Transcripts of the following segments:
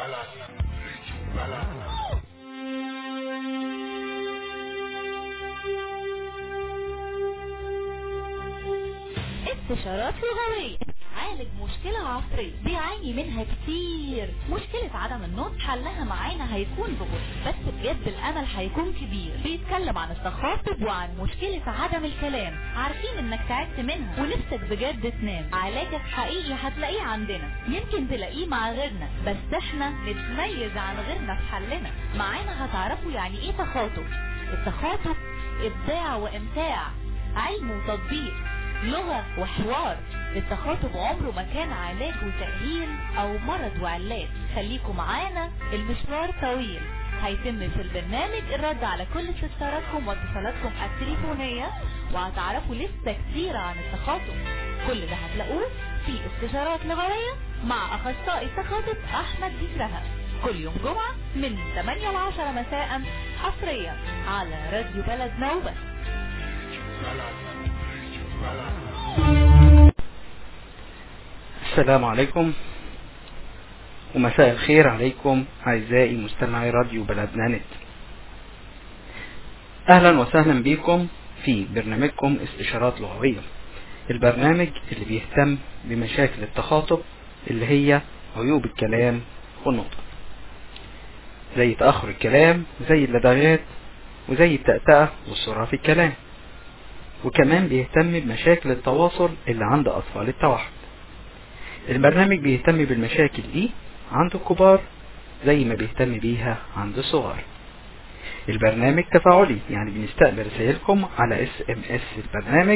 استشارات لغوية عالج مشكلة عصرية بيعاني منها كتير مشكلة عدم النطق حلها معانا هيكون ببطء بس بجد الأمل هيكون كبير بيتكلم عن التخاطب وعن مشكلة عدم الكلام عارفين انك تعبت منها ونفسك بجد تنام علاجك حقيقي هتلاقيه عندنا يمكن تلاقيه مع غيرنا بس احنا نتميز عن غيرنا في حلنا معانا هتعرفوا يعني ايه تخاطب التخاطب ابداع وامتاع علم وتطبيق لغة وحوار التخاطب عمره ما كان علاج وتأهيل او مرض وعلاج خليكم معانا المشوار طويل هيتم في البرنامج الرد على كل استفساراتكم واتصالاتكم التليفونية وهتعرفوا لسه كتير عن التخاطب كل ده هتلاقوه في استشارات لغوية مع اخصائي التخاطب احمد بكرهة كل يوم جمعة من 8 ل 10 مساء حصريا على راديو بلد نوبة السلام عليكم ومساء الخير عليكم أعزائي مستمعي راديو بلدنا نت أهلا وسهلا بكم في برنامجكم استشارات لغوية البرنامج اللي بيهتم بمشاكل التخاطب اللي هي عيوب الكلام والنطق زي تأخر الكلام وزي اللدغات وزي التأتأة والسرعة في الكلام وكمان بيهتم بمشاكل التواصل اللي عند أطفال التوحد البرنامج بيهتم بالمشاكل دي عند الكبار زي ما بيهتم بيها عند الصغار البرنامج تفاعلي يعني بنستقبل رسائلكم على اس ام اس البرنامج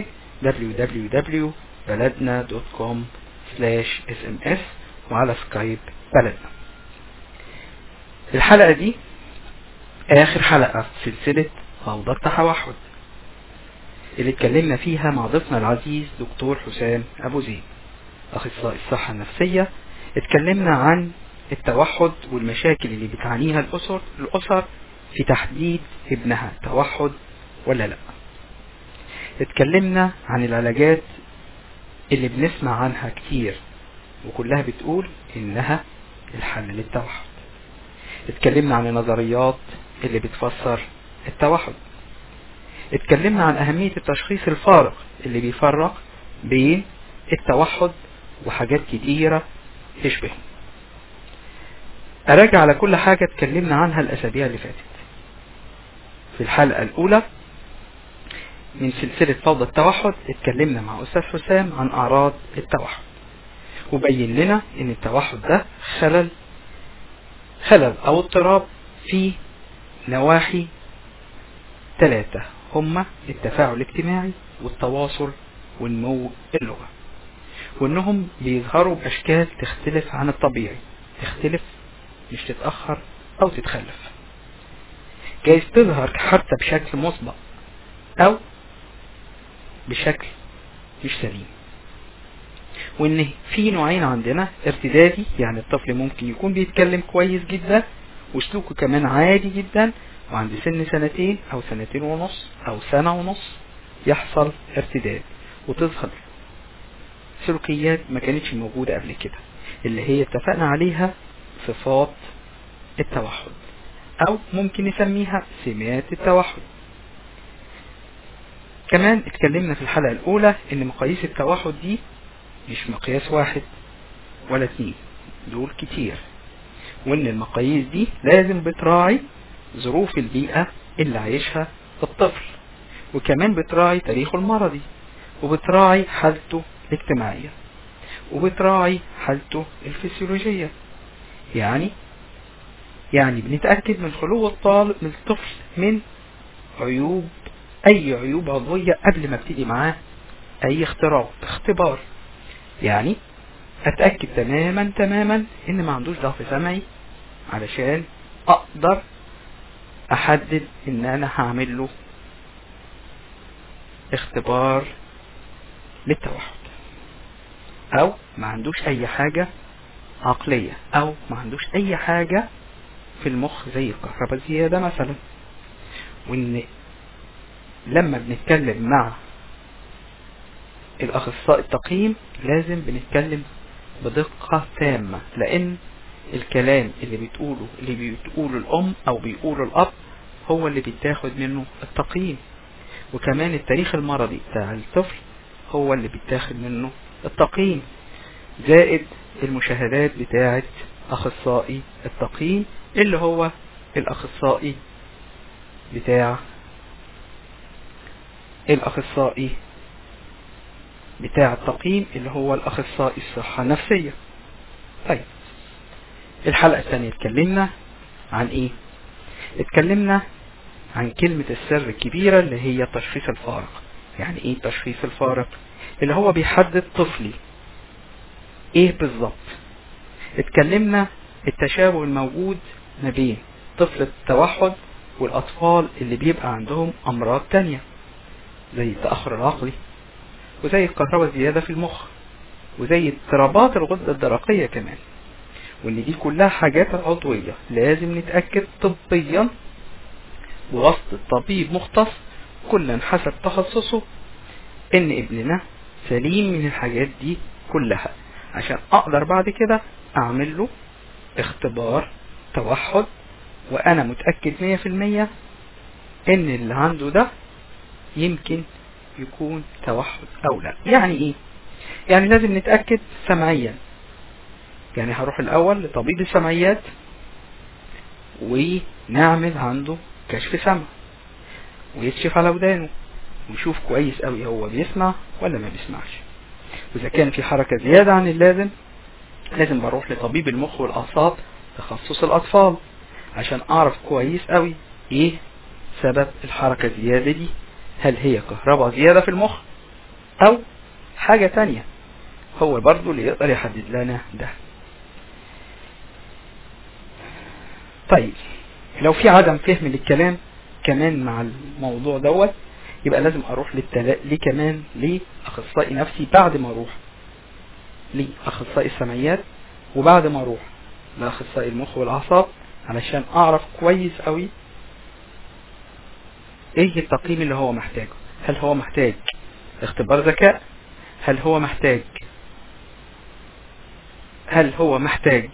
www.بلدنا.com sms وعلى سكايب بلدنا الحلقة دي آخر حلقة في سلسلة فوضى التوحد اللي اتكلمنا فيها مع ضيفنا العزيز دكتور حسام أبو زيد أخصائي الصحة النفسية اتكلمنا عن التوحد والمشاكل اللي بتعانيها الأسر الأسر في تحديد ابنها توحد ولا لا اتكلمنا عن العلاجات اللي بنسمع عنها كتير وكلها بتقول إنها الحل للتوحد اتكلمنا عن النظريات اللي بتفسر التوحد اتكلمنا عن أهمية التشخيص الفارق اللي بيفرق بين التوحد وحاجات كتيرة تشبه أراجع على كل حاجة اتكلمنا عنها الأسابيع اللي فاتت في الحلقة الأولى من سلسلة فوضى التوحد اتكلمنا مع أستاذ حسام عن أعراض التوحد وبين لنا إن التوحد ده خلل خلل أو اضطراب في نواحي ثلاثة هما التفاعل الاجتماعي والتواصل ونمو اللغة وانهم بيظهروا باشكال تختلف عن الطبيعي تختلف مش تتأخر او تتخلف جايز تظهر حتى بشكل مسبق او بشكل مش سليم وان في نوعين عندنا ارتدادي يعني الطفل ممكن يكون بيتكلم كويس جدا وسلوكه كمان عادي جدا وعند سن سنتين او سنتين ونص او سنة ونص يحصل ارتداد وتظهر سلوكيات ما كانتش موجودة قبل كده اللي هي اتفقنا عليها صفات التوحد او ممكن نسميها سمات التوحد كمان اتكلمنا في الحلقة الاولى ان مقاييس التوحد دي مش مقياس واحد ولا اتنين دول كتير وان المقاييس دي لازم بتراعي ظروف البيئة اللي عايشها الطفل وكمان بتراعي تاريخه المرضي وبتراعي حالته الاجتماعية وبتراعي حالته الفسيولوجية يعني يعني بنتأكد من خلو الطالب من الطفل من عيوب أي عيوب عضوية قبل ما ابتدي معاه أي اختراق اختبار يعني أتأكد تماما تماما إن ما عندوش ضعف سمعي علشان أقدر أحدد إن أنا هعمل له اختبار للتوحد او ما عندوش اي حاجة عقلية او ما عندوش اي حاجة في المخ زي الكهرباء زيادة مثلا وان لما بنتكلم مع الاخصائي التقييم لازم بنتكلم بدقة تامة لان الكلام اللي بتقوله اللي بتقوله الام او بيقوله الاب هو اللي بيتاخد منه التقييم وكمان التاريخ المرضي بتاع الطفل هو اللي بيتاخد منه التقييم زائد المشاهدات بتاعة اخصائي التقييم اللي هو الاخصائي بتاع الاخصائي بتاع التقييم اللي هو الاخصائي الصحة النفسية طيب الحلقة الثانية اتكلمنا عن ايه اتكلمنا عن كلمة السر الكبيرة اللي هي تشخيص الفارق يعني ايه تشخيص الفارق اللي هو بيحدد طفلي ايه بالظبط اتكلمنا التشابه الموجود ما بين طفل التوحد والاطفال اللي بيبقى عندهم امراض تانية زي التأخر العقلي وزي الكهرباء زيادة في المخ وزي اضطرابات الغدة الدرقية كمان وان دي كلها حاجات عضوية لازم نتأكد طبيا بواسطة طبيب مختص كلا حسب تخصصه ان ابننا سليم من الحاجات دي كلها عشان اقدر بعد كده اعمل له اختبار توحد وانا متأكد مية في المية ان اللي عنده ده يمكن يكون توحد او لا يعني ايه يعني لازم نتأكد سمعيا يعني هروح الاول لطبيب السمعيات ونعمل عنده كشف سمع ويكشف على ودانه ويشوف كويس قوي هو بيسمع ولا ما بيسمعش واذا كان في حركة زيادة عن اللازم لازم بروح لطبيب المخ والاعصاب تخصص الاطفال عشان اعرف كويس قوي ايه سبب الحركة الزيادة دي هل هي كهرباء زيادة في المخ او حاجة تانية هو برضو اللي يقدر يحدد لنا ده طيب لو في عدم فهم للكلام كمان مع الموضوع دوت يبقى لازم اروح للتلا... ليه كمان لاخصائي نفسي بعد ما اروح لاخصائي السمعيات وبعد ما اروح لاخصائي المخ والاعصاب علشان اعرف كويس قوي ايه التقييم اللي هو محتاجه هل هو محتاج اختبار ذكاء هل هو محتاج هل هو محتاج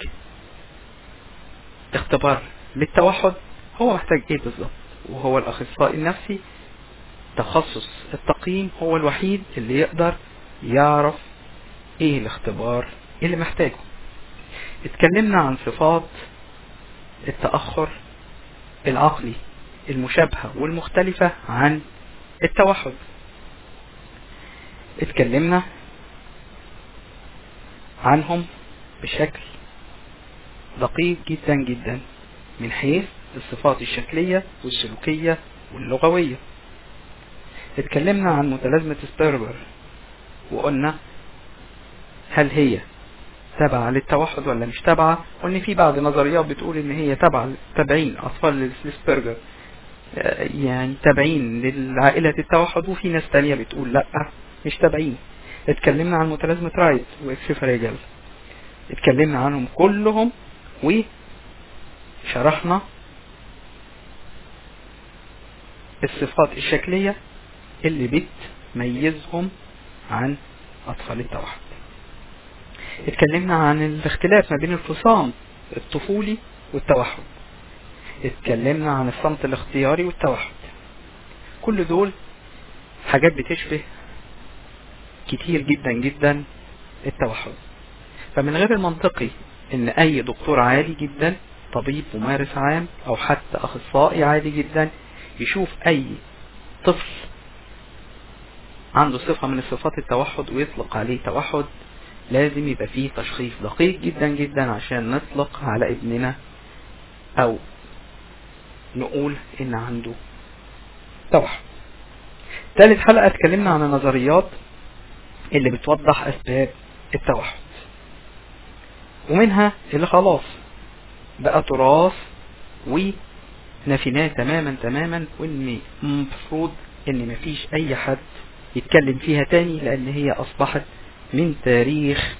اختبار للتوحد هو محتاج ايه بالظبط وهو الاخصائي النفسي تخصص التقييم هو الوحيد اللي يقدر يعرف ايه الاختبار اللي محتاجه اتكلمنا عن صفات التأخر العقلي المشابهة والمختلفة عن التوحد اتكلمنا عنهم بشكل دقيق جدا جدا من حيث الصفات الشكلية والسلوكية واللغوية اتكلمنا عن متلازمة سبيرجر وقلنا هل هي تابعة للتوحد ولا مش تابعة وان في بعض نظريات بتقول ان هي تابعة تابعين اطفال السبيرجر يعني تابعين لعائلة التوحد وفي ناس تانية بتقول لا مش تابعين اتكلمنا عن متلازمة رايت واكسفريجل اتكلمنا عنهم كلهم وشرحنا الصفات الشكلية اللي بتميزهم عن أطفال التوحد اتكلمنا عن الاختلاف ما بين الفصام الطفولي والتوحد اتكلمنا عن الصمت الاختياري والتوحد كل دول حاجات بتشبه كتير جدا جدا التوحد فمن غير المنطقي ان اي دكتور عادي جدا طبيب ممارس عام او حتى اخصائي عادي جدا يشوف اي طفل عنده صفة من صفات التوحد ويطلق عليه توحد لازم يبقى فيه تشخيص دقيق جدا جدا عشان نطلق على ابننا او نقول ان عنده توحد ثالث حلقة اتكلمنا عن النظريات اللي بتوضح اسباب التوحد ومنها اللي خلاص بقى تراث ونفيناه تماما تماما وان المفروض ان مفيش اي حد يتكلم فيها تاني لان هي اصبحت من تاريخ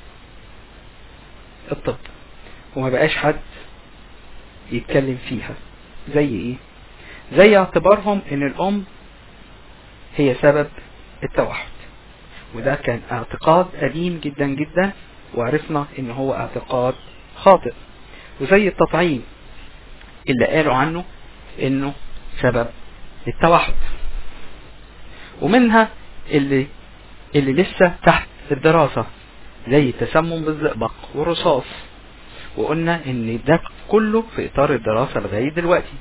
الطب وما بقاش حد يتكلم فيها زي ايه زي اعتبارهم ان الام هي سبب التوحد وده كان اعتقاد قديم جدا جدا وعرفنا ان هو اعتقاد خاطئ وزي التطعيم اللي قالوا عنه انه سبب التوحد ومنها اللي اللي لسه تحت الدراسة زي التسمم بالزئبق والرصاص وقلنا ان ده كله في اطار الدراسة لغاية دلوقتي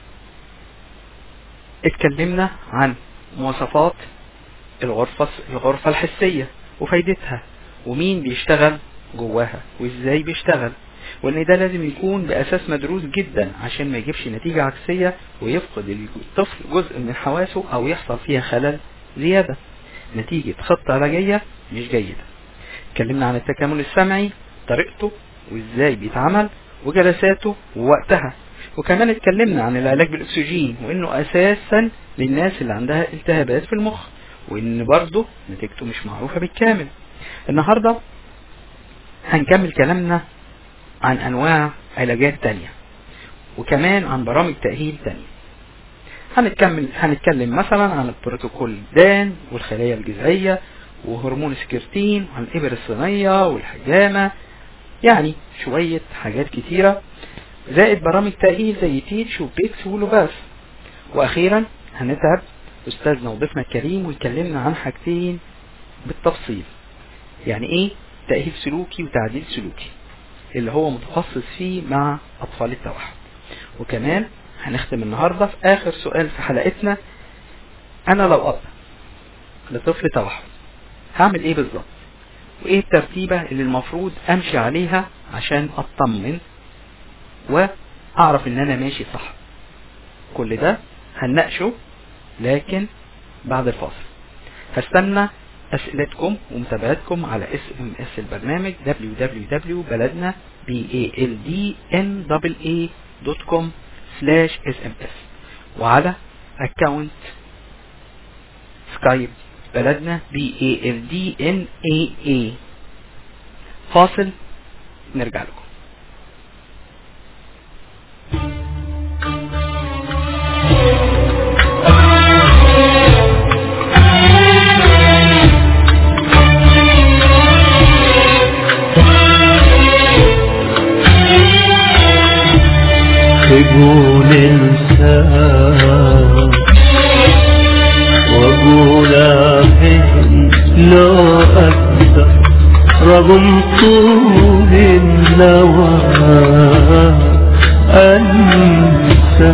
اتكلمنا عن مواصفات الغرفة الغرفة الحسية وفايدتها ومين بيشتغل جواها وازاي بيشتغل وان ده لازم يكون باساس مدروس جدا عشان ما يجيبش نتيجة عكسية ويفقد الطفل جزء من حواسه او يحصل فيها خلل زيادة نتيجة خطة علاجية مش جيدة اتكلمنا عن التكامل السمعي طريقته وازاي بيتعمل وجلساته ووقتها وكمان اتكلمنا عن العلاج بالاكسجين وانه اساسا للناس اللي عندها التهابات في المخ وان برضه نتيجته مش معروفة بالكامل النهاردة هنكمل كلامنا عن انواع علاجات تانية وكمان عن برامج تأهيل تانية هنتكمل هنتكلم مثلا عن البروتوكول دان والخلايا الجذعية وهرمون سكرتين وعن الإبر الصينية والحجامة يعني شوية حاجات كتيرة زائد برامج تأهيل زي تيتش وبيكس ولوباس وأخيرا هنتعب أستاذنا وضيفنا الكريم ويكلمنا عن حاجتين بالتفصيل يعني إيه تأهيل سلوكي وتعديل سلوكي اللي هو متخصص فيه مع أطفال التوحد وكمان هنختم النهاردة في آخر سؤال في حلقتنا أنا لو أب لطفل توحد هعمل إيه بالظبط وإيه الترتيبة اللي المفروض أمشي عليها عشان أطمن وأعرف إن أنا ماشي صح كل ده هنناقشه لكن بعد الفاصل هستنى أسئلتكم ومتابعتكم على اس ام اس البرنامج www.بلدنا b a l d n a .com سلاش اس ام اس وعلى اكونت سكايب بلدنا بي اي ال دي ان اي اي فاصل نرجع لكم يقول انسان واقول افهم لو اقدر رغم طول النوى انسى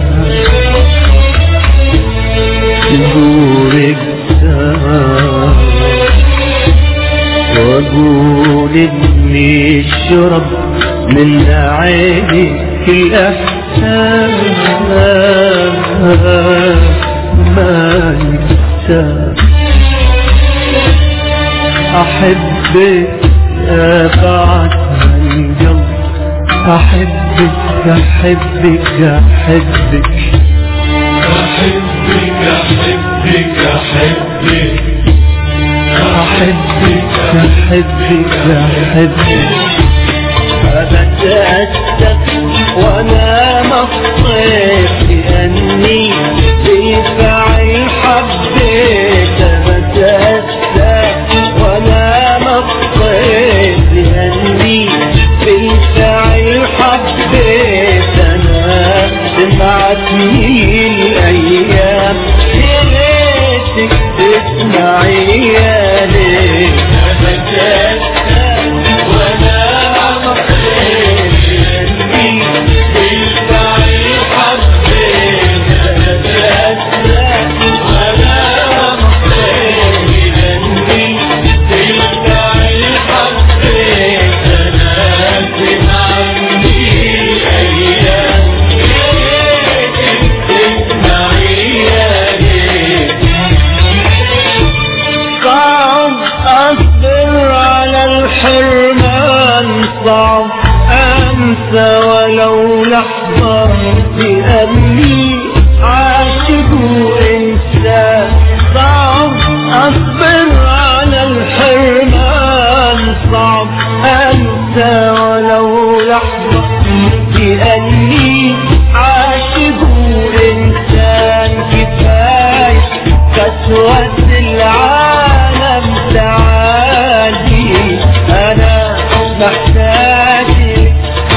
تزورك واقول اني اشرب من عينك الاحسان ما يكسى احبك يا بعد القلب احبك احبك احبك أحبك أحبك أحبك احبك احبك احبك أتأسف وأنا مخطئت لأني بفعل حبيت أتأسف وأنا مخطئت لأني بفعل حبيت أنا سمعتني الأيام يا ريتك تسمعي يا ليل صعب أصبر على الحرمان صعب أنسى ولو لحظة لأني عاشق إنسان صعب أصبر على الحرمان صعب أنسى ولو لحظة لأني عاشق إنسان كفاية قسوة العالم تعالي أنا محتاج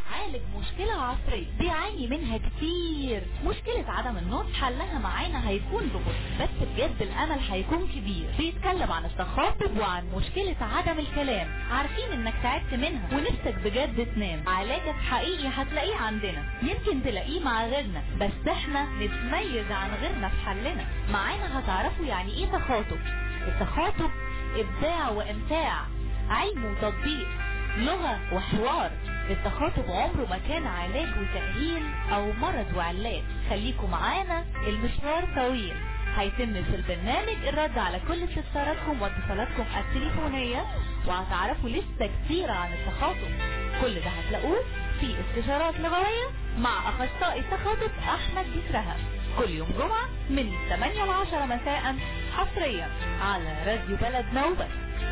عالج مشكلة عصرية بيعاني منها كتير مشكلة عدم النطق حلها معانا هيكون ببطء بس بجد الامل هيكون كبير بيتكلم عن التخاطب وعن مشكلة عدم الكلام عارفين انك تعبت منها ونفسك بجد تنام علاجك حقيقي هتلاقيه عندنا يمكن تلاقيه مع غيرنا بس احنا نتميز عن غيرنا في حلنا معانا هتعرفوا يعني ايه تخاطب التخاطب ابداع وامتاع علم وتطبيق لغة وحوار التخاطب عمره ما كان علاج وتأهيل او مرض وعلاج خليكم معانا المشوار طويل هيتم في البرنامج الرد على كل استفساراتكم واتصالاتكم التليفونية وهتعرفوا لسه كتير عن التخاطب كل ده هتلاقوه في استشارات لغوية مع اخصائي التخاطب احمد بسرها كل يوم جمعة من 8 ل 10 مساء حصريا على راديو بلد نوبة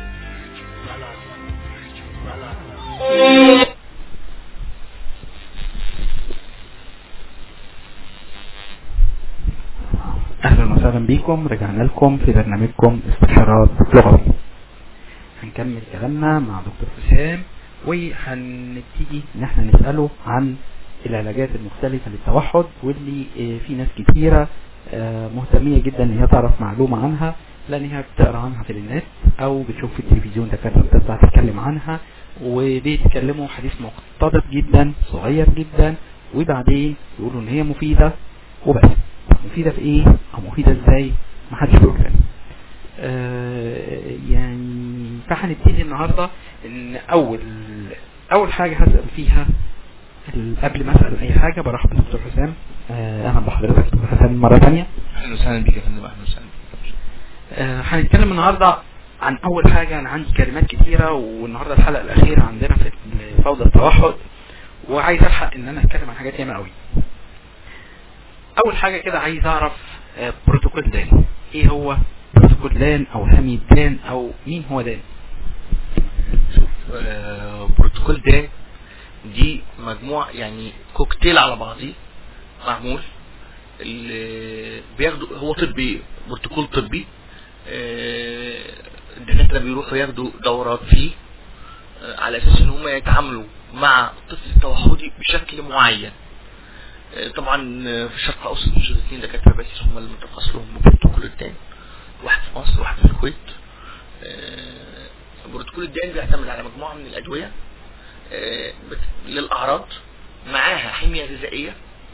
اهلا وسهلا بيكم رجعنا لكم في برنامجكم استشارات لغوية هنكمل كلامنا مع دكتور حسام وهنبتدي ان احنا نسأله عن العلاجات المختلفة للتوحد واللي آه، في ناس كتيرة آه، مهتمية جدا ان هي تعرف معلومة عنها لان هي بتقرا عنها في النت او بتشوف في التلفزيون دكاترة بتطلع تتكلم عنها وبيتكلموا حديث مقتضب جدا صغير جدا وبعدين يقولوا ان هي مفيدة وبس مفيدة في ايه او مفيدة ازاي محدش بيقول لنا آه يعني فهنبتدي النهاردة ان اول اول حاجة هسأل فيها ال- قبل ما اسأل اي حاجة برحب بدكتور حسام آه اهلا بحضرتك دكتور حسام مرة ثانية اهلا وسهلا بك يا فندم اهلا وسهلا بك آه، هنتكلم النهاردة عن أول حاجة أنا عندي كلمات كتيرة والنهاردة الحلقة الأخيرة عندنا في فوضى التوحد وعايز ألحق إن أنا أتكلم عن حاجات ياما قوي. أول حاجة كده عايز أعرف آه، بروتوكول دان إيه هو بروتوكول دان أو حميد دان أو مين هو دان؟ آه، بروتوكول دان دي مجموعة يعني كوكتيل على بعضيه معمول اللي بياخدوا هو طبي بروتوكول طبي آه، الدكاترة بيروحوا ياخدوا دورات فيه آه، على اساس ان هم يتعاملوا مع الطفل التوحدي بشكل معين آه، طبعا آه، في الشرق الاوسط مش الاثنين دكاترة بس هم اللي متخصصين ببروتوكول الدان واحد في مصر واحد في الكويت آه، بروتوكول الدان بيعتمد على مجموعة من الأدوية آه، بت- للأعراض معاها حمية غذائية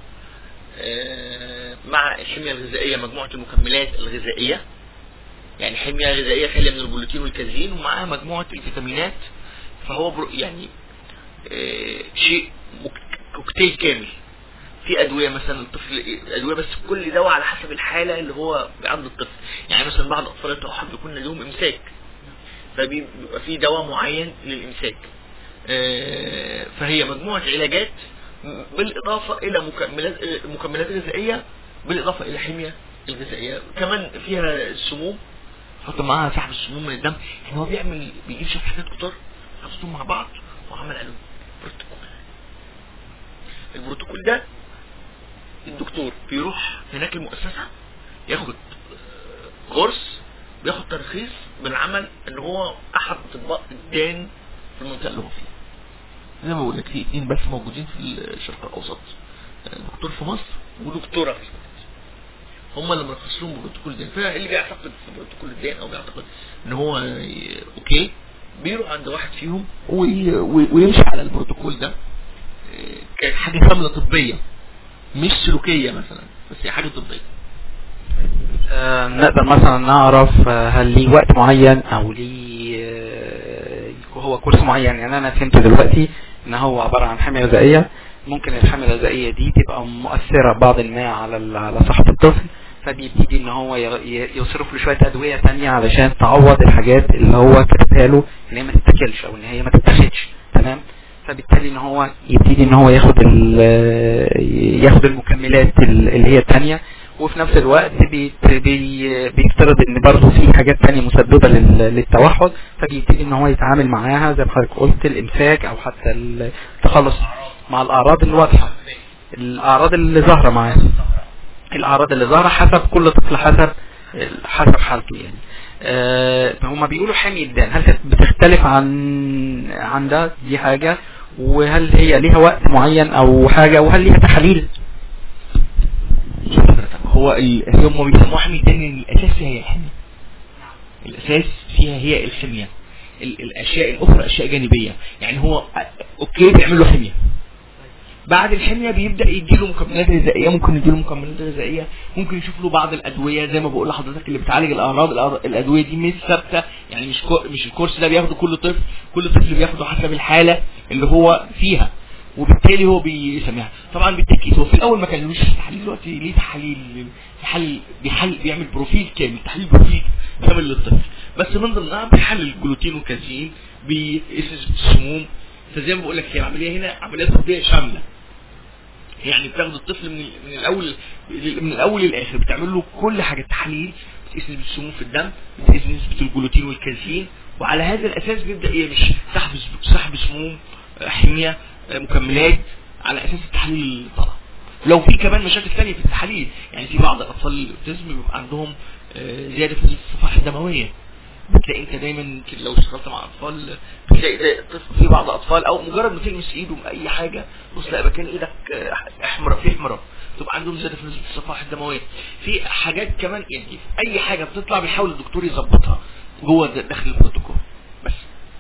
آه، مع الحمية الغذائية مجموعة المكملات الغذائية يعني حمية غذائية خالية من البروتين والكازين ومعاها مجموعة الفيتامينات فهو برو يعني آه، شيء مك- كوكتيل كامل في ادويه مثلا الطفل ادويه بس كل دواء على حسب الحاله اللي هو عند الطفل يعني مثلا بعض اطفال التوحد بيكون لهم امساك فبيبقى في دواء معين للامساك آه، فهي مجموعه علاجات بالاضافه الى مكملات مكملات غذائيه بالاضافه الى حميه الغذائيه كمان فيها سموم حط معاها سحب السموم من الدم يعني هو بيعمل بيجيب شويه حاجات كتار يحطهم مع بعض وعمل عليهم بروتوكول البروتوكول ده الدكتور بيروح هناك المؤسسة ياخد آه، غرس بياخد ترخيص بالعمل ان هو احد اطباء الدان في المنطقة اللي هو فيها زي ما بقول لك في اتنين بس موجودين في الشرق الاوسط آه، دكتور في مصر ودكتورة في الكويت هم اللي مرخصين ببروتوكول الدان فاللي بيعتقد في بروتوكول الدان او بيعتقد ان هو ي- اوكي بيروح عند واحد فيهم وي- وي- ويمشي على البروتوكول ده آه، كحاجة كاملة طبية مش سلوكية مثلا بس هي حاجة طبية آه، نقدر مثلا نعرف آه، هل ليه وقت معين او ليه آه، هو كورس معين يعني انا فهمت دلوقتي ان هو عبارة عن حمية غذائية ممكن الحمية الغذائية دي تبقى مؤثرة بعض ما على ال- على صحة الطفل فبيبتدي ان هو ي- ي- يصرف له شوية ادوية تانية علشان تعوض الحاجات اللي هو كتبها له ان هي ما تتاكلش او ان هي ما تتاخدش تمام فبالتالي ان هو يبتدي ان هو ياخد ال- ياخد المكملات ال- اللي هي التانية وفي نفس الوقت بيت- بي- بيفترض ان برضه في حاجات تانية مسببة لل- للتوحد فبيبتدي ان هو يتعامل معاها زي ما حضرتك قلت الامساك او حتى التخلص مع الاعراض الواضحة الاعراض اللي ظاهرة معاه الاعراض اللي ظاهرة حسب كل طفل حسب حسب حالته يعني أه هما بيقولوا حمي الدان هل كانت بتختلف عن عن ده دي حاجة وهل هي ليها وقت معين او حاجة وهل ليها تحاليل شوف حضرتك هو ال... هم بيسموها حمية لان الاساس فيها هي الحمية الاساس فيها هي الحمية ال... الاشياء الاخرى اشياء جانبية يعني هو اوكي بيعمل له حمية بعد الحمية بيبدأ يديله مكملات غذائية ممكن يديله مكملات غذائية ممكن يشوف له بعض الأدوية زي ما بقول لحضرتك اللي بتعالج الأمراض الأر- الأدوية دي مش ثابتة يعني مش كو مش الكورس ده بياخده كل طفل كل طفل بياخده حسب الحالة اللي هو فيها وبالتالي هو بيسميها طبعا بالتأكيد هو في الأول ما كانلوش تحاليل دلوقتي ليه تحاليل تحلل بيحل بيعمل بروفيل كامل تحليل بروفيل كامل للطفل بس من ضمنها بيحلل الجلوتين والكازين بيقيس السموم فزي ما بقول لك هي عملية هنا عملية طبية شاملة يعني بتاخد الطفل من من الاول من الاول للاخر بتعمل له كل حاجه تحاليل بتقيس نسبه السموم في الدم بتقيس نسبه الجلوتين والكازين وعلى هذا الاساس بيبدا يمشي سحب سحب سموم آه، حميه آه، مكملات على اساس التحاليل اللي طالعه لو في كمان مشاكل ثانيه في التحاليل يعني في بعض الاطفال الاوتيزم بيبقى عندهم آه، زياده في الصفائح الدمويه بتلاقي انت دايما كده لو اشتغلت مع اطفال بتلاقي ده طفل في بعض اطفال او مجرد ما تلمس ايده باي حاجه بص لا مكان ايدك آه، احمر في احمرار تبقى عندهم زياده في نسبه الصفائح الدمويه في حاجات كمان يعني في اي حاجه بتطلع بيحاول الدكتور يظبطها جوه د- داخل البروتوكول بس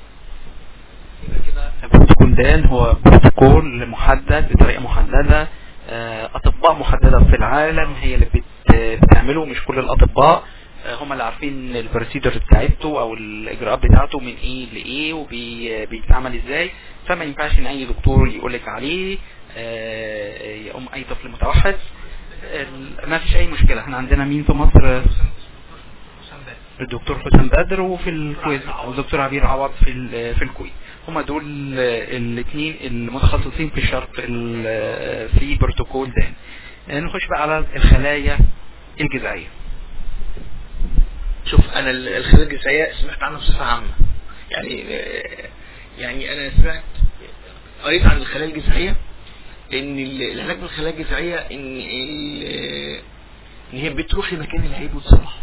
الكوندان هو بروتوكول محدد بطريقة محددة آه، أطباء محددة في العالم هي اللي بت- بتعمله مش كل الأطباء آه، هم اللي عارفين البروسيدر بتاعته أو الإجراءات بتاعته من إيه لإيه وبيتعمل إزاي فما ينفعش إن أي دكتور يقولك عليه آه، يقوم أي طفل متوحد ال- ما فيش أي مشكلة احنا عندنا مين في مصر الدكتور حسام بدر وفي الكويت والدكتور عبير عوض في ال- في الكويت هما دول الاثنين المتخصصين في شرط ال- في بروتوكول ده نخش بقى على الخلايا الجذعيه شوف انا ال- الخلايا الجذعيه سمعت عنها بصفه عامه يعني آه، يعني انا سمعت قريت عن الخلايا الجذعيه ان ال- العلاج بالخلايا الجذعيه ان ال- ان هي بتروح لمكان العيب وتصلحه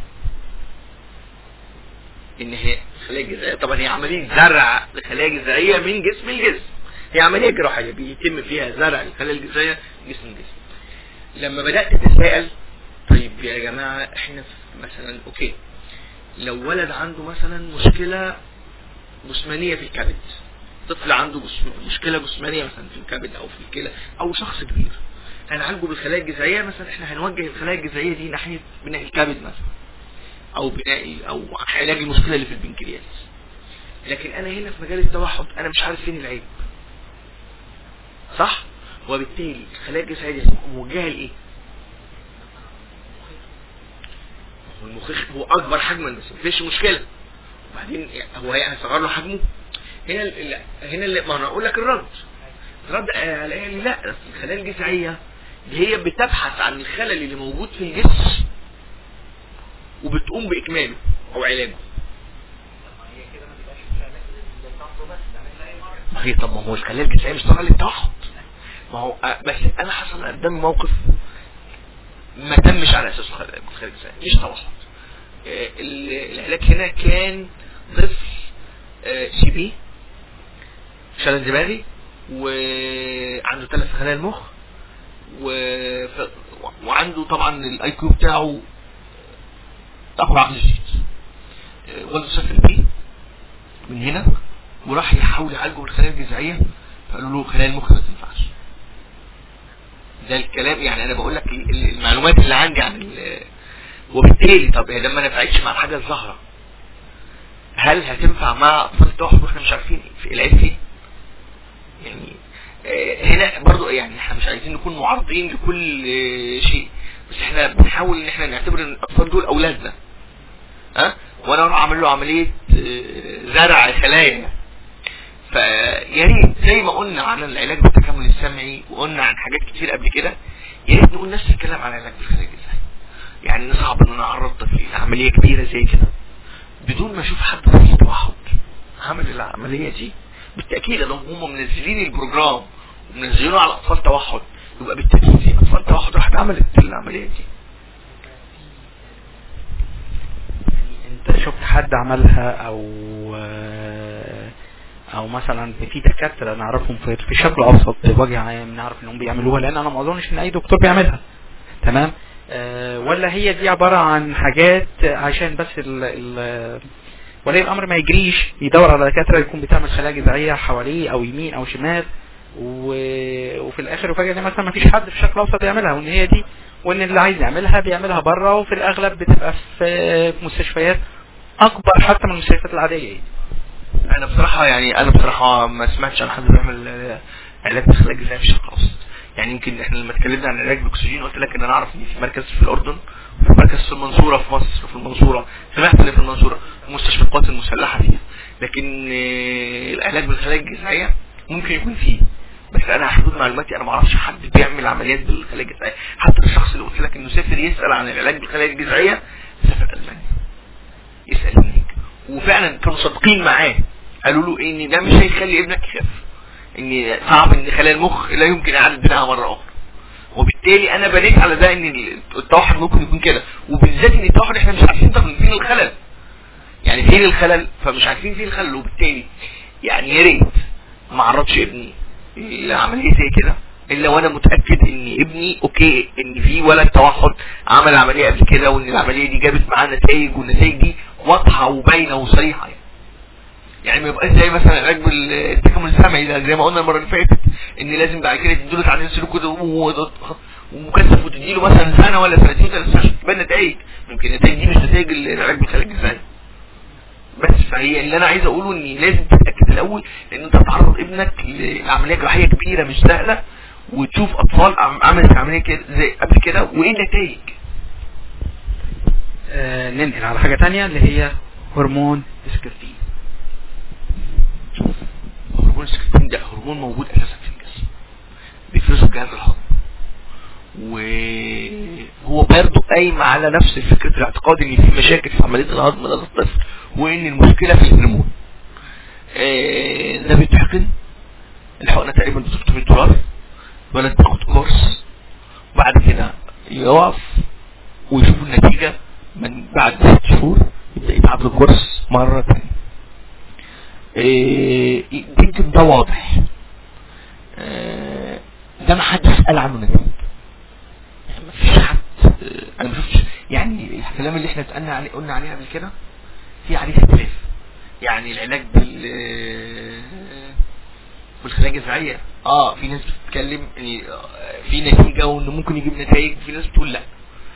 ان هي الخلايا الجذعيه طبعا هي عمليه زرع لخلايا جذعيه من جسم الجسم هي عمليه جراحيه بيتم فيها زرع الخلايا الجذعيه من جسم الجسم لما بدات اتساءل طيب يا جماعه احنا في مثلا اوكي لو ولد عنده مثلا مشكله جسمانيه في الكبد طفل عنده جسم مشكله جسمانيه مثلا في الكبد او في الكلى او شخص كبير هنعالجه بالخلايا الجذعيه مثلا احنا هنوجه الخلايا الجذعيه دي ناحيه بناء الكبد مثلا او بناء او علاج المشكله اللي في البنكرياس لكن انا هنا في مجال التوحد انا مش عارف فين العيب صح وبالتالي الخلايا الجذعيه دي هتبقى موجهه لايه هو المخيخ هو اكبر حجما بس مفيش مشكله وبعدين هو هيصغر له حجمه هنا ال- ال- هنا اللي ما انا اقول لك الرد الرد قال لي لا أصل الخلايا الجذعيه دي هي بتبحث عن الخلل اللي موجود في الجسم وبتقوم باكماله او علاجه ما هي طب ما هو الخلايا الجذعيه مش طالعه للتوحد ما هو آه، بس انا حصل قدامي موقف ما تمش على اساس الخلايا الجذعيه مش توحد آه، ال- العلاج هنا كان طفل سي بي شلل دماغي وعنده ثلاث خلايا المخ و... ف... وعنده طبعا الاي كيو بتاعه تاخد عقل جديد آه، والده سافر بيه من هنا وراح يحاول يعالجه بالخلايا الجذعيه فقالوا له خلايا المخ ما تنفعش ده الكلام يعني انا بقول لك ال- ال- المعلومات اللي عندي عن ال- وبالتالي طب هي ده ما نفعتش مع الحاجه الظاهره هل هتنفع مع اطفال التوحد واحنا مش عارفين في العيب فين يعني آه، هنا برضو يعني احنا مش عايزين نكون معارضين لكل آه، شيء بس احنا بنحاول ان احنا نعتبر ان الاطفال دول اولادنا ها وانا اروح اعمل له عمليه آه، زرع خلايا فيا ريت زي ما قلنا عن العلاج بالتكامل السمعي وقلنا عن حاجات كتير قبل كده يا ريت نقول نفس الكلام عن العلاج بالخلايا الجذعيه يعني صعب ان انا اعرض طفل لعمليه كبيره زي كده بدون ما اشوف حد في التوحد عمل العمليه دي بالتاكيد لو هم منزلين البروجرام ومنزلينه على اطفال توحد يبقى بالتاكيد في اطفال توحد راحت عملت العمليه دي انت شفت حد عملها او آه، او مثلا في دكاتره نعرفهم في في شكل ابسط بوجه عام نعرف انهم بيعملوها لان انا ما اظنش ان اي دكتور بيعملها تمام آه ولا هي دي عباره عن حاجات عشان بس ال ال ولي الامر ما يجريش يدور على دكاتره يكون بتعمل خلايا جذعيه حواليه او يمين او شمال و... وفي الاخر يفاجئ ان مثلا ما فيش حد في شكل اوسط يعملها وان هي دي وان اللي عايز يعملها بيعملها بره وفي الاغلب بتبقى في في مستشفيات اكبر حتى من المستشفيات العاديه يعني. انا بصراحه يعني انا بصراحه ما سمعتش عن حد بيعمل آه، علاج بالخلايا الجذعيه في الشرق الاوسط يعني يمكن احنا لما اتكلمنا عن العلاج بالاكسجين قلت لك ان انا اعرف ان في مركز في الاردن وفي مركز في المنصوره في مصر في المنصوره سمعت ان في المنصوره مستشفى القوات المسلحه فيها لكن آه، العلاج بالخلايا الجذعيه ممكن يكون فيه بس انا حدود معلوماتي انا ما اعرفش حد بيعمل عمليات بالخلايا الجذعيه حتى الشخص اللي قلت لك انه سافر يسال عن العلاج بالخلايا الجذعيه سافر المانيا يسال هناك وفعلا كانوا صادقين معاه قالوا له ان ده مش هيخلي ابنك يخف ان صعب ان خلايا المخ لا يمكن اعاده بنائها مره اخرى وبالتالي انا بنيت على ده ان التوحد ممكن يكون كده وبالذات ان التوحد احنا مش عارفين طب فين الخلل يعني فين الخلل فمش عارفين فين الخلل وبالتالي يعني يا ريت ما عرضش ابني لعمليه زي كده الا وانا متاكد ان ابني اوكي ان في ولد توحد عمل عمليه قبل كده وان العمليه دي جابت معاه نتائج والنتائج دي واضحه وباينه وصريحه يعني يعني ما يبقاش زي مثلا العلاج بالتكامل السمعي ده زي ما قلنا المره اللي فاتت ان لازم بعد كده تديله تعديل سلوك كده و- ومكثف وتديله مثلا سنه ولا سنتين ولا ثلاث عشان تبان نتائج يمكن النتائج دي مش نتائج العلاج بالخلايا الجذعيه بس فهي اللي انا عايز اقوله ان لازم تتاكد الاول ان انت تعرض ابنك لعمليه جراحيه كبيره مش سهله وتشوف اطفال عم- عملت عمليه كده زي قبل كده وايه النتائج آه ننقل على حاجه تانية اللي هي هرمون السكرتين هرمون السكرتين ده هرمون موجود اساسا في الجسم بيفرزه الجهاز الهضمي وهو برضه قايم على نفس فكره الاعتقاد ان في مشاكل في عمليه الهضم لدى الطفل وان المشكله في الهرمون آه، ده بيتحقن الحقنه تقريبا ب 300 دولار الولد بياخد كورس وبعد كده يقف ويشوفوا النتيجه من بعد ست شهور يبدا يتعب الكورس مره ثانيه إيه، يمكن ده واضح آه، ده ما حدش قال عنه نتائج يعني ما فيش حد آه، انا ما شفتش يعني الكلام اللي احنا اتقلنا عليه قلنا عليه قبل كده في عليه اختلاف يعني العلاج بال آه، بالخلايا الجذعيه اه في ناس بتتكلم ان آه، في نتيجه وانه ممكن يجيب نتائج وفي ناس بتقول لا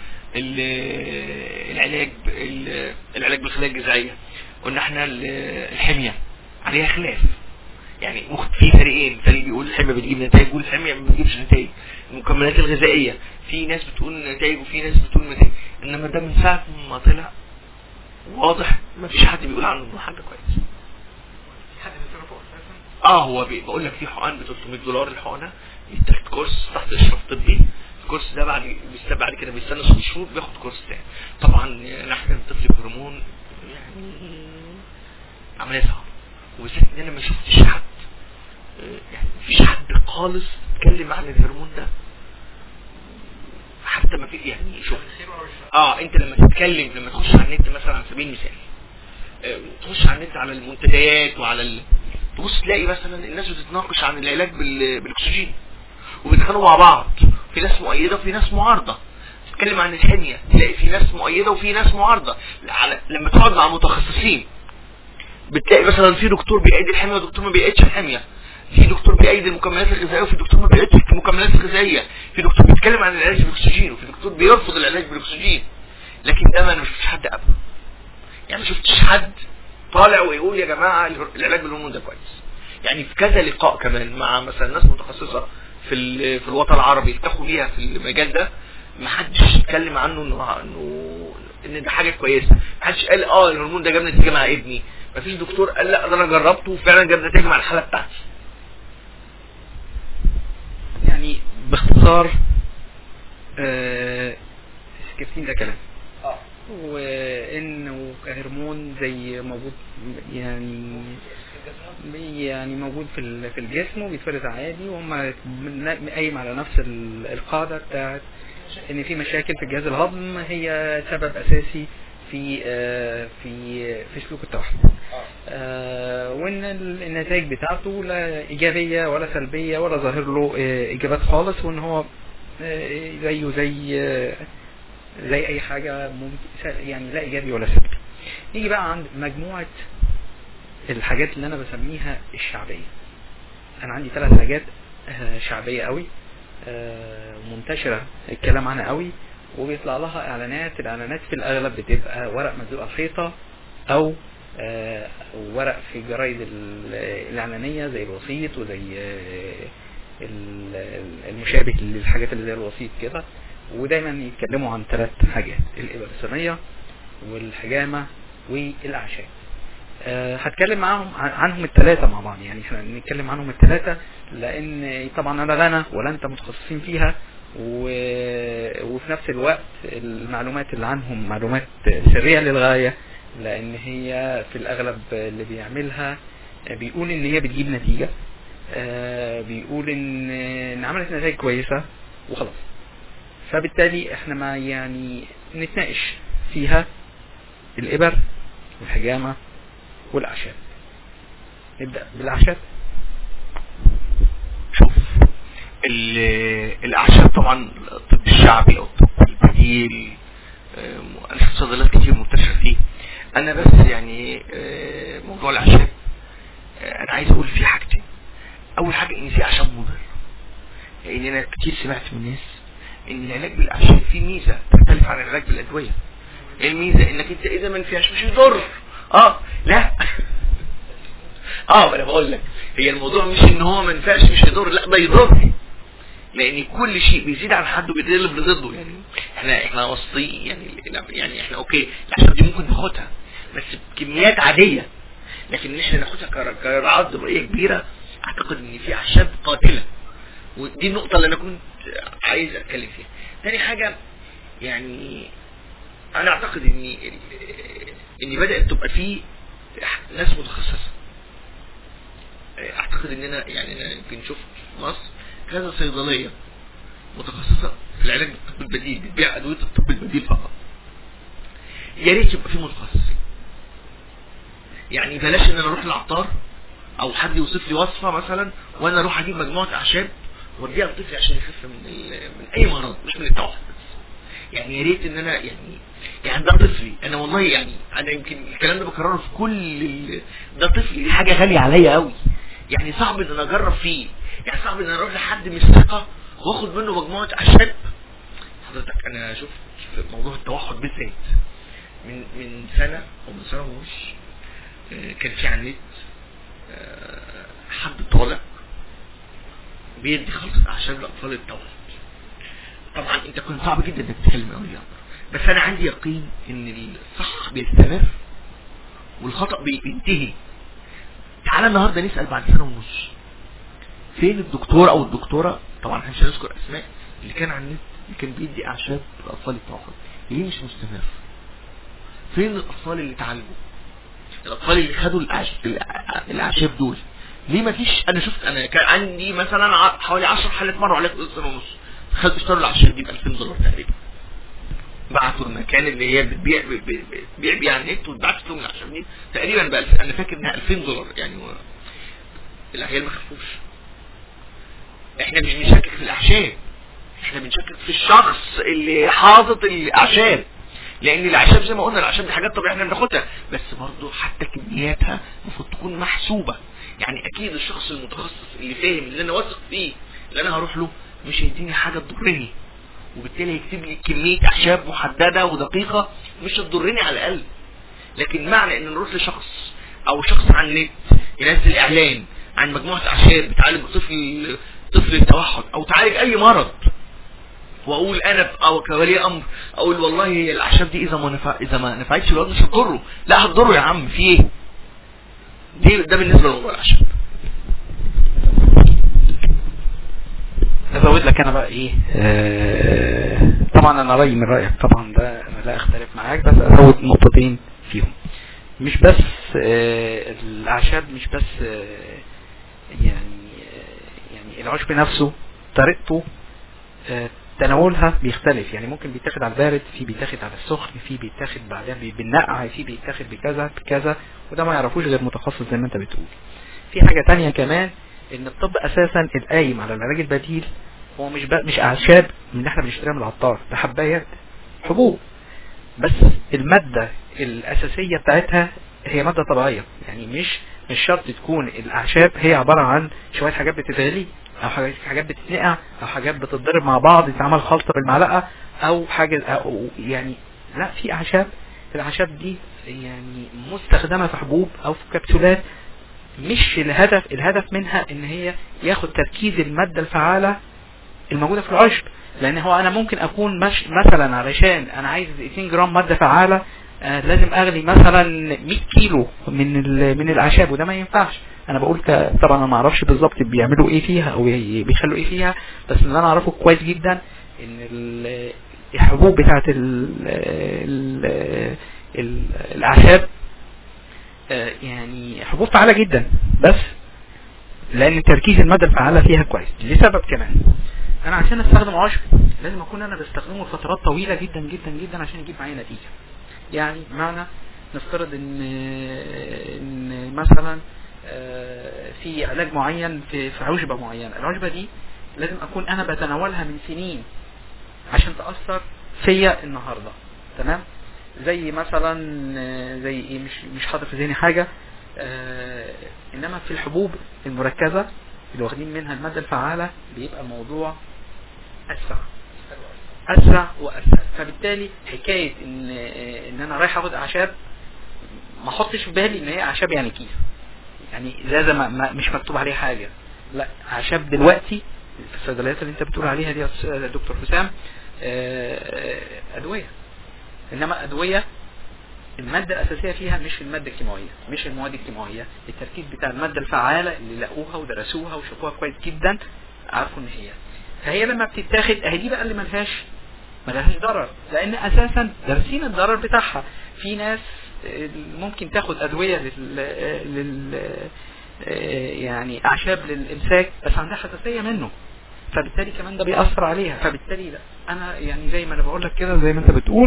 ال- العلاج ال- العلاج بالخلايا الجذعيه قلنا احنا ال- الحميه عليها خلاف يعني مخ- في فريقين فريق بيقول الحميه بتجيب نتائج والحميه ما بتجيبش نتائج المكملات الغذائيه في ناس بتقول نتائج وفي ناس بتقول نتائج انما ده من ساعه ما طلع واضح ما فيش حد بيقول عنه انه حاجه كويس اه هو بي- بقول لك في حقن ب 300 دولار الحقنه يتاخد كورس تحت اشراف طبي الكورس ده بعد بيست- بعد كده بيستنى ست شهور بياخد كورس تاني طبعا نحن الطفل بهرمون يعني عمليه صعبه وبالذات ان انا ما شفتش حد آه، يعني مفيش حد خالص اتكلم عن الهرمون ده حتى ما في يعني شوف اه انت لما تتكلم لما تخش على النت مثلا على سبيل المثال آه، تخش على النت على المنتديات وعلى ال... تبص تلاقي مثلا الناس بتتناقش عن العلاج بال... بالاكسجين وبيتخانقوا مع بعض في ناس مؤيده وفي ناس معارضه تتكلم عن الحميه تلاقي في ناس مؤيده وفي ناس معارضه على... لما تقعد مع متخصصين بتلاقي مثلا في دكتور بيأيد الحميه ودكتور ما بيأيدش الحميه في دكتور بيأيد المكملات الغذائيه وفي دكتور ما بيأيدش المكملات الغذائيه في دكتور بيتكلم عن العلاج بالاكسجين وفي دكتور بيرفض العلاج بالاكسجين لكن ده ما أنا ما شفتش حد قبله يعني ما شفتش حد طالع ويقول يا جماعه العلاج بالهرمون ده كويس يعني في كذا لقاء كمان مع مثلا ناس متخصصه في ال- في الوطن العربي يفتحوا بيها في المجال ده ما حدش اتكلم عنه انه انه ان ده حاجه كويسه ما حدش قال اه الهرمون ده جاب نتيجه مع ابني ما فيش دكتور قال لا ده انا جربته وفعلا جاب نتيجه مع الحاله بتاعتي يعني باختصار آه السكرتين ده كلام وانه كهرمون زي موجود يعني يعني موجود في ال- في الجسم وبيتفرز عادي وهم من- قايم على نفس ال- القاعده بتاعت ان في مشاكل في الجهاز الهضم هي سبب اساسي في آه، في في سلوك التوحد آه، وان ال- النتائج بتاعته لا ايجابيه ولا سلبيه ولا ظاهر له آه، اجابات خالص وان هو آه، زيه زي آه، زي اي حاجه ممكن يعني لا ايجابي ولا سلبي نيجي بقى عند مجموعه الحاجات اللي انا بسميها الشعبيه انا عندي ثلاث حاجات آه، شعبيه قوي آه، منتشره الكلام عنها قوي وبيطلع لها اعلانات الاعلانات في الاغلب بتبقى ورق ملزوق على الحيطه او آه، ورق في جرايد ال- الاعلانيه زي الوسيط وزي آه، ال- ال- المشابه للحاجات اللي زي الوسيط كده ودايما يتكلموا عن ثلاث حاجات الابر الصينيه والحجامه والاعشاب آه، هتكلم معاهم عن- عنهم الثلاثة مع بعض يعني احنا نتكلم عنهم الثلاثة لان طبعا انا لا انا ولا انت متخصصين فيها و... وفي نفس الوقت المعلومات اللي عنهم معلومات سرية للغاية لان هي في الاغلب اللي بيعملها بيقول ان هي بتجيب نتيجة آه، بيقول ان ان عملت نتائج كويسة وخلاص فبالتالي احنا ما يعني نتناقش فيها الابر والحجامة والاعشاب نبدأ بالاعشاب شوف ال- الاعشاب طبعا الطب الشعبي او الطب البديل آه، انا في صيدليات كتير منتشره فيه انا بس يعني آه، موضوع الاعشاب آه، انا عايز اقول فيه حاجتين اول حاجه ان في اعشاب مضر لان انا كتير سمعت من ناس ان العلاج بالاعشاب فيه ميزه تختلف عن العلاج بالادويه ايه الميزه انك انت اذا ما نفعش مش هيضر اه لا اه ما انا بقول لك هي الموضوع مش ان هو ما ينفعش مش هيضر لا ده يضر لان كل شيء بيزيد عن حده بيقلب لضده يعني احنا احنا وسطي يعني يعني احنا اوكي الاعشاب دي ممكن ناخدها بس بكميات عاديه لكن ان احنا ناخدها كر- كرعاة ضروريه كبيره اعتقد ان في اعشاب قاتله ودي النقطه اللي انا كنت عايز اتكلم فيها تاني حاجه يعني انا اعتقد ان ان بدات تبقى في ناس متخصصه اعتقد ان انا يعني انا يمكن شفت في مصر كذا صيدليه متخصصه في العلاج بالطب البديل بتبيع ادويه الطب البديل فقط يا ريت يبقى في متخصصين يعني بلاش ان انا اروح للعطار او حد يوصف لي وصفه مثلا وانا اروح اجيب مجموعه اعشاب واديها لطفلي عشان يخف من ال- من اي مرض مش من التوحد بس يعني يا ريت ان انا يعني يعني ده طفلي انا والله يعني انا يمكن الكلام ده بكرره في كل ال... ده طفلي دي حاجه غاليه عليا قوي يعني صعب ان انا اجرب فيه يعني صعب ان انا اروح لحد مش ثقه واخد منه مجموعه اعشاب حضرتك انا شفت في موضوع التوحد بالذات من من سنه او من سنه ونص آه، كان في على النت آه، حد طالع بيدي خلطه اعشاب لاطفال التوحد طبعا انت كنت صعب جدا انك تتكلم قوي الامر بس انا عندي يقين ان الصح بيستمر والخطا بي- بينتهي تعالى النهارده نسال بعد سنه ونص فين الدكتور او الدكتوره طبعا احنا مش هنذكر اسماء اللي كان على النت اللي كان بيدي اعشاب لاطفال التوحد ليه مش مستمر فين الاطفال اللي اتعالجوا الاطفال اللي خدوا الأعش- الأع- الاعشاب دول ليه ما فيش انا شفت انا كان عندي مثلا ع- حوالي 10 حالات مروا عليك سنه ونص خدوا اشتروا الاعشاب دي ب 2000 دولار تقريبا بعتوا المكان اللي هي بتبيع بتبيع بيها على النت واتبعت لهم الاعشاب دي تقريبا ب 2000 انا فاكر انها 2000 دولار يعني و... العيال ما خافوش احنا مش بنشكك في الاعشاب احنا بنشكك في الشخص اللي حاطط الاعشاب لان الاعشاب زي ما قلنا الاعشاب دي حاجات طبيعيه احنا بناخدها بس برضه حتى كمياتها المفروض تكون محسوبه يعني اكيد الشخص المتخصص اللي فاهم اللي انا واثق فيه اللي انا هروح له مش هيديني حاجه تضرني وبالتالي هيكتب لي كميه اعشاب محدده ودقيقه مش هتضرني على الاقل لكن معنى ان نروح لشخص او شخص على النت ينزل اعلان عن مجموعه اعشاب بتعالج طفل طفل التوحد او تعالج اي مرض واقول انا او كولي امر اقول والله هي الاعشاب دي اذا ما نفع اذا ما نفعتش الواد مش هتضره لا هتضره يا عم في ايه دي ده بالنسبه لموضوع الاعشاب ازود لك انا بقى ايه آه طبعا انا رايي من رايك طبعا ده انا لا اختلف معاك بس ازود نقطتين فيهم مش بس آه الاعشاب مش بس آه يعني آه يعني العشب نفسه طريقته آه تناولها بيختلف يعني ممكن بيتاخد على البارد في بيتاخد على السخن في بيتاخد بعدها بي- بالنقع في بيتاخد بكذا بكذا وده ما يعرفوش غير متخصص زي ما انت بتقول في حاجة تانية كمان ان الطب اساسا القايم على العلاج البديل هو مش بقى مش اعشاب من اللي احنا بنشتريها من العطار ده حبايات حبوب بس المادة الاساسية بتاعتها هي مادة طبيعية يعني مش مش شرط تكون الاعشاب هي عبارة عن شوية حاجات بتتغلي او حاجات حاجات بتتنقع او حاجات بتتضرب مع بعض يتعمل خلطة بالمعلقة او حاجة أو يعني لا في اعشاب الاعشاب دي يعني مستخدمة في حبوب او في كبسولات مش الهدف الهدف منها ان هي ياخد تركيز المادة الفعالة الموجودة في العشب لان هو انا ممكن اكون مش مثلا علشان انا عايز 2 جرام مادة فعالة آه لازم اغلي مثلا 100 كيلو من ال- من الاعشاب وده ما ينفعش انا بقول ك- طبعا انا ما اعرفش بالظبط بيعملوا ايه فيها او بي- بيخلوا ايه فيها بس اللي انا اعرفه كويس جدا ان ال- الحبوب بتاعت ال ال ال الاعشاب آه، يعني حبوب فعالة جدا بس لان تركيز المادة الفعالة فيها كويس لسبب كمان انا عشان استخدم عشب لازم اكون انا بستخدمه لفترات طويلة جدا جدا جدا عشان يجيب معايا نتيجة يعني معنى نفترض ان ان مثلا آه، في علاج معين في في عشبة معينة العشبة دي لازم اكون انا بتناولها من سنين عشان تأثر فيا النهاردة تمام زي مثلا آه، زي ايه مش مش حاضر في ذهني حاجة آه، انما في الحبوب المركزة اللي واخدين منها المادة الفعالة بيبقى الموضوع اسرع اسرع واسهل فبالتالي حكاية ان آه، ان انا رايح اخد اعشاب ما احطش في بالي ان هي اعشاب يعني كيس يعني ازازه ما ما مش مكتوب عليها حاجه لا اعشاب دلوقتي في الصيدليات اللي انت بتقول عليها دي يا أستاذ- يا دكتور حسام آه، آه، ادويه انما ادويه المادة الأساسية فيها مش المادة الكيماوية مش المواد الكيماوية التركيز بتاع المادة الفعالة اللي لقوها ودرسوها وشافوها كويس جدا عارفوا ان هي فهي لما بتتاخد اهي دي بقى اللي ملهاش ملهاش ضرر لان اساسا دارسين الضرر بتاعها في ناس آه، ممكن تاخد ادوية لل, لل... آه، يعني اعشاب للامساك بس عندها حساسية منه فبالتالي كمان ده بيأثر عليها فبالتالي لا انا يعني زي ما انا بقول لك كده زي ما انت بتقول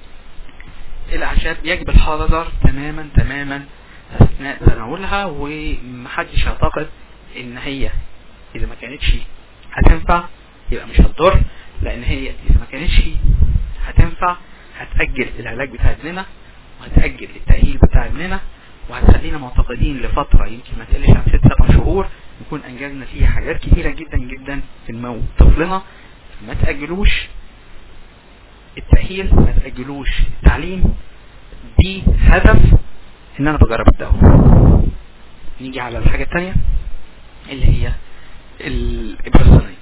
الاعشاب يجب الحذر تماما تماما اثناء تناولها ومحدش يعتقد ان هي اذا ما كانتش هتنفع يبقى مش هتضر لان هي اذا ما كانتش هتنفع هتأجل العلاج بتاع ابننا وهتأجل التأهيل بتاع ابننا وهتخلينا معتقدين لفترة يمكن ما تقلش عن ست سبع شهور نكون انجزنا فيها حاجات كتيرة جدا جدا في نمو طفلنا ما تأجلوش التأهيل ما تأجلوش التعليم دي هدف ان انا بجرب الدواء نيجي على الحاجة التانية اللي هي الإبرة الصينية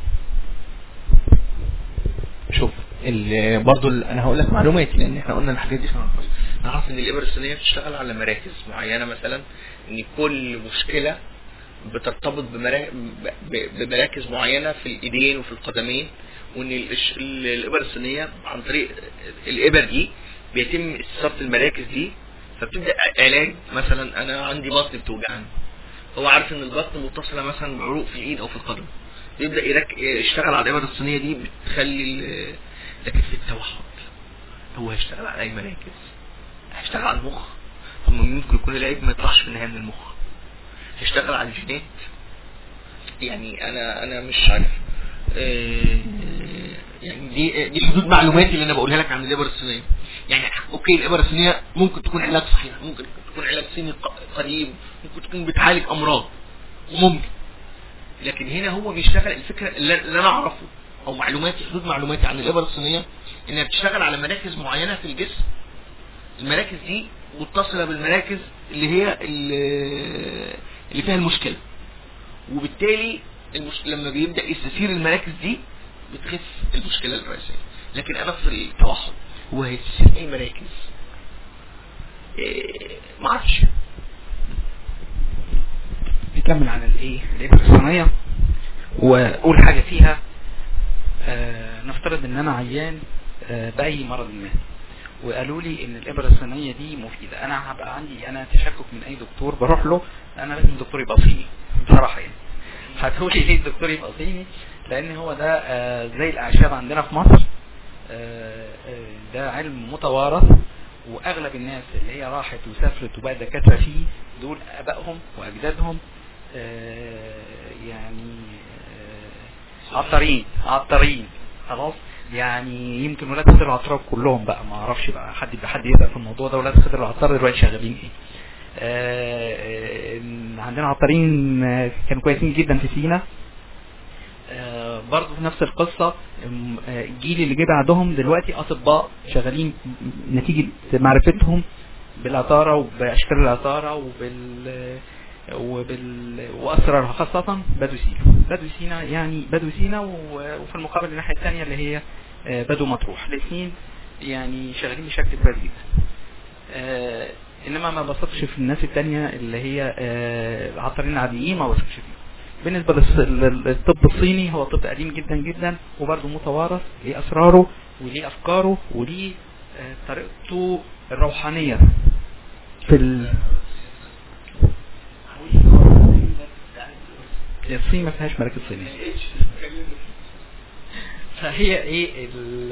شوف ال- برضو ال- انا هقول لك معلوماتي لان احنا قلنا الحاجات دي احنا نعرف ان الابر الصينيه بتشتغل على مراكز معينه مثلا ان كل مشكله بترتبط بمرا- ب- بمراكز معينه في الايدين وفي القدمين وان الإش- ال- الابر الصينيه عن طريق الابر دي بيتم استثاره المراكز دي فبتبدا علاج مثلا انا عندي بطن بتوجعني هو عارف ان البطن متصله مثلا بعروق في الايد او في القدم يبدا يرك... يشتغل على الابر الصينيه دي بتخلي ال- لكن في التوحد هو هيشتغل على اي مراكز هيشتغل على المخ طب ما ممكن يكون العيب ما يطلعش في النهايه من المخ هيشتغل على الجينات يعني انا انا مش عارف آه، يعني دي دي حدود معلوماتي اللي انا بقولها لك عن الابر الصينيه يعني اوكي الابر الصينيه ممكن تكون علاج صحيح ممكن تكون علاج صيني ق- قريب ممكن تكون بتعالج امراض ممكن لكن هنا هو بيشتغل الفكره اللي اللي انا اعرفه او معلوماتي حدود معلوماتي عن الابر الصينيه انها بتشتغل على مراكز معينه في الجسم المراكز دي متصله بالمراكز اللي هي اللي اللي فيها المشكله وبالتالي المش... لما بيبدا يستثير المراكز دي بتخف المشكله الرئيسيه لكن انا في التوحد هو هيستثير اي مراكز إيه ما اعرفش نكمل عن الايه الإبرة الصينية واقول حاجة فيها آه نفترض ان انا عيان آه بأي مرض ما وقالوا لي ان الإبرة الصينية دي مفيدة انا هبقى عندي انا تشكك من اي دكتور بروح له انا لازم الدكتور يبقى صيني بصراحة يعني هتقولي ليه الدكتور يبقى صيني لان هو ده آه، زي الاعشاب عندنا في مصر آه، آه، ده علم متوارث واغلب الناس اللي هي راحت وسافرت وبقت دكاتره فيه دول ابائهم واجدادهم آه، يعني آه، عطارين عطارين خلاص يعني يمكن ولاد خضر العطار كلهم بقى ما اعرفش بقى حد حد يبقى في الموضوع ده ولاد خضر العطار دلوقتي شغالين ايه آه، آه، عندنا عطارين آه، كانوا كويسين جدا في سينا آه، برضه في نفس القصة م- آه، الجيل اللي جه بعدهم دلوقتي أطباء شغالين نتيجة معرفتهم بالعطارة وبأشكال العطارة وبال وبال وأسرارها خاصة بدو سينا بدو سينا يعني بدو سينا و- وفي المقابل الناحية الثانية اللي هي آه، بدو مطروح الاثنين يعني شغالين بشكل كويس جدا آه، انما ما بثقش في الناس التانية اللي هي آه، العطارين العاديين ما بثقش فيهم بالنسبة للص- لل- للطب الصيني هو طب قديم جدا جدا وبرضه متوارث ليه أسراره وليه أفكاره وليه آه، طريقته الروحانية في ال... الصين ما فيهاش مراكز صينية فهي ايه ال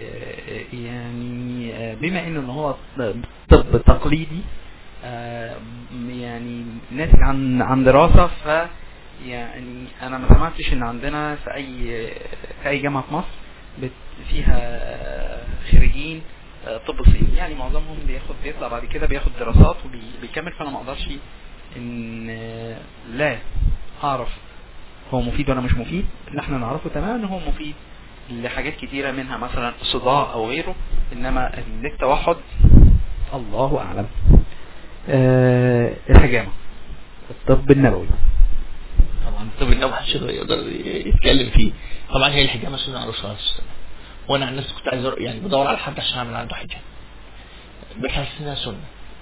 يعني آه، بما انه إن هو طب تقليدي آه، يعني ناتج عن عن دراسة ف يعني انا ما سمعتش ان عندنا في اي في اي جامعة في مصر بت- فيها خريجين آه، طب صيني يعني معظمهم بياخد بيطلع بعد كده بياخد دراسات وبيكمل فانا ما اقدرش ان آه، لا اعرف هو مفيد ولا مش مفيد اللي احنا نعرفه تماما ان هو مفيد لحاجات كتيرة منها مثلا صداع او غيره انما للتوحد الله اعلم أه الحجامة الطب النبوي طبعا الطب النبوي محدش يقدر يتكلم فيه طبعا هي الحجامه سنه على الرسول عليه الصلاه والسلام وانا عن نفسي كنت عايز أر- يعني بدور على حد عشان اعمل عنده حجامه بحس انها سنه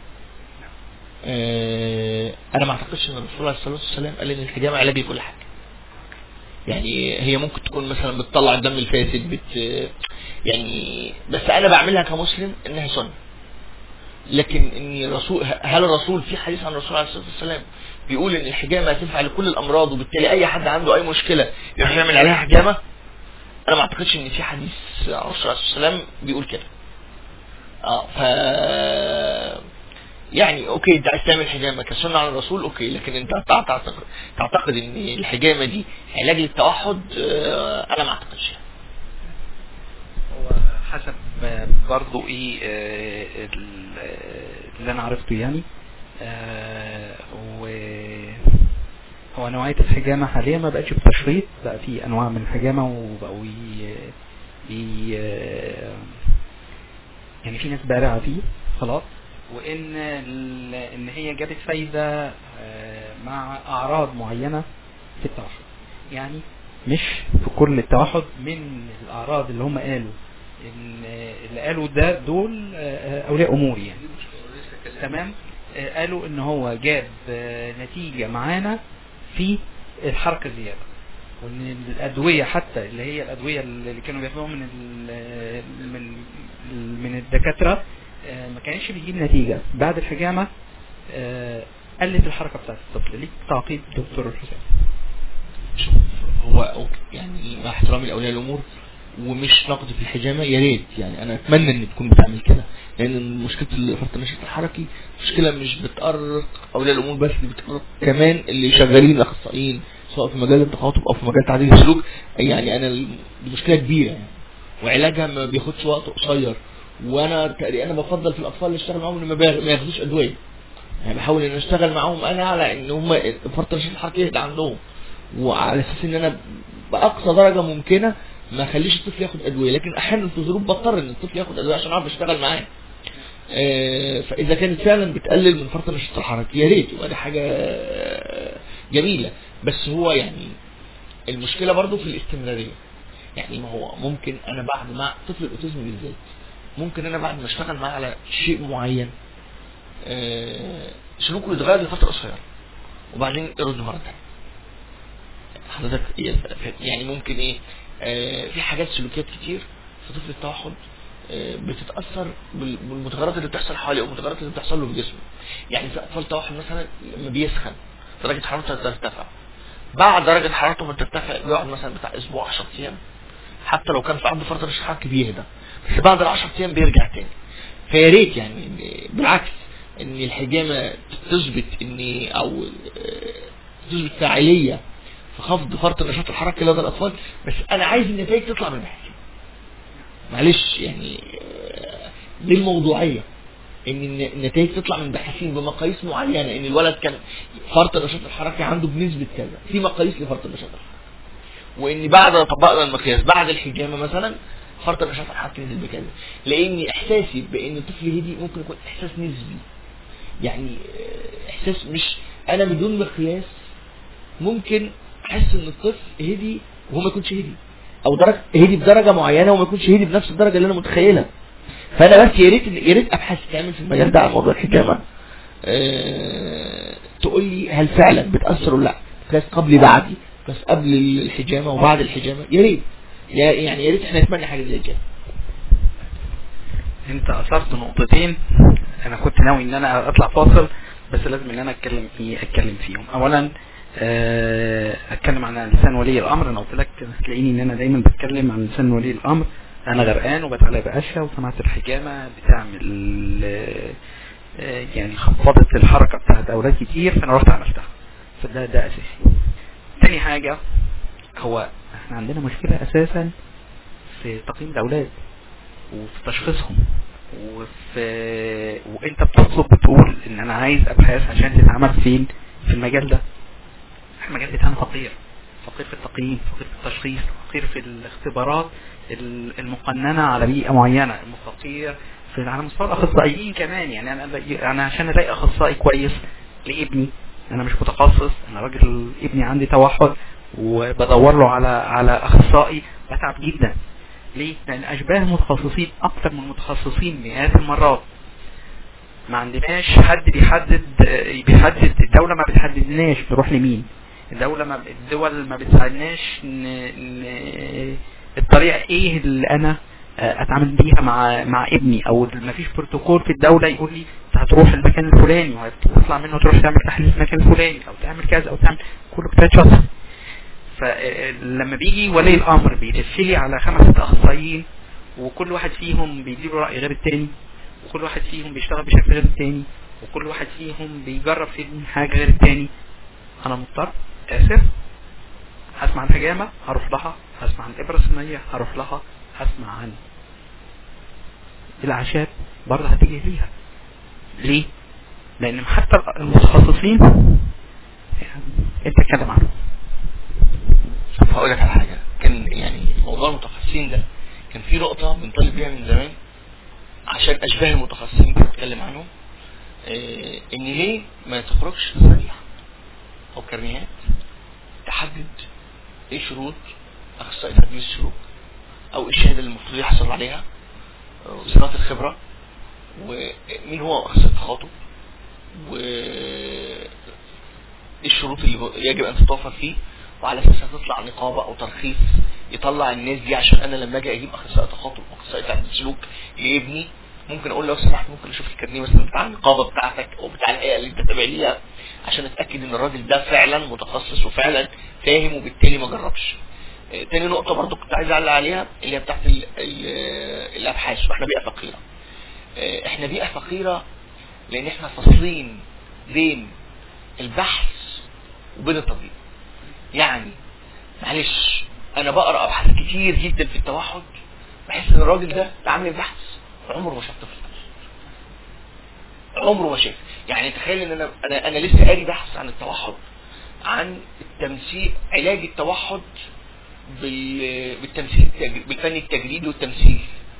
آه، انا ما اعتقدش ان الرسول عليه الصلاه والسلام قال ان الحجامه علاج لكل حاجه يعني هي ممكن تكون مثلا بتطلع الدم الفاسد بت يعني بس انا بعملها كمسلم انها سنه لكن ان الرسول هل الرسول في حديث عن الرسول عليه الصلاه والسلام بيقول ان الحجامه هتنفع لكل الامراض وبالتالي اي حد عنده اي مشكله يروح يعمل عليها حجامه انا ما اعتقدش ان في حديث عن الرسول عليه الصلاه والسلام بيقول كده اه ف يعني اوكي انت عايز تعمل حجامه كسنه على الرسول اوكي لكن انت تع- تعتقد تعتقد ان الحجامه دي علاج للتوحد آه، انا ما اعتقدش يعني. هو حسب آه، برضو ايه آه، ال- آه، اللي انا عرفته يعني آه، و هو نوعية الحجامة حاليا ما بقتش بتشريط بقى في انواع من الحجامة وبقوا ي... ي... يعني في ناس بارعة فيه خلاص وان ال... ان هي جابت فايدة آه، مع اعراض معينة في التوحد يعني مش في كل التوحد من الاعراض اللي هم قالوا ان اللي قالوا ده دول آه، اولياء امور يعني تمام آه، قالوا ان هو جاب آه، نتيجة معانا في الحركة الزيادة وان الادوية حتى اللي هي الادوية اللي كانوا بياخدوها من ال- من من الدكاترة آه، ما كانش بيجيب نتيجة بعد الحجامة آه، قلت الحركة بتاعت الطفل ليك تعقيب دكتور حسام شوف هو أوكي، يعني مع احترامي لاولياء الامور ومش نقد في الحجامه يا ريت يعني انا اتمنى ان تكون بتعمل كده لان مشكله الفرط النشاط الحركي مشكله مش بتأرق اولياء الامور بس دي بتأرق كمان اللي شغالين اخصائيين سواء في مجال التخاطب او في مجال تعديل السلوك يعني انا ال- دي مشكله كبيره يعني وعلاجها ما بياخدش وقت قصير وانا تقريبا انا بفضل في الاطفال اللي اشتغل معاهم ان ما بياخ- ما ياخدوش ادويه يعني بحاول ان اشتغل معاهم انا على ان هم فرط النشاط الحركي يهدى عندهم وعلى اساس ان انا باقصى درجه ممكنه ما اخليش الطفل ياخد ادويه لكن احيانا في ظروف بضطر ان الطفل ياخد ادويه عشان اعرف اشتغل معاه آه، فاذا كانت فعلا بتقلل من فرط النشاط الحركي يا ريت يبقى دي حاجه آه، جميله بس هو يعني المشكله برضو في الاستمراريه يعني ما هو ممكن انا بعد ما طفل الاوتيزم بالذات ممكن انا بعد ما اشتغل معاه على شيء معين آه، سلوكه يتغير لفتره قصيره وبعدين يرد مره ثانيه حضرتك يعني ممكن ايه آه في حاجات سلوكيات كتير في طفل التوحد آه بتتاثر بال- بالمتغيرات اللي بتحصل حواليه والمتغيرات اللي بتحصل له في جسمه يعني في اطفال توحد مثلا لما بيسخن درجه حرارته ترتفع بعد درجة حرارته ما ترتفع بيقعد مثلا بتاع اسبوع 10 ايام حتى لو كان في عنده فترة نشاط حركي بيهدى بس بعد ال 10 ايام بيرجع تاني فيا ريت يعني إن- بالعكس ان الحجامة تثبت ان او آه، تثبت فاعلية في خفض فرط النشاط الحركي لدى الاطفال بس انا عايز النتائج تطلع من الباحثين معلش يعني آه، دي الموضوعية ان الن- النتائج تطلع من باحثين بمقاييس معينة ان الولد كان فرط النشاط الحركي عنده بنسبة كذا في مقاييس لفرط النشاط الحركي وان بعد ما طبقنا المقياس بعد الحجامة مثلا فرط النشاط الحركي نزل بكذا لان احساسي بان الطفل هدي ممكن يكون احساس نسبي يعني آه، احساس مش انا بدون مقياس ممكن احس ان الطفل هدي وهو ما يكونش هدي او درجه هدي بدرجه معينه وما يكونش هدي بنفس الدرجه اللي انا متخيلها فانا بس يا ريت يا ريت ابحاث تعمل في المجال ده عن موضوع الحجامه أه تقول لي هل فعلا بتاثر ولا لا قياس قبل بعدي قياس قبل الحجامه وبعد الحجامه يا ريت يا- يعني يا ريت احنا نتمنى حاجه زي كده انت اثرت نقطتين انا كنت ناوي ان انا اطلع فاصل بس لازم ان انا اتكلم فيه اتكلم فيهم اولا آه، اتكلم عن لسان ولي الامر انا قلت لك هتلاقيني ان انا دايما بتكلم عن لسان ولي الامر انا غرقان وبتعلق باشياء وسمعت الحجامه بتعمل آه، آه، يعني خفضت الحركه بتاعت اولاد كتير فانا رحت عملتها فده ده اساسي تاني حاجه هو احنا عندنا مشكله اساسا في تقييم الاولاد وفي تشخيصهم وفي وانت بتطلب بتقول ان انا عايز ابحاث عشان تتعمل فين في المجال ده المجال بتاعنا فقير فقير في التقييم فقير في التشخيص فقير في الاختبارات ال- المقننة على بيئة معينة فقير في على مستوى الاخصائيين كمان يعني انا انا عشان الاقي اخصائي كويس لابني انا مش متخصص انا راجل ابني عندي توحد وبدور له على على اخصائي بتعب جدا ليه؟ لأن أشباه المتخصصين أكثر من المتخصصين مئات المرات ما عندناش حد بيحدد آه، بيحدد الدولة ما بتحددناش نروح لمين الدولة ما الدول ما بتساعدناش ن... ن... الطريقة ايه اللي انا آه، اتعامل بيها مع مع ابني او ما فيش بروتوكول في الدولة يقول لي انت هتروح المكان الفلاني وهتطلع منه تروح تعمل تحليل في المكان الفلاني او تعمل كذا او تعمل كله بتاعت فلما بيجي ولي الامر بيلف لي على خمس ست اخصائيين وكل واحد فيهم بيديله راي غير التاني وكل واحد فيهم بيشتغل بشكل غير التاني وكل واحد فيهم بيجرب في حاجه غير التاني انا مضطر اسف هسمع عن الحجامه هروح لها هسمع عن الابره الصينيه هروح لها هسمع عن الاعشاب برضه هتيجي ليها ليه؟ لان حتى المتخصصين انت اتكلم عنهم طب هقول لك على حاجه كان يعني موضوع المتخصصين ده كان في نقطه بنطالب بيها من زمان عشان اشباه المتخصصين اللي بنتكلم عنهم آه، ان ليه ما تخرجش تصريح او كرنيهات تحدد ايه شروط اخصائي تدريس السلوك او ايه الشهاده اللي المفروض يحصل عليها آه، وصفات الخبره ومين هو اخصائي التخاطب و ايه الشروط اللي يجب ان تتوفر فيه وعلى اساسها تطلع نقابه او ترخيص يطلع الناس دي عشان انا لما اجي اجيب اخصائي تخاطب واخصائي تعديل سلوك لابني ممكن اقول لو سمحت ممكن اشوف الكارنيه مثلا بتاع النقابه بتاعتك او بتاع الهيئه اللي انت تابع ليها عشان اتاكد ان الراجل ده فعلا متخصص وفعلا فاهم وبالتالي ما جربش آه، تاني نقطة برضو كنت عايز اعلق عليها اللي هي بتاعت ال ال الابحاث واحنا بيئة فقيرة آه، احنا بيئة فقيرة لان احنا فاصلين بين البحث وبين التطبيق يعني معلش انا بقرا ابحاث كتير جدا في التوحد بحس ان الراجل ده عامل البحث عمره ما شاف طفل عمره ما شاف يعني تخيل ان انا انا انا لسه قاري بحث عن التوحد عن التمثيل علاج التوحد بال- بالتمثيل التج- بالفن التجريدي والتمثيل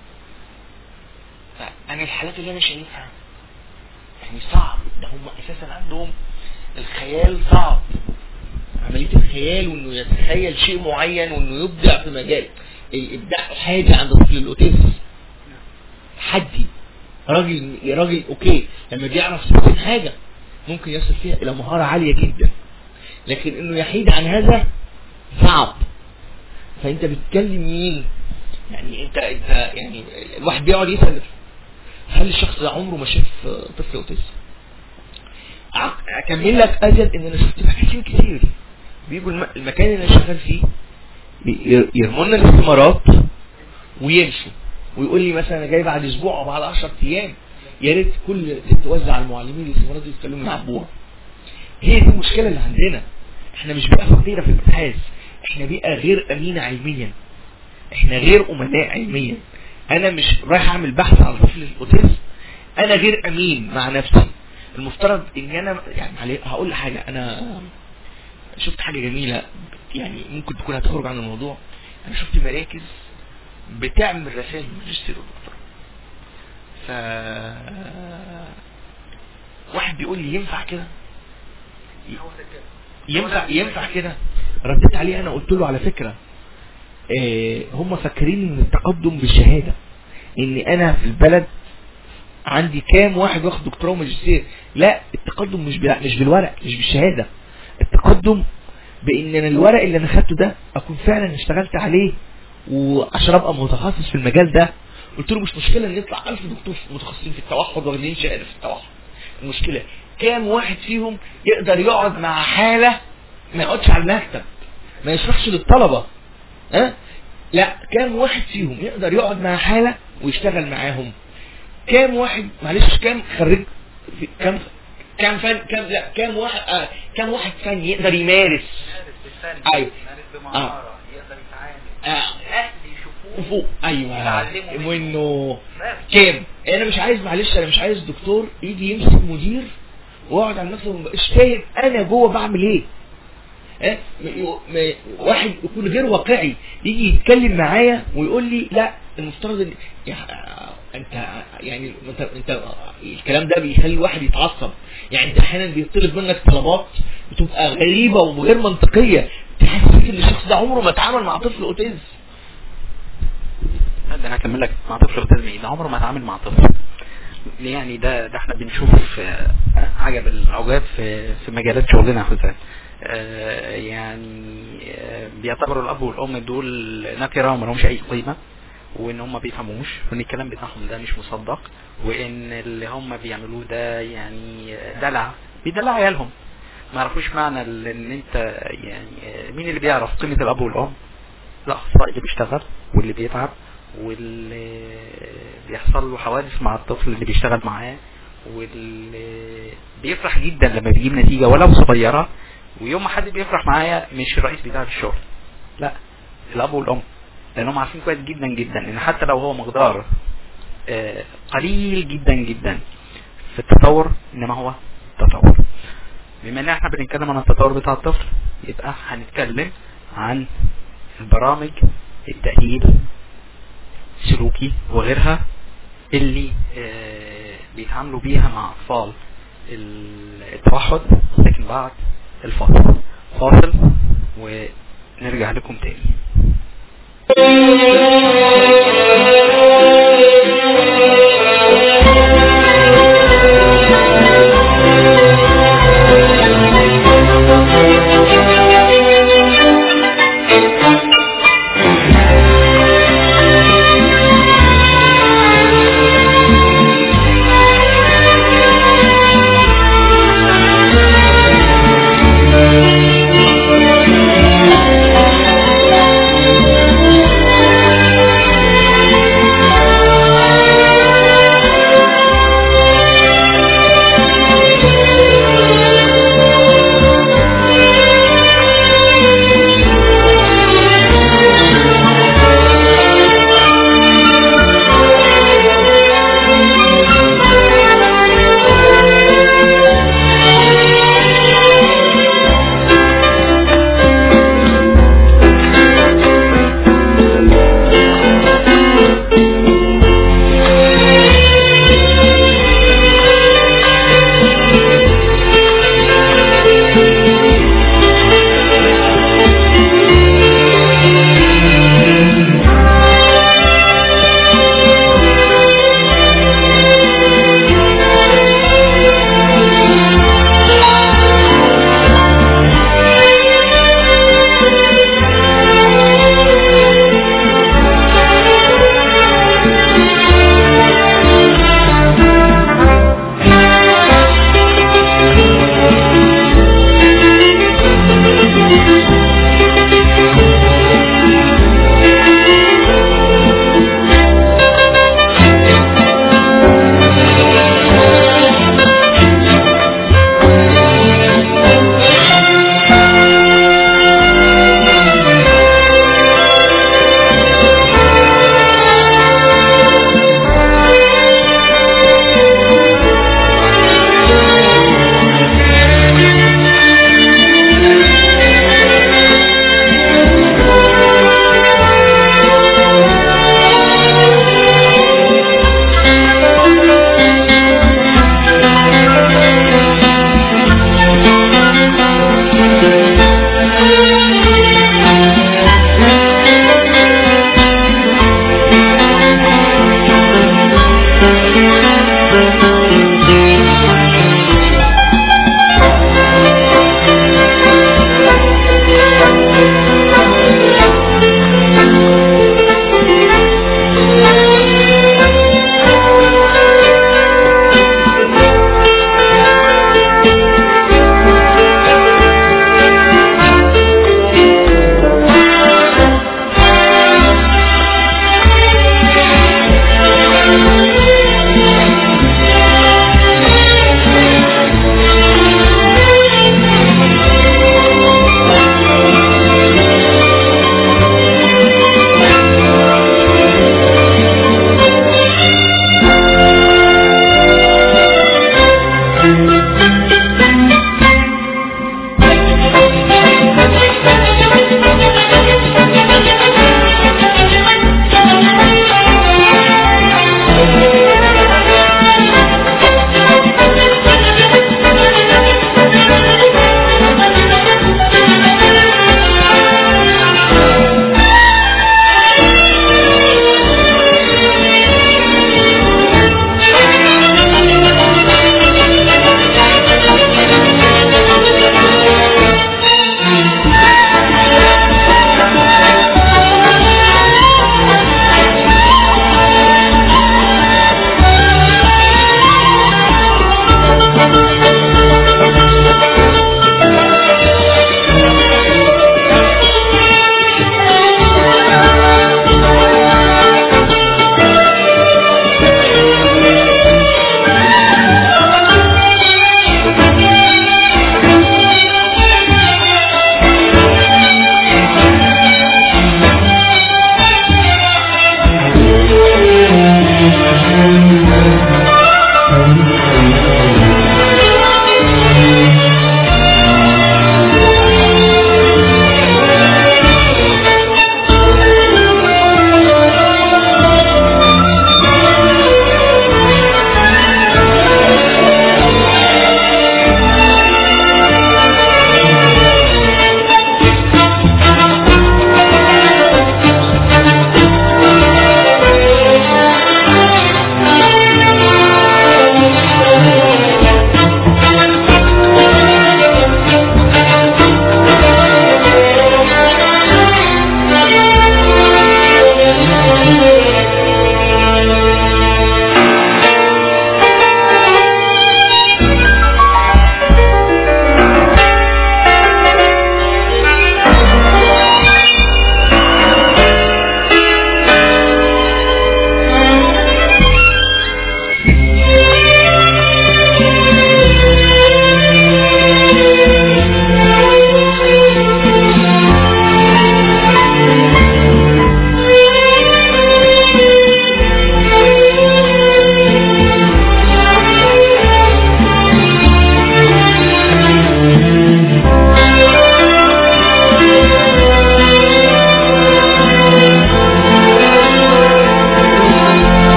فانا الحالات اللي انا شايفها يعني صعب ده هم اساسا عندهم الخيال صعب عملية الخيال وانه يتخيل شيء معين وانه يبدع في مجال الابداع حاجة عند طفل الاوتيزم حدي راجل يا راجل اوكي لما بيعرف يتقن حاجة ممكن يصل فيها الى مهارة عالية جدا لكن انه يحيد عن هذا صعب فانت بتتكلم مين يعني انت انت يعني الواحد بيقعد يسأل هل الشخص ده عمره ما شاف طفل اوتيزم اكمل لك اجل ان انا شفت بحثين كتير بيجوا الم- المكان اللي انا شغال فيه ي- يرموا لنا الاستمارات ويمشوا ويقول لي مثلا انا جاي بعد اسبوع او بعد 10 ايام يا ريت كل توزع على المعلمين الاستمارات دي يتكلموا يعبوها هي دي المشكله اللي عندنا احنا مش بيئه فقيره في الابحاث احنا بيئه غير امينه علميا احنا غير امناء علميا انا مش رايح اعمل بحث عن طفل الاوتيزم انا غير امين مع نفسي المفترض ان انا يعني علي- هقول حاجه انا شفت حاجه جميله يعني ممكن تكون هتخرج عن الموضوع انا شفت مراكز بتعمل رسائل ماجستير ودكتوراه ف واحد بيقول لي ينفع كده ينفع ينفع كده رديت عليه انا قلت له على فكره آه، هم فاكرين ان التقدم بالشهاده ان انا في البلد عندي كام واحد واخد دكتوراه وماجستير لا التقدم مش بال- مش بالورق مش بالشهاده التقدم بان انا الورق اللي انا خدته ده اكون فعلا اشتغلت عليه وعشان ابقى متخصص في المجال ده قلت له مش مشكله ان يطلع 1000 دكتور متخصصين في التوحد واخدين شهاده في التوحد المشكله كام واحد فيهم يقدر يقعد مع حاله ما يقعدش على المكتب ما يشرحش للطلبه ها لا كام واحد فيهم يقدر يقعد مع حاله ويشتغل معاهم كام واحد معلش كام خريج في- كام كام فن كام لا كام واحد آه كام واحد فني يقدر يمارس ايوه اه آه. فوق ايوه وانه كام انا مش عايز معلش انا مش عايز دكتور يجي يمسك مدير واقعد على المكتب ومبقاش فاهم انا جوه بعمل ايه اه م- م- واحد يكون غير واقعي يجي يتكلم معايا ويقول لي لا المفترض ان يا- انت يعني انت انت الكلام ده بيخلي الواحد يتعصب يعني انت احيانا بيطلب منك طلبات بتبقى غريبه وغير منطقيه تحسسك ان الشخص ده عمره ما اتعامل مع طفل اوتيزم لا، ده انا هكمل لك مع طفل اوتيزم ايه ده عمره ما اتعامل مع طفل يعني ده ده احنا بنشوف آه، عجب العجاب في في مجالات شغلنا يا حسام آه، يعني آه، بيعتبروا الاب والام دول نكره وما لهمش اي قيمه وان هم بيفهموش وان الكلام بتاعهم ده مش مصدق وان اللي هم بيعملوه ده يعني دلع بيدلعوا عيالهم ما يعرفوش معنى ال- ان انت يعني آه، مين اللي بيعرف قيمه الاب والام الاخصائي اللي بيشتغل واللي بيتعب واللي بيحصل له حوادث مع الطفل اللي بيشتغل معاه واللي بيفرح جدا لما بيجيب نتيجة ولو صغيرة ويوم ما حد بيفرح معايا مش الرئيس بتاع الشغل لا الاب والام لانهم عارفين كويس جدا جدا ان حتى لو هو مقدار آه، قليل جدا جدا في التطور انما هو تطور بما ان احنا بنتكلم عن التطور بتاع الطفل يبقى هنتكلم عن البرامج التأهيل السلوكي وغيرها اللي آه، بيتعاملوا بيها مع أطفال التوحد لكن بعد الفاصل فاصل ونرجع لكم تاني Thank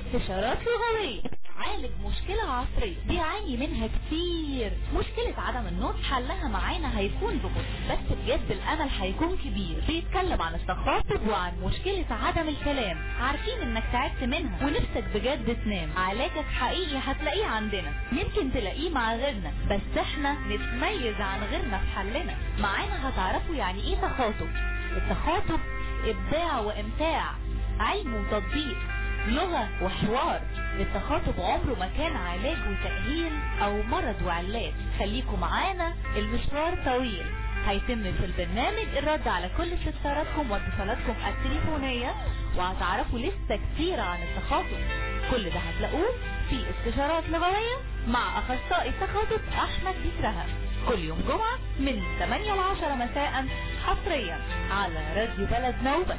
استشارات لغوية عالج مشكلة عصرية بيعاني منها كتير مشكلة عدم النطق حلها معانا هيكون ببطء بس بجد الامل هيكون كبير بيتكلم عن التخاطب وعن مشكلة عدم الكلام عارفين انك تعبت منها ونفسك بجد تنام علاجك حقيقي هتلاقيه عندنا يمكن تلاقيه مع غيرنا بس احنا نتميز عن غيرنا في حلنا معانا هتعرفوا يعني ايه تخاطب التخاطب ابداع وامتاع علم وتطبيق لغة وحوار التخاطب عمره ما كان علاج وتأهيل او مرض وعلاج خليكم معانا المشوار طويل هيتم في البرنامج الرد على كل استفساراتكم واتصالاتكم التليفونية وهتعرفوا لسه كتير عن التخاطب كل ده هتلاقوه في استشارات لغوية مع اخصائي التخاطب احمد بيترهب كل يوم جمعة من 8 ل 10 مساء حصريا على راديو بلد نوبة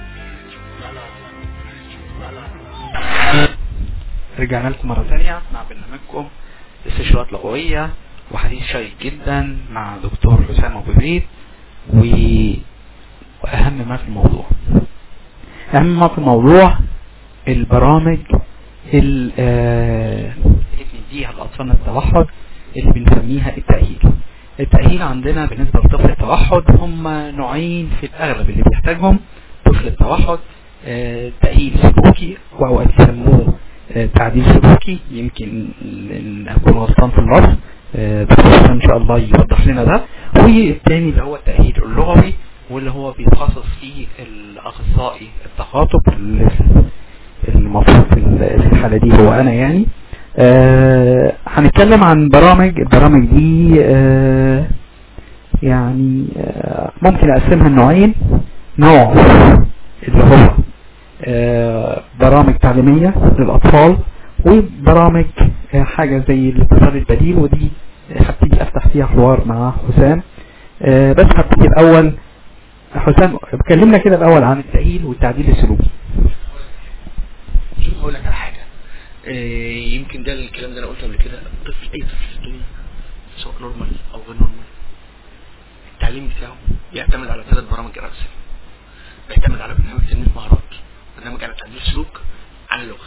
رجعنا لكم مرة تانية مع برنامجكم استشارات لغوية وحديث شيق جدا مع دكتور حسام أبو زيد و... وأهم ما في الموضوع أهم ما في الموضوع البرامج ال- آه، اللي بنديها لأطفالنا التوحد اللي بنسميها التأهيل التأهيل عندنا بالنسبة لطفل التوحد هم نوعين في الأغلب اللي بيحتاجهم طفل التوحد آه، تأهيل سلوكي وأوقات يسموه آه، تعديل سلوكي يمكن إن أكون غلطان في اللفظ آه، دكتور حسام إن شاء الله يوضح لنا ده والتاني اللي هو التأهيل اللغوي واللي هو بيتخصص فيه الأخصائي التخاطب اللي المفروض في ال- في الحالة دي هو أنا يعني آه، هنتكلم عن برامج البرامج دي آه، يعني آه، ممكن أقسمها لنوعين نوع اللي هو آه، برامج تعليمية للأطفال وبرامج آه، حاجة زي الاتصال البديل ودي هبتدي أفتح فيها حوار مع حسام آه، بس هبتدي الأول حسام كلمنا كده الأول عن التأهيل والتعديل السلوكي شوف هقول لك على حاجه آه، يمكن ده الكلام ده انا قلته قبل كده طفل اي طفل في الدنيا سواء نورمال او غير نورمال التعليم بتاعه بيعتمد على ثلاث برامج رئيسيه بيعتمد على برنامج تنميه مهارات برنامج على تعديل سلوك على لغه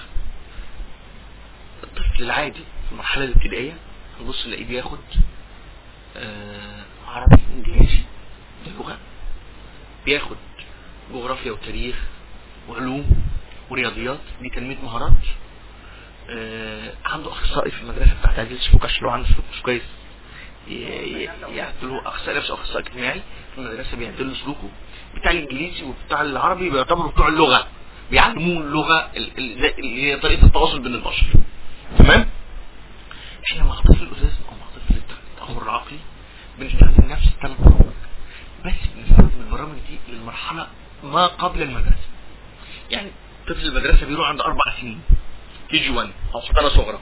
الطفل العادي في المرحله الابتدائيه هنبص نلاقيه بياخد آه، عربي انجليزي ده لغه بياخد جغرافيا وتاريخ وعلوم ورياضيات دي تنميه مهارات آه، عنده اخصائي في المدرسه بتاعت تعديل السلوك عشان لو عنده سلوك مش كويس ي- ي- يعدل له اخصائي نفسه اخصائي اجتماعي في المدرسه بيعدل له سلوكه بتاع الانجليزي وبتاع العربي بيعتبروا بتوع اللغه بيعلموه اللغه ال- ال- زي- اللي هي طريقه التواصل بين البشر تمام احنا مع طفل الاوتيزم او مع طفل التاخر العقلي بنستخدم نفس الثلاث برامج بس بنستخدم البرامج دي للمرحله ما قبل المدرسه يعني طفل المدرسه بيروح عند اربع سنين كي جي 1 او حضانه صغرى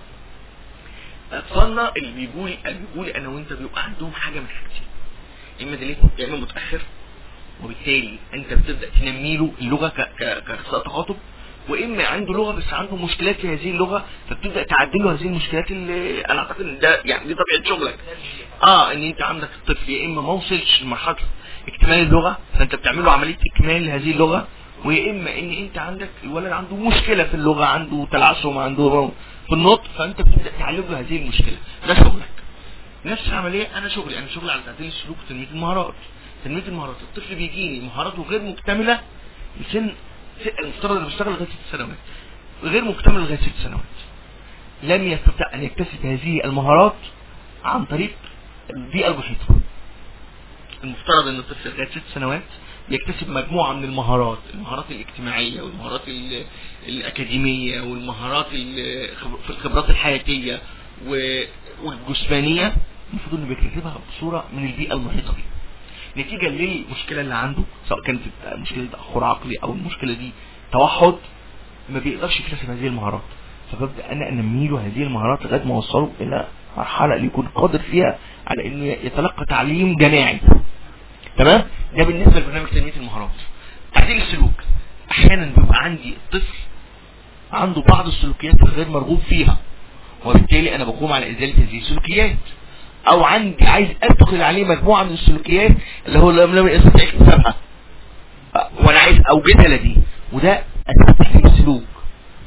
اطفالنا اللي بيجوا لي اللي بيجوا لي انا وانت بيبقى عندهم حاجه من حاجتين اما دليل يا اما متاخر وبالتالي انت بتبدا تنمي له اللغه ك- ك- كاخصائي تخاطب واما عنده لغه بس عنده مشكلات في هذه اللغه فبتبدا تعدل له هذه المشكلات اللي انا اعتقد ان ده يعني دي طبيعه شغلك اه ان انت عندك الطفل يا اما ما وصلش لمرحله اكتمال اللغه فانت بتعمل له عمليه اكمال لهذه اللغه ويا اما ان انت عندك الولد عنده مشكله في اللغه عنده تلعثم عنده في النطق فانت بتبدا تعالج له هذه المشكله ده شغلك نفس العمليه انا شغلي انا شغلي على تعديل السلوك وتنميه المهارات تنميه المهارات الطفل بيجيني مهاراته غير مكتمله لسن س- المفترض انه بيشتغل لغايه ست سنوات غير مكتمل لغايه ست سنوات لم يستطع ان يكتسب هذه المهارات عن طريق البيئه المحيطه المفترض ان الطفل لغايه ست سنوات يكتسب مجموعه من المهارات المهارات الاجتماعيه والمهارات ال- الاكاديميه والمهارات ال- في الخبرات الحياتيه و- والجسمانيه المفروض انه بيكتسبها بصوره من البيئه المحيطه بيه نتيجه للمشكله اللي عنده سواء كانت مشكله تاخر عقلي او المشكله دي توحد ما بيقدرش يكتسب هذه المهارات فببدا انا انمي له هذه المهارات لغايه ما اوصله الى مرحله اللي يكون قادر فيها على انه يتلقى تعليم جماعي تمام ده بالنسبه لبرنامج تنميه المهارات تعديل السلوك احيانا بيبقى عندي الطفل عنده بعض السلوكيات الغير مرغوب فيها وبالتالي انا بقوم على ازاله هذه السلوكيات او عندي عايز ادخل عليه مجموعه من السلوكيات اللي هو لم لم يستطيع اكتسابها أه، وانا عايز اوجدها لديه وده اساس تعليم السلوك اساس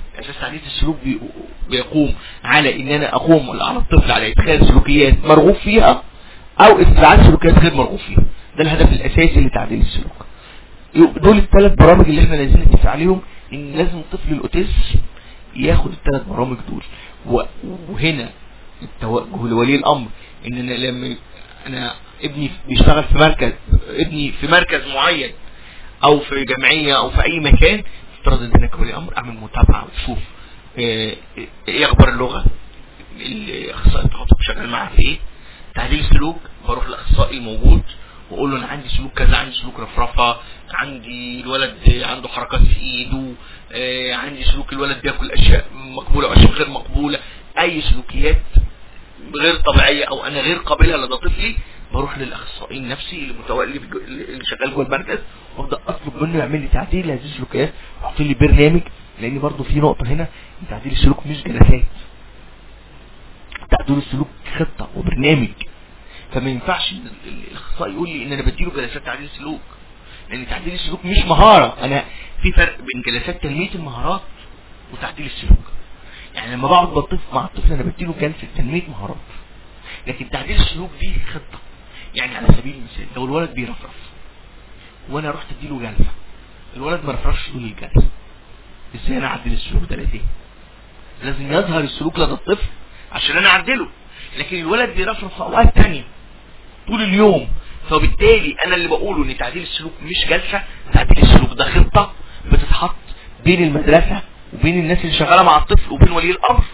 تعديل السلوك بي- بيقوم على ان انا اقوم على الطفل على ادخال سلوكيات مرغوب فيها او استبعاد سلوكيات غير مرغوب فيها ده الهدف الاساسي لتعديل السلوك دول الثلاث برامج اللي احنا لازم نتفق عليهم ان لازم طفل الاوتيزم ياخد الثلاث برامج دول و- وهنا التوجه لولي الامر ان انا لما انا ابني بيشتغل في مركز ابني في مركز معين او في جمعية او في اي مكان افترض ان انا كولي امر اعمل متابعة واشوف آه، ايه اخبار اللغة الاخصائي التخاطب شغال معاه في ايه تعديل السلوك بروح للاخصائي الموجود واقول له انا عندي سلوك كذا عندي سلوك رفرفه عندي الولد عنده حركات في ايده آه، عندي سلوك الولد بياكل اشياء مقبوله واشياء غير مقبوله اي سلوكيات غير طبيعيه او انا غير قابله لدى طفلي بروح للاخصائي النفسي اللي متولي في جو- اللي شغال جوه المركز وابدا اطلب منه يعمل لي تعديل لهذه السلوكيات يحط لي برنامج لان برضه في نقطه هنا إن تعديل السلوك مش جلسات تعديل السلوك خطه وبرنامج فما ينفعش ال- ال- الاخصائي يقول لي ان انا بديله جلسات تعديل سلوك لان تعديل السلوك مش مهاره انا في فرق بين جلسات تنميه المهارات وتعديل السلوك يعني لما بقعد بطف مع الطفل انا بديله جلسه تنميه مهارات لكن تعديل السلوك دي خطه يعني على سبيل المثال لو الولد بيرفرف وانا رحت اديله جلسه الولد ما رفرفش طول الجلسه ازاي انا اعدل السلوك ده ليه لازم يظهر السلوك لدى الطفل عشان انا اعدله لكن الولد بيرفرف في اوقات تانية طول اليوم فبالتالي انا اللي بقوله ان تعديل السلوك مش جلسه تعديل السلوك ده خطه بتتحط بين المدرسه وبين الناس اللي شغاله مع الطفل وبين ولي الامر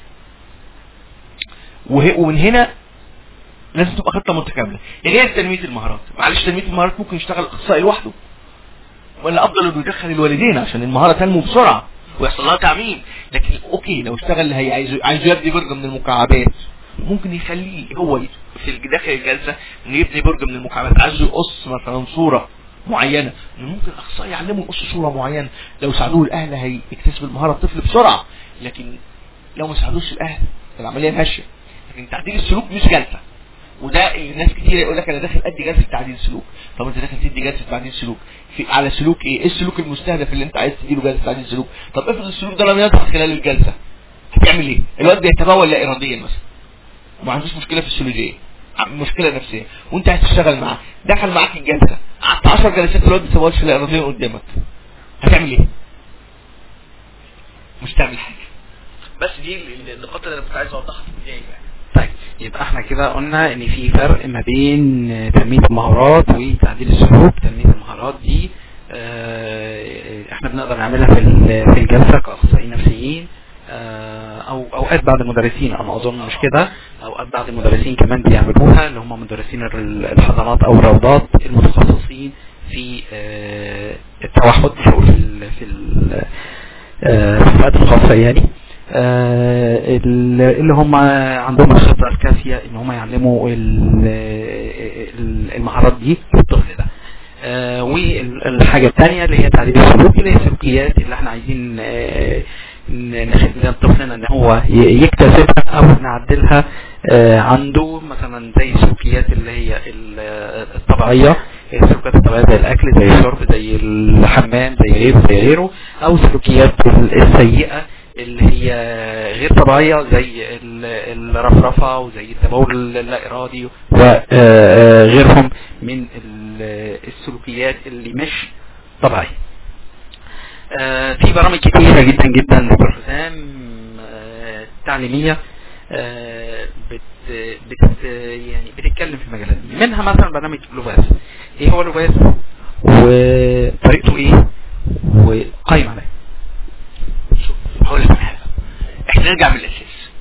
وه- ومن هنا لازم تبقى خطه متكامله غير تنميه المهارات معلش تنميه المهارات ممكن يشتغل اخصائي لوحده ولا افضل انه يدخل الوالدين عشان المهاره تنمو بسرعه ويحصل لها تعميم لكن اوكي لو اشتغل هي عايز عايز يبني برج من المكعبات ممكن يخليه هو في داخل الجلسه انه يبني برج من المكعبات عايز يقص مثلا صوره معينه إنه ممكن اخصائي يعلمه يقص صوره معينه لو ساعدوه الاهل هيكتسب المهاره الطفل بسرعه لكن لو ما ساعدوش الاهل العمليه ماشيه لكن تعديل السلوك مش جلسه وده اللي ناس كتير يقول لك انا داخل ادي جلسه تعديل سلوك طب انت داخل تدي جلسه تعديل سلوك في على سلوك ايه ايه السلوك المستهدف اللي انت عايز تديله جلسه تعديل سلوك طب افرض السلوك ده لم يظهر خلال الجلسه هتعمل ايه الواد بيتبول لا اراديا مثلا ما عندوش مشكله في السلوكيه مشكله نفسيه وانت عايز تشتغل معاه دخل معاك الجلسه قعدت 10 جلسات الواد ما بيتبولش لا اراديا قدامك هتعمل ايه مش تعمل حاجه بس دي النقاط اللي انا كنت عايز اوضحها في البدايه يعني طيب يبقى احنا كده قلنا ان في فرق ما بين تنمية المهارات وتعديل السلوك تنمية المهارات دي اه، احنا بنقدر نعملها في ال- في الجلسة كأخصائيين نفسيين اه، او اوقات بعض المدرسين انا اظن مش كده اوقات بعض المدرسين كمان بيعملوها اللي هم مدرسين ال- الحضانات او الروضات المتخصصين في اه، التوحد مش هقول في ال- في ال- اه، في الفئات الخاصة يعني آه، ال- اللي هم عندهم الخبرة الكافية ان هم يعلموا ال- ال- المهارات دي للطفل ده آه، والحاجة الثانية اللي هي تعديل السلوك اللي هي السلوكيات اللي احنا عايزين آه، ن- نخلي طفلنا ان هو ي- يكتسبها او نعدلها آه، عنده مثلا زي السلوكيات اللي هي ال- الطبيعية السلوكيات الطبيعية زي الاكل زي الشرب زي الحمام زي غيره زي غيره او السلوكيات السيئة اللي هي غير طبيعية زي ال- الرفرفة وزي التبول اللا إرادي وغيرهم من ال- السلوكيات اللي مش طبيعية آه، في برامج كتيرة جدا جدا دكتور حسام آه، تعليمية آه، بت بت يعني بتتكلم في المجالات دي منها مثلا برنامج لوباس ايه هو لوباس وطريقته ايه وقايم عليه شوف هقول لك على حاجه احنا نرجع من الاساس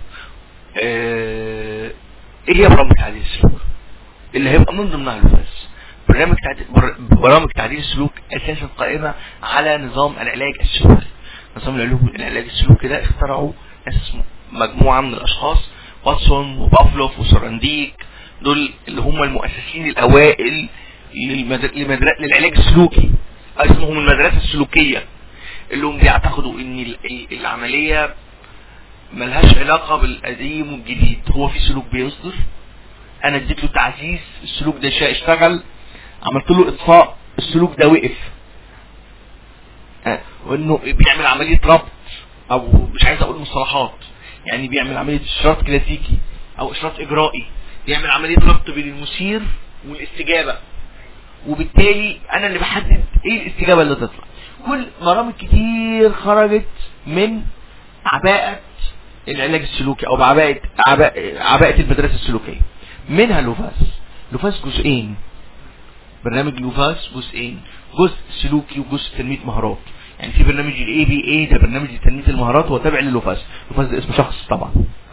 اه ايه هي برامج تعديل السلوك اللي هيبقى من ضمنها الفاس برنامج تعديل بر- برامج تعديل السلوك اساسا قائمه على نظام العلاج السلوكي نظام العلوم العلاج السلوكي ده اخترعه ناس اسمه مجموعه من الاشخاص واتسون وبافلوف وسرانديك دول اللي هم المؤسسين الاوائل للمدر... لمدر... للعلاج السلوكي اسمهم المدرسه السلوكيه اللي هم بيعتقدوا ان ال- ال- العملية ملهاش علاقة بالقديم والجديد هو في سلوك بيصدر انا اديت له تعزيز السلوك ده شا- اشتغل عملت له اطفاء السلوك ده وقف آه، وانه بيعمل عملية ربط او مش عايز اقول مصطلحات يعني بيعمل عملية اشراط كلاسيكي او اشراط اجرائي بيعمل عملية ربط بين المثير والاستجابة وبالتالي انا اللي بحدد ايه الاستجابة اللي تطلع كل برامج كتير خرجت من عباءة العلاج السلوكي او بعباءة عباءة, عباءة المدرسة السلوكية منها لوفاس لوفاس جزئين برنامج لوفاس جزئين جزء سلوكي وجزء تنمية مهارات يعني في برنامج الاي بي اي ده برنامج لتنمية المهارات هو تابع للوفاس لوفاس ده اسم شخص طبعا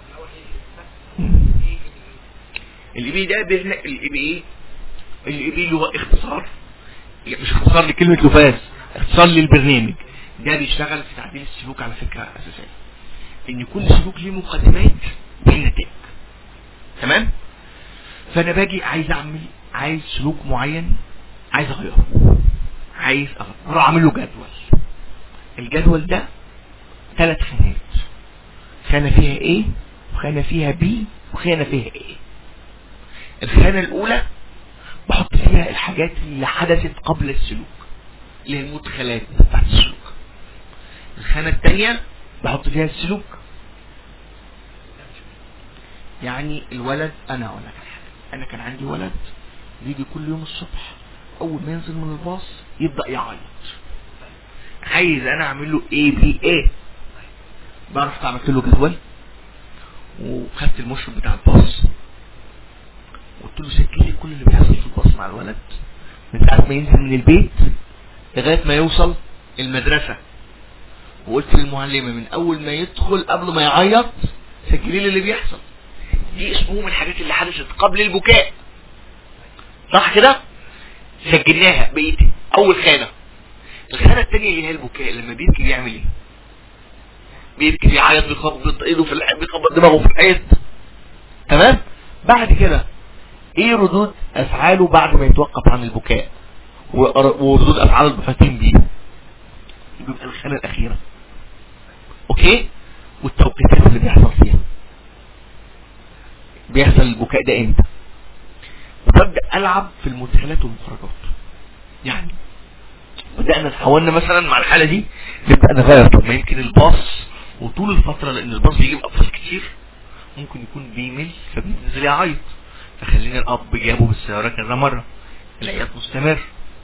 الاي بي ده الاي بي اي الاي بي اللي هو اختصار يعني مش اختصار لكلمة لوفاس اختصار للبرنامج ده بيشتغل في تعديل السلوك على فكرة اساسية ان كل سلوك ليه مقدمات والنتائج تمام فانا باجي عايز اعمل عايز سلوك معين عايز اغيره عايز اغيره اروح اعمل له جدول الجدول ده ثلاث خانات خانة فيها ايه وخانة فيها بي وخانة فيها ايه الخانة الاولى بحط فيها الحاجات اللي حدثت قبل السلوك اللي هي المدخلات بتاعت السلوك الخانة الثانية بحط فيها السلوك يعني الولد انا اقول لك على حاجة انا كان عندي ولد بيجي كل يوم الصبح اول ما ينزل من الباص يبدأ يعيط عايز انا اعمل له اي بي اي بعرف عملت له جدول وخدت المشرف بتاع الباص وقلت له سجل لي كل اللي بيحصل في الباص مع الولد من ساعة ما ينزل من البيت لغاية ما يوصل المدرسة وقلت للمعلمة من اول ما يدخل قبل ما يعيط سجلي لي اللي بيحصل دي اسمهم الحاجات اللي حدثت قبل البكاء صح كده سجلناها بقيت اول خانة الخانة التانية اللي هي البكاء لما بيبكي بيعمل ايه بيبكي بيعيط بيخبط ايده في الحيط بيخبط دماغه في الحيط تمام بعد كده ايه ردود افعاله بعد ما يتوقف عن البكاء وردود افعال المحيطين بيه بيبقى الخانة الاخيرة اوكي والتوقيتات اللي بيحصل فيها بيحصل البكاء ده امتى وببدأ العب في المدخلات والمخرجات يعني بدأنا حاولنا مثلا مع الحالة دي نبدأ نغير طب ما يمكن الباص وطول الفترة لان الباص بيجيب اطفال كتير ممكن يكون بيمل فبينزل يعيط فخلينا الاب جابه بالسيارة كذا مرة العياط مستمر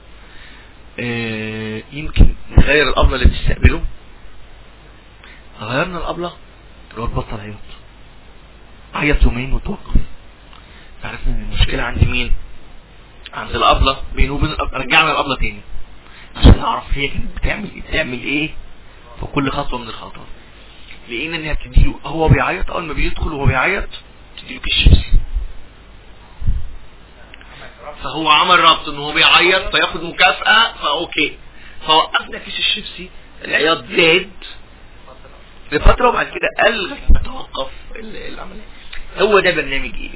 آه يمكن نغير الابلة اللي بتستقبله غيرنا الابلة الواد بطل عياط عيط يومين وتوقف عرفنا ان المشكلة عند مين عند الابلة بينه وبين الأبلة رجعنا الابلة تاني عشان نعرف هي كانت بتعمل ايه بتعمل ايه في كل خطوة من الخطوات لقينا انها بتديله هو بيعيط اول ما بيدخل وهو بيعيط بتديله كيس شيبسي فهو عمل ربط ان هو بيعيط فياخد مكافأة فاوكي فوقفنا كيس الشيبسي العياط زاد لفترة وبعد كده قل لغاية ما توقف العملية هو ده برنامج ايه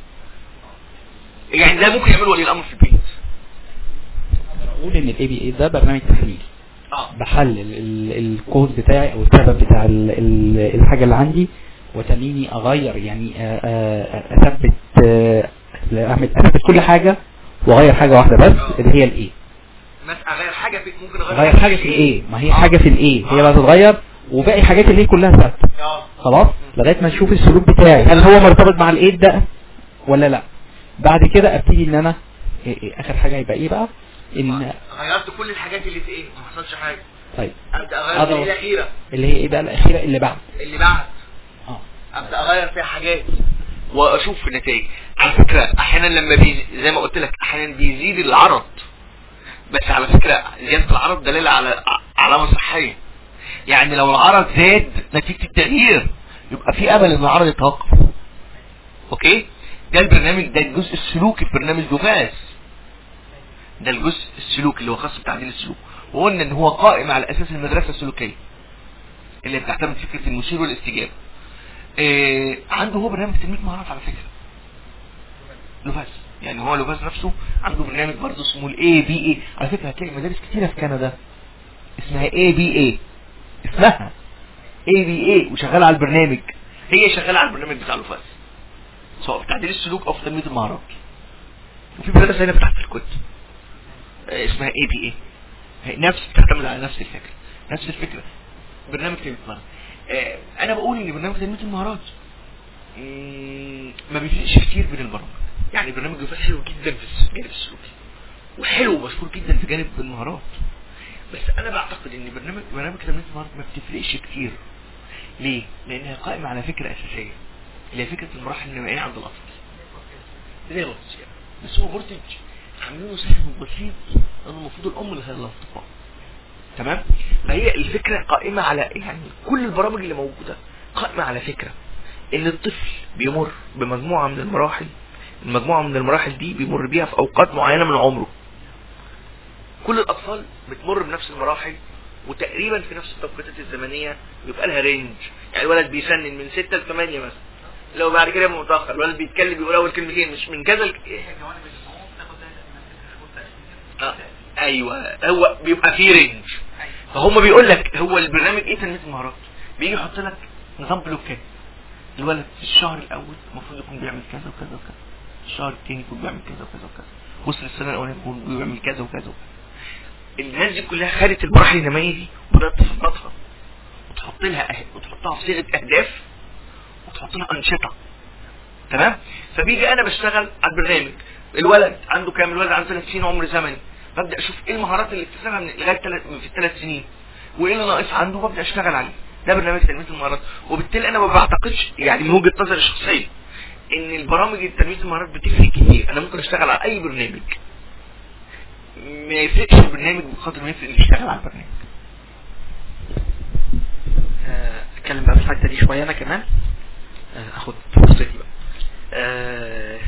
يعني ده ممكن يعمله ولي الامر في البيت بقول ان الاي بي اي ده برنامج تحليل اه بحلل ال- الكود بتاعي او السبب بتاع ال- ال- الحاجة اللي عندي وتنيني اغير يعني آه، آه، اثبت آه، اعمل اثبت كل حاجة واغير حاجة واحدة بس اللي هي الايه مثلا اغير حاجة في ممكن اغير اغير حاجة في الايه ما هي حاجة في الايه هي اللي هتتغير وباقي حاجات اللي كلها ثابتة اه خلاص لغاية ما نشوف السلوك بتاعي هل هو مرتبط مع الايه ده ولا لا بعد كده ابتدي ان انا إيه إيه اخر حاجة يبقى ايه بقى ان غيرت كل الحاجات اللي في ايه ما حصلش حاجة طيب ابدا اغير هذا في هو. الاخيرة اللي هي ايه بقى الاخيرة اللي بعد اللي بعد اه ابدا اغير فيها حاجات واشوف النتائج على فكرة احيانا لما بي زي ما قلت لك احيانا بيزيد العرض بس على فكرة زيادة العرض دليل على ع- علامة صحية يعني لو العرض زاد نتيجة التغيير يبقى في امل ان العرض يتوقف اوكي ده البرنامج ده الجزء السلوكي في برنامج لوفاس ده الجزء السلوكي اللي هو خاص بتعديل السلوك وقلنا ان هو قائم على اساس المدرسة السلوكية اللي بتعتمد فكرة المثير والاستجابة إيه عنده هو برنامج تنمية مهارات على فكرة لوفاس يعني هو لوفاس نفسه عنده برنامج برضه اسمه الاي بي اي على فكرة هتلاقي مدارس كتيرة في كندا اسمها اي بي اي اسمها اي بي اي وشغالة على البرنامج هي شغالة على البرنامج بتاع لوفاس سواء في تعديل السلوك او في تنمية المهارات وفي مدرسة هنا فتحت في الكويت آه، اسمها اي بي اي نفس بتعتمد على نفس الفكرة نفس الفكرة برنامج تنمية المهارات آه، انا بقول ان برنامج تنميه المهارات مم، ما بيفرقش كتير بين البرامج يعني برنامج الوفاء حلو جدا في الجانب السلوكي وحلو ومشهور جدا في جانب المهارات بس انا بعتقد ان برنامج برنامج تنميه المهارات ما بتفرقش كتير ليه؟ لانها قائمه على فكره اساسيه اللي هي فكره المراحل النمائيه عند الاطفال زي الوصف يعني بس هو فولتج عاملينه سهل وبسيط لانه المفروض الام اللي هي الاصدقاء تمام فهي الفكره قائمه على يعني كل البرامج اللي موجوده قائمه على فكره ان الطفل بيمر بمجموعه من المراحل المجموعه من المراحل دي بيمر بيها في اوقات معينه من عمره كل الاطفال بتمر بنفس المراحل وتقريبا في نفس التوقيتات الزمنيه بيبقى لها رينج يعني الولد بيسنن من 6 ل 8 مثلا لو بعد كده يبقى متاخر الولد بيتكلم بيقول اول كلمتين مش من كذا لك... آه. ايوه هو بيبقى فيه رينج فهم بيقول لك هو البرنامج ايه تنميه المهارات بيجي يحط لك نظام بلوكات الولد في الشهر الاول المفروض يكون بيعمل كذا وكذا وكذا الشهر الثاني يكون بيعمل كذا وكذا وكذا وصل السنه الاولانيه يكون بيعمل كذا وكذا وكذا الناس دي كلها خدت المراحل النمائيه دي وبدات تظبطها وتحط لها أه... وتحطها في صيغه اهداف وتحط لها انشطه تمام فبيجي انا بشتغل على البرنامج الولد عنده كام الولد عنده 3 سنين عمر زمني ببدا اشوف ايه المهارات اللي اكتسبها من لغايه تلت... في الثلاث سنين وايه اللي ناقص عنده وابدا اشتغل عليه ده برنامج تنميه المهارات وبالتالي انا ما بعتقدش يعني من وجهه نظري الشخصيه ان البرامج تنميه المهارات بتفرق كتير انا ممكن اشتغل على اي برنامج ما يفرقش البرنامج بقدر ما يفرق اللي يشتغل على البرنامج آه، اتكلم بقى في الحته دي شويه انا كمان آه، اخد فرصتي بقى آه،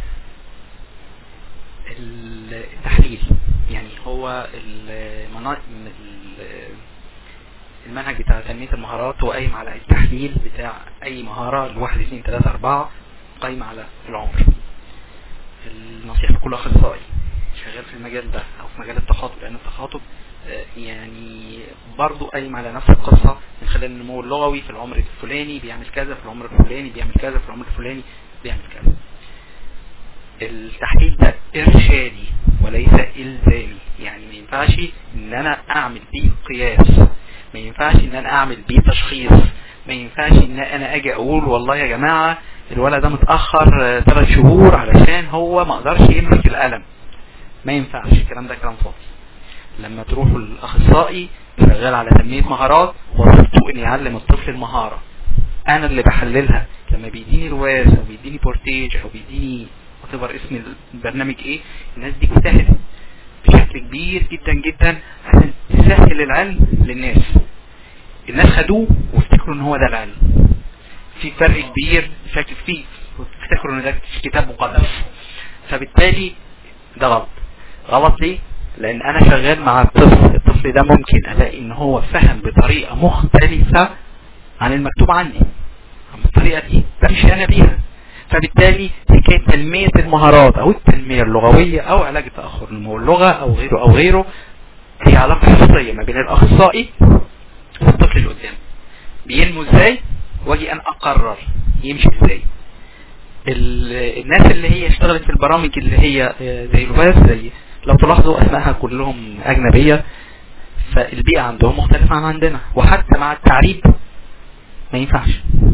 التحليل يعني هو المنا... ال- المنهج بتاع تنمية المهارات هو قايم على التحليل بتاع أي مهارة لواحد اثنين ثلاثة أربعة قايم على العمر النصيحة لكل أخصائي شغال في المجال ده أو في مجال التخاطب لأن التخاطب آه، يعني برضو قايم على نفس القصة من خلال النمو اللغوي في العمر الفلاني بيعمل كذا في العمر الفلاني بيعمل كذا في العمر الفلاني بيعمل كذا التحليل ده ارشادي وليس الزامي يعني ما ينفعش ان انا اعمل بيه قياس ما ينفعش ان انا اعمل بيه تشخيص ما ينفعش ان انا اجي اقول والله يا جماعة الولد ده متأخر ثلاث شهور علشان هو ما قدرش يمسك القلم ما ينفعش الكلام ده كلام فاضي لما تروحوا الاخصائي شغال على تنمية مهارات وظيفته ان يعلم الطفل المهارة انا اللي بحللها لما بيديني رواز او بيديني بورتيج او بيديني whatever اسم البرنامج ايه الناس دي اجتهدت بشكل كبير جدا جدا عشان تسهل العلم للناس الناس خدوه وافتكروا ان هو ده العلم في فرق كبير شكل فيه افتكروا ان ده كتاب مقدس فبالتالي ده غلط غلط ليه لان انا شغال مع الطفل الطفل ده ممكن الاقي ان هو فهم بطريقة مختلفة عن المكتوب عني عن الطريقة دي بمشي انا بيها فبالتالي حكاية تنمية المهارات او التنمية اللغوية او علاج تأخر نمو اللغة او غيره او غيره هي علاقة شخصية ما بين الاخصائي والطفل اللي قدامه بينمو ازاي واجي انا اقرر يمشي ازاي ال- الناس اللي هي اشتغلت في البرامج اللي هي آه، زي لوباس زي لو تلاحظوا اسمائها كلهم اجنبية فالبيئة عندهم مختلفة عن عندنا وحتى مع التعريب ما ينفعش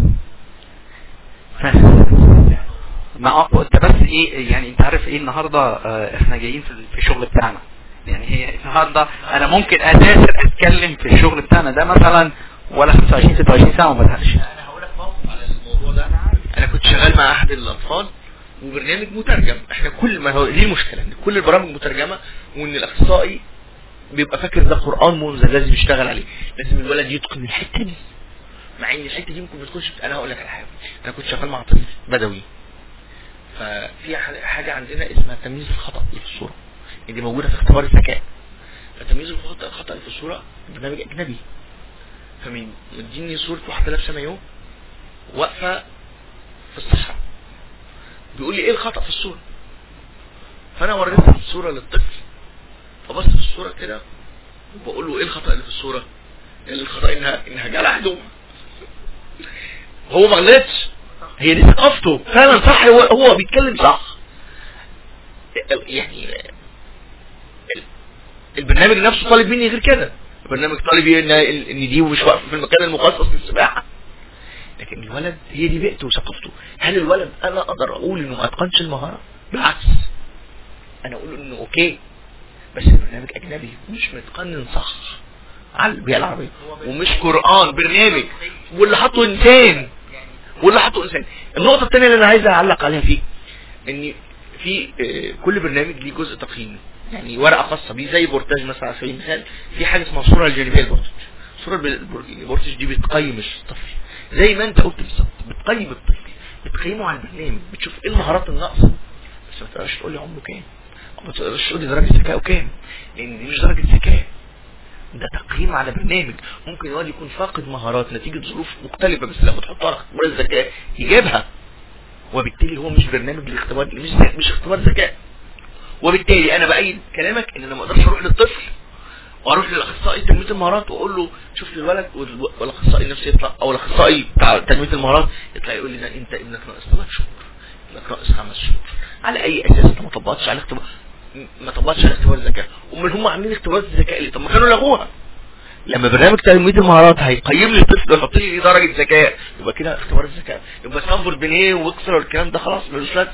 ف... ما انت بس ايه يعني انت عارف ايه النهاردة اه احنا جايين في في الشغل بتاعنا يعني هي النهاردة انا ممكن اساسا اتكلم في الشغل بتاعنا ده مثلا ولا 25 26 ساعة وما ازهقش انا هقول لك موقف على الموضوع ده انا كنت شغال مع احد الاطفال وبرنامج مترجم احنا كل ما هو دي المشكله ان كل البرامج مترجمه وان الاخصائي بيبقى فاكر ده قران منزل لازم يشتغل عليه لازم الولد يتقن الحته دي مع ان الحته دي ممكن ما تكونش انا هقول لك على حاجه انا كنت شغال مع طفل بدوي ففي ح- حاجه عندنا اسمها تمييز الخطا اللي في الصوره دي موجوده في اختبار الذكاء فتمييز الخطا الخطا اللي في الصوره برنامج اجنبي فمن مديني صورة واحدة لابسة مايو واقفة في الصحراء بيقول لي ايه الخطأ في الصورة فانا وريت الصورة للطفل فبص في الصورة كده وبقول له ايه الخطأ اللي في الصورة قال لي الخطأ انها انها جالها هدوم هو ما غلطش هي دي ثقافته فعلا صح هو هو بيتكلم صح يعني البرنامج نفسه طالب مني غير كده برنامج طالب ان ان دي مش واقفه في المكان المخصص للسباحه لكن الولد هي دي بيئته وثقافته هل الولد انا اقدر اقول انه ما اتقنش المهاره بالعكس انا اقول انه اوكي بس البرنامج اجنبي مش متقنن صح على البيئه العربيه ومش قران برنامج واللي حطه انسان واللي حطه انسان النقطه الثانيه اللي انا عايز اعلق عليها فيه ان في آه، كل برنامج ليه جزء تقييمي يعني ورقه خاصه بيه زي بورتاج مثلا على سبيل المثال في حاجه اسمها الصوره الجانبيه للبورتاج الصوره الب- البورتاج دي بتقيم الطفل زي ما انت قلت بالظبط بتقيم الطفل بتقيمه على البرنامج بتشوف ايه المهارات الناقصه بس ما تقدرش تقول لي عمره كام ما تقدرش تقول لي درجه ذكائه كام لان دي مش درجه ذكاء ده تقييم على برنامج ممكن الواد يكون فاقد مهارات نتيجة ظروف مختلفة بس لما تحطها على اختبار الذكاء يجيبها وبالتالي هو مش برنامج للاختبار مش مش اختبار ذكاء وبالتالي انا بأيد كلامك ان انا ما اقدرش اروح للطفل واروح للاخصائي تنميه المهارات واقول له شوف لي الولد وال- والاخصائي النفسي يطلع او الاخصائي بتاع تنميه المهارات يطلع يقول لي ده انت ابنك ناقص ثلاث شهور ابنك ناقص خمس شهور على اي اساس انت ما طبقتش على اختبار ما طبقتش على اختبار الذكاء امال هم عاملين اختبارات الذكاء ليه طب ما كانوا لغوها لما برنامج تنميه المهارات هيقيم لي الطفل ويحط لي إيه درجه ذكاء يبقى كده اختبار الذكاء يبقى سانفورد بنيه واكسر والكلام ده خلاص ملوش لازمه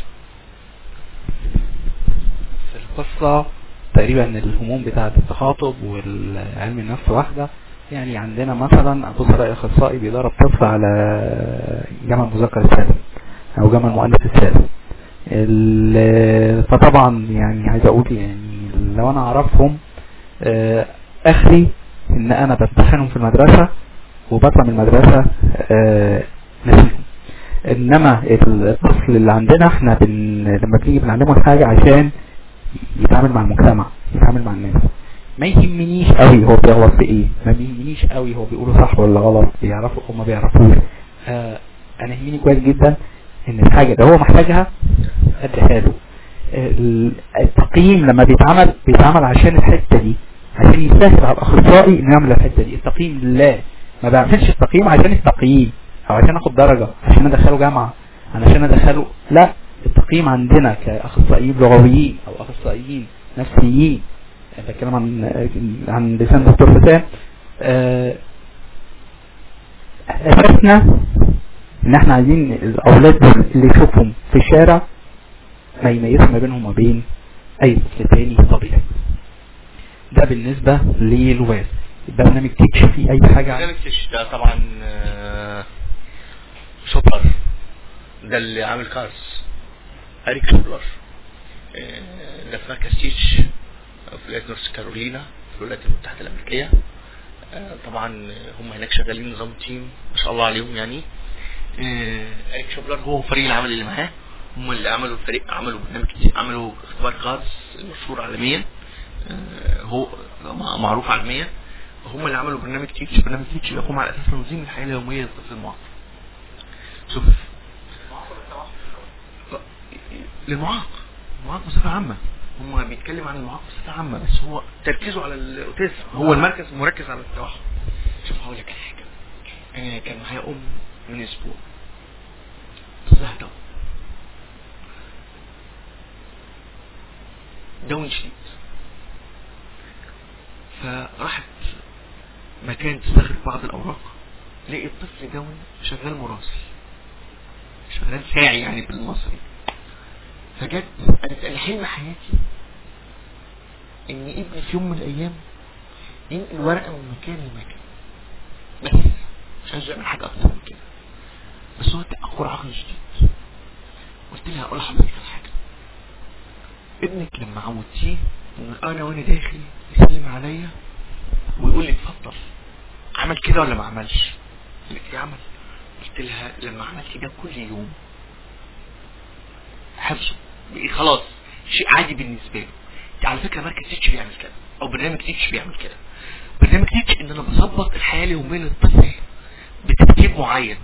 في القصة تقريبا الهموم بتاعة التخاطب والعلم النفس واحدة يعني عندنا مثلا ابص الاقي اخصائي بيدرب طفل على جمع المذكر السالم او جمع المؤنث السالم ال- فطبعا يعني عايز اقول يعني لو انا اعرفهم آه، اخري ان انا بمتحنهم في المدرسة وبطلع من المدرسة آه، نسيهم انما الطفل اللي عندنا احنا بن... لما بنيجي بنعلمه الحاجة عشان يتعامل مع المجتمع يتعامل مع الناس ما يهمنيش قوي هو بيغلط في ايه ما بيهمنيش قوي هو بيقوله صح ولا غلط بيعرفوا او ما بيعرفوش آه انا يهمني كويس جدا ان الحاجة ده هو محتاجها اديها له ال- التقييم لما بيتعمل بيتعمل عشان الحتة دي عشان يسهل على الاخصائي انه يعمل الحتة دي التقييم لله ما بعملش التقييم عشان التقييم او عشان اخد درجة عشان ادخله جامعة عشان ادخله لا التقييم عندنا كاخصائيين لغويين او اخصائيين نفسيين بتكلم عن عن لسان دكتور حسام آه، اساسنا ان احنا عايزين الاولاد دول اللي يشوفهم في الشارع ما يميزوا ما بينهم وما بين اي طفل تاني طبيعي ده بالنسبة للواد البرنامج تيتش فيه اي حاجة عن- برنامج تيش ده طبعا آه، شوبر ده اللي عامل كارس اريك شوبلر آه، ده في مركز تيتش في ولاية نورث كارولينا في الولايات المتحدة الأمريكية آه، طبعا هم هناك شغالين نظام تيم ما شاء الله عليهم يعني آه، اريك شوبلر هو فريق العمل اللي معاه هم اللي عملوا الفريق عملوا برنامج كتير عملوا اختبار كارس مشهور عالميا آه، هو معروف عالميا هم اللي عملوا برنامج تيتش برنامج تيتش يقوم على اساس تنظيم الحياه اليوميه للطفل المعاق شوف للمعاق المعاق بصفه عامه هم بيتكلم عن المعاق بصفه عامه بس هو تركيزه على الاوتيزم هو المركز مركز على التوحد شوف هقول لك على حاجه انا كان معايا ام من اسبوع طفلها داون داون شديد فراحت مكان تستخرج بعض الاوراق لقي الطفل داون شغال مراسل شغال ساعي يعني بالمصري فجت قالت انا حلم حياتي ان ابني في يوم من الايام ينقل ورقه من مكان لمكان بس مش عايز يعمل حاجه اكتر من كده بس هو تاخر عقلي شديد قلت لها اقول لحضرتك على حاجه ابنك لما عودتيه ان انا وانا داخل يسلم عليا ويقول لي اتفضل عمل كده ولا ما عملش قالت لي عمل قلت لها لما عملت ده كل يوم حفظه بقي خلاص شيء عادي بالنسبه له على فكره مركز تيتش بيعمل كده او برنامج تيتش بيعمل كده برنامج تيتش ان انا بظبط الحياه اليوميه للطفل بترتيب معين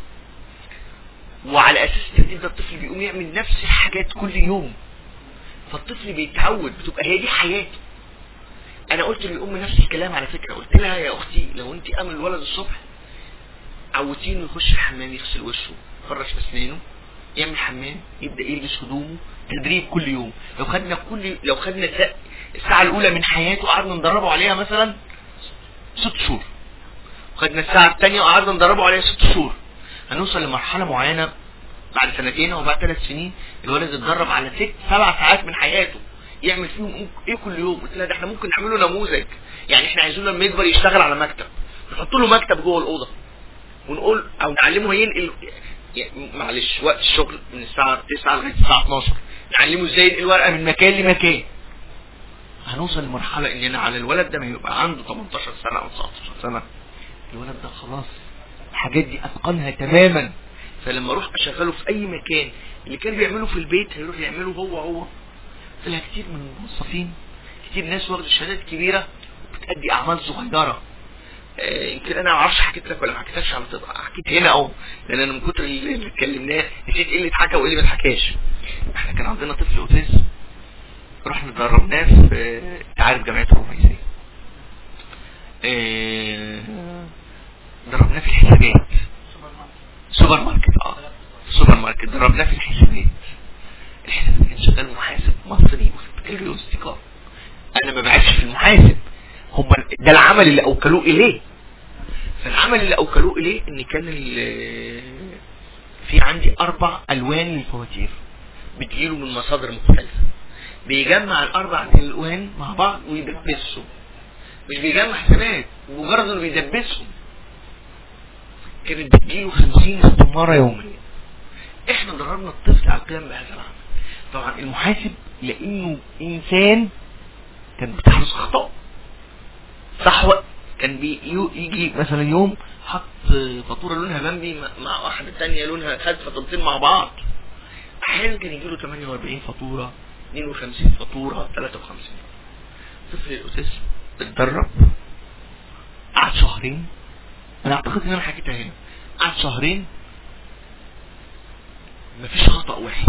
وعلى اساس الترتيب ده الطفل بيقوم يعمل نفس الحاجات كل يوم فالطفل بيتعود بتبقى هي دي حياته انا قلت للام نفس الكلام على فكره قلت لها يا اختي لو انت امل الولد الصبح عودتينه يخش الحمام يغسل وشه يفرش اسنانه يعمل حمام يبدا يلبس هدومه تدريب كل يوم لو خدنا كل لو خدنا الساعه الاولى من حياته قعدنا ندربه عليها مثلا ست شهور خدنا الساعة التانية وقعدنا ندربه عليها ست شهور هنوصل لمرحلة معينة بعد سنتين او بعد ثلاث سنين الولد اتدرب على ست سبع ساعات من حياته يعمل فيهم ايه كل يوم قلت لها ده احنا ممكن نعمله نموذج يعني احنا عايزينه لما يكبر يشتغل على مكتب نحط له مكتب جوه الاوضه ونقول او نعلمه ينقل يعني معلش وقت الشغل من الساعه 9 لغايه الساعه 12 نعلمه ازاي ينقل ورقه من مكان لمكان هنوصل لمرحله اننا على الولد ده ما يبقى عنده 18 سنه او 19 سنه الولد ده خلاص الحاجات دي اتقنها تماما فلما اروح اشغله في اي مكان اللي كان بيعمله في البيت هيروح يعمله هو هو طلع كتير من الموظفين كتير ناس واخده شهادات كبيره وبتأدي اعمال صغيره آه، يمكن انا ما اعرفش حكيت لك ولا ما حكيتلكش على تبقى حكيت هنا اهو لان انا من كتر اللي اللي اتكلمناه نسيت ايه اللي اتحكى وايه اللي ما اتحكاش احنا كان عندنا طفل اوتيزم رحنا دربناه في آه، انت عارف جامعه الرميسيه آه، دربناه في الحسابات سوبر ماركت اه سوبر ماركت دربناه في الحسابات الحسابات كان شغال محاسب مصري وبكالوريوس تجاره انا ما بعرفش في المحاسب هم ده العمل اللي اوكلوه اليه فالعمل اللي اوكلوه اليه ان كان ال- في عندي اربع الوان للفواتير بتجيله من مصادر مختلفه بيجمع الاربع الوان مع بعض ويدبسهم مش بيجمع حسابات مجرد انه بيدبسهم كانت بتجيله 50 استمارة يوميا احنا دربنا الطفل على القيام بهذا العمل طبعا المحاسب لانه انسان كان بتحدث اخطاء صح وقت كان بي يو- يجي مثلا يوم حط فاتوره لونها بامبي م- مع واحده تانية لونها خد فاتورتين مع بعض احيانا كان يجي له 48 فاتوره 52 فاتوره 53 طفل الاوتيزم اتدرب قعد شهرين انا اعتقد ان انا حكيتها هنا قعد شهرين مفيش خطأ واحد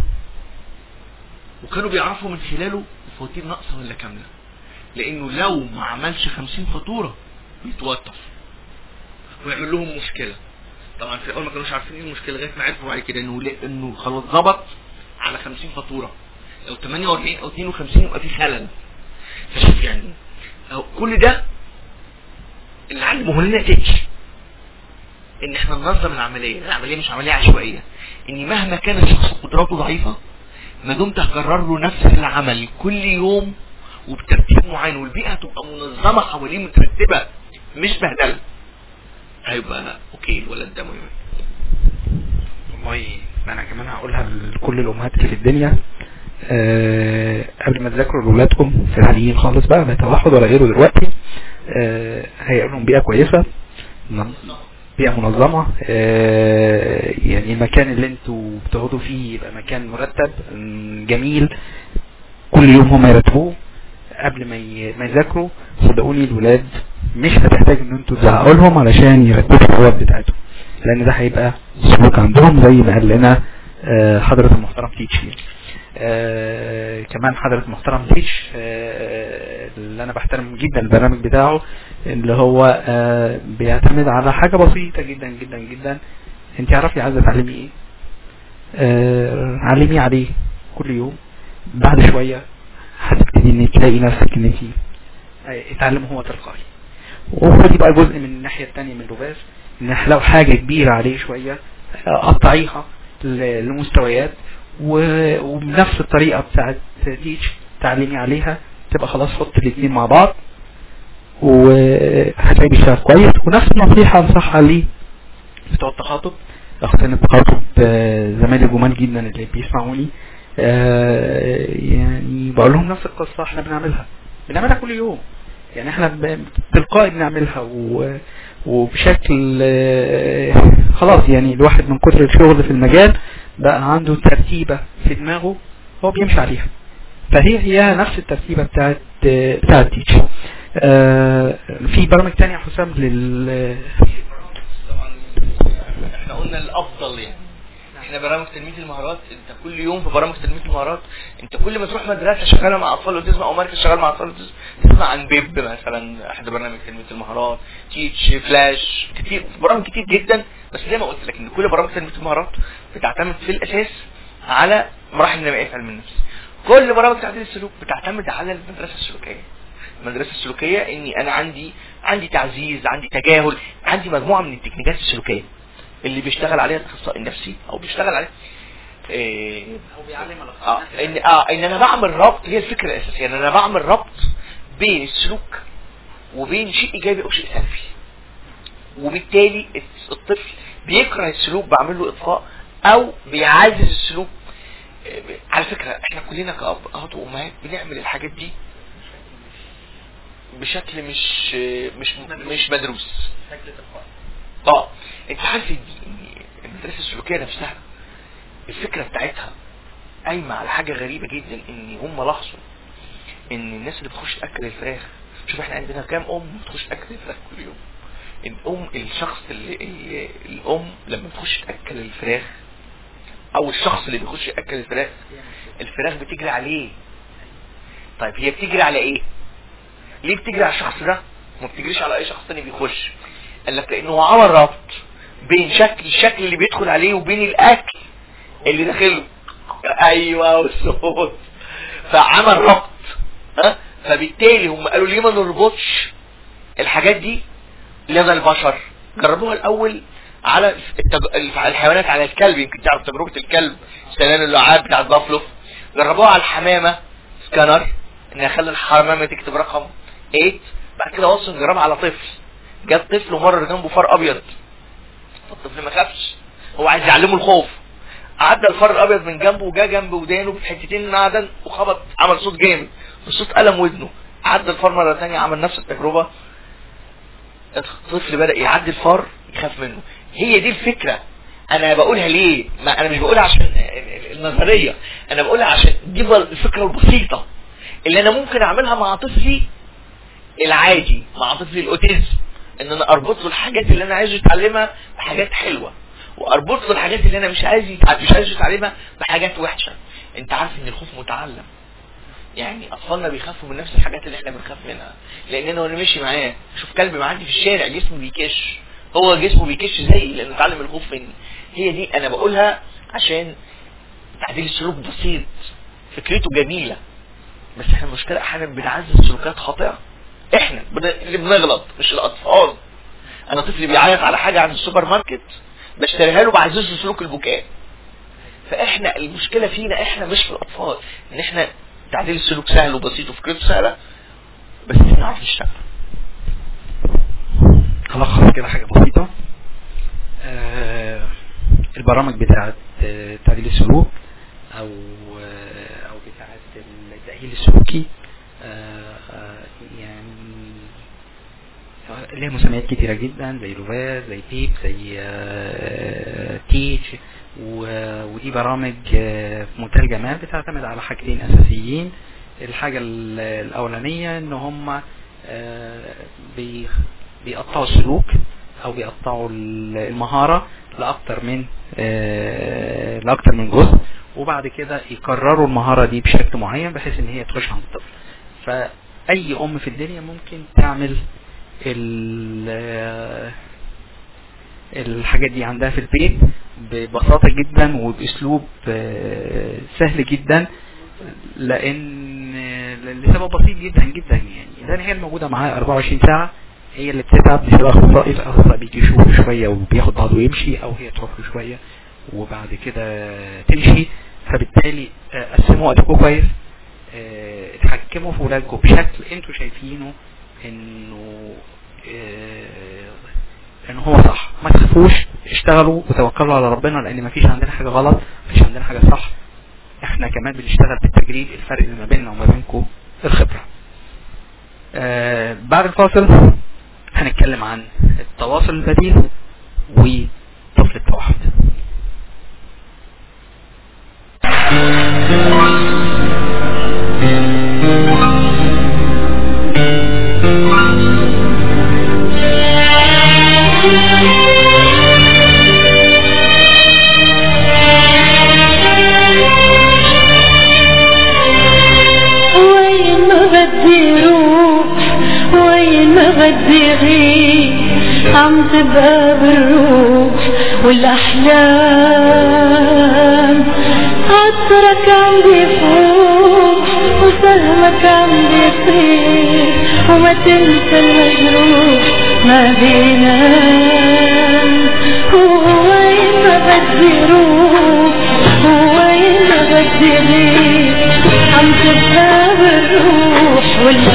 وكانوا بيعرفوا من خلاله الفواتير ناقصة ولا كاملة لانه لو ما عملش 50 فاتورة بيتوتر ويعمل لهم مشكلة طبعا في الاول ما كانوش عارفين ايه المشكلة لغاية ما عرفوا بعد كده انه لا- انه خلاص ظبط على 50 فاتورة لو 48 او 52 يبقى في خلل فشوف يعني أهو كل ده اللي علمه لنا تيتش ان احنا ننظم العملية العملية مش عملية عشوائية ان مهما كان الشخص قدراته ضعيفة ما دمت هكرر له نفس العمل كل يوم وبترتيب معين والبيئة هتبقى منظمة حواليه مترتبة مش بهدلة هيبقى اوكي الولد ده مهم والله ما انا كمان هقولها لكل الامهات اللي في الدنيا أه قبل ما تذاكروا لاولادكم في العاديين خالص بقى لا توحد ولا غيره دلوقتي أه هيقول لهم بيئه كويسه من- بيئه منظمه أه يعني المكان اللي انتوا بتقعدوا فيه يبقى مكان مرتب م، جميل كل يوم هم يرتبوه قبل ما ي- ما يذاكروا صدقوني الولاد مش هتحتاج ان انتوا تزعقوا لهم علشان يرتبوا الحوار بتاعتهم لان ده هيبقى سلوك عندهم زي ما قال لنا آه، حضرة المحترم تيتش يعني. آه، كمان حضرة المحترم تيتش آه، اللي انا بحترم جدا البرنامج بتاعه اللي هو آه، بيعتمد على حاجة بسيطة جدا جدا جدا انت عارفي عايزة تعلمي ايه آه، علمي عليه كل يوم بعد شوية هتبتدي ان تلاقي نفسك ان انت اتعلم هو تلقائي وخدي بقى جزء من الناحية التانية من اللغاز ان لو حاجة كبيرة عليه شوية آه، قطعيها ل- لمستويات و- وبنفس الطريقة بتاعت تيتش تعلمي عليها تبقى خلاص حط الاثنين مع بعض وهتلاقي بيشتغل كويس ونفس النصيحة انصحها ليه بتوع التخاطب اختين التخاطب آه، زمايلي جمال جدا اللي بيسمعوني آه، يعني بقول لهم نفس القصة احنا بنعملها بنعملها كل يوم يعني احنا ب- تلقائي بنعملها و... وبشكل آه، خلاص يعني الواحد من كتر الشغل في المجال بقى عنده ترتيبة في دماغه هو بيمشي عليها فهي هي نفس الترتيبة بتاعت آه، بتاعت تيتش آه، في برامج تانية يا حسام لل طبعا احنا قلنا الافضل يعني احنا برامج تنميه المهارات انت كل يوم في برامج تنميه المهارات انت كل ما تروح مدرسه شغاله مع اطفال اوتيزم او مركز شغال مع اطفال اوتيزم تسمع عن بيب مثلا احد برامج تنميه المهارات تيتش فلاش كتير برامج كتير جدا بس زي ما قلت لك ان كل برامج تنميه المهارات بتعتمد في الاساس على مراحل النمائيه في علم النفس كل برامج تعديل السلوك بتعتمد على المدرسه السلوكيه المدرسه السلوكيه اني انا عندي عندي تعزيز عندي تجاهل عندي مجموعه من التكنيكات السلوكيه اللي بيشتغل عليها الاخصائي النفسي او بيشتغل عليها إيه هو بيعلم اه ان اه ان انا بعمل ربط هي الفكره الاساسيه ان انا بعمل ربط بين السلوك وبين شيء ايجابي او شيء سلبي وبالتالي الطفل بيكره السلوك بعمل له اطفاء او بيعزز السلوك آه، على فكره احنا كلنا كابهات وامهات بنعمل الحاجات دي بشكل مش مش مش مدروس اه انت عارف ان إن المدرسه السلوكيه نفسها الفكره بتاعتها قايمه على حاجه غريبه جدا ان هم لاحظوا ان الناس اللي بتخش تاكل الفراخ شوف احنا عندنا كام ام بتخش تاكل الفراخ كل يوم الام الشخص اللي, اللي الام لما بتخش تاكل الفراخ او الشخص اللي بيخش ياكل الفراخ الفراخ بتجري عليه طيب هي بتجري على ايه ليه بتجري على الشخص ده ما بتجريش على اي شخص تاني بيخش قال لك لانه هو عمل ربط بين شكل الشكل اللي بيدخل عليه وبين الاكل اللي داخله ايوه والصوت فعمل ربط ها فبالتالي هم قالوا ليه ما نربطش الحاجات دي لدى البشر جربوها الاول على التج... الحيوانات على الكلب يمكن تعرف تجربة الكلب سنان اللعاب بتاع البافلو جربوها على الحمامة سكانر ان يخلي الحمامة تكتب رقم 8 بعد كده وصل نجربها على طفل جاب طفل ومرر جنبه فار ابيض فالطفل ما خافش هو عايز يعلمه الخوف عدى الفار الابيض من جنبه وجا جنب ودانه بحتتين معدن وخبط عمل صوت جامد الصوت ألم ودنه عدى الفار مرة تانية عمل نفس التجربة الطفل بدأ يعدي الفار يخاف منه هي دي الفكرة انا بقولها ليه ما انا مش بقولها عشان النظرية انا بقولها عشان دي الفكرة البسيطة اللي انا ممكن اعملها مع طفلي العادي مع طفلي الاوتيزم ان انا اربط له الحاجات اللي انا عايزه يتعلمها بحاجات حلوة واربط له الحاجات اللي انا مش عايز يتع... مش عايز يتعلمها بحاجات وحشة انت عارف ان الخوف متعلم يعني اطفالنا بيخافوا من نفس الحاجات اللي احنا بنخاف منها لان انا وانا ماشي معاه شوف كلب معدي في الشارع جسمه بيكش هو جسمه بيكش زيي لانه اتعلم الخوف مني هي دي انا بقولها عشان تعديل السلوك بسيط فكرته جميلة بس احنا المشكلة احيانا بنعزز سلوكات خاطئة احنا بن- اللي بنغلط مش الاطفال انا طفلي بيعيط على حاجة عن السوبر ماركت بشتريها له بعزز له سلوك البكاء فاحنا المشكلة فينا احنا مش في الاطفال ان احنا تعديل السلوك سهل وبسيط وفكرته سهلة بس نعرف نشتغل هلخص كده حاجة بسيطة آه، البرامج بتاعة آه، تعديل السلوك او آه، او بتاعة التأهيل السلوكي آه، آه، يعني ليها مسميات كتيرة جدا زي لوفاز زي تيب زي آه، تيتش و- ودي برامج آه، في منتهى الجمال بتعتمد على حاجتين اساسيين الحاجة ال- الاولانية ان هم آه، بي- بيقطعوا السلوك او بيقطعوا ال- المهارة لاكتر من آه، لاكتر من جزء وبعد كده يكرروا المهارة دي بشكل معين بحيث ان هي تخش عند الطفل فاي ام في الدنيا ممكن تعمل ال- الحاجات دي عندها في البيت ببساطة جدا وباسلوب آه، سهل جدا لان لسبب بسيط جدا جدا يعني لان هي الموجودة معاها 24 ساعة هي اللي بتتعب بسبب اخصائي فاخصائي بيجي يشوف شوية وبياخد بعضه ويمشي او هي تروح له شوية وبعد كده تمشي فبالتالي آه، قسموا وقتكم كويس آه، اتحكموا في ولادكم بشكل انتوا شايفينه انه آه، ان هو صح ما تخافوش اشتغلوا وتوكلوا على ربنا لان مفيش عندنا حاجة غلط مفيش عندنا حاجة صح احنا كمان بنشتغل بالتجريب الفرق اللي ما بيننا وما بينكم الخبرة آه بعد الفاصل هنتكلم عن التواصل البديل وطفل التوحد وين ما بدي روح وين ما بدي غيب عم تبقى بالروح والاحلام عطرك عم بيفوق وسهمك عم بيطير وما تنسى المجروح ما بينام هو وين ما بدي روح هو وين ما بدي غيب عم تبقى بالروح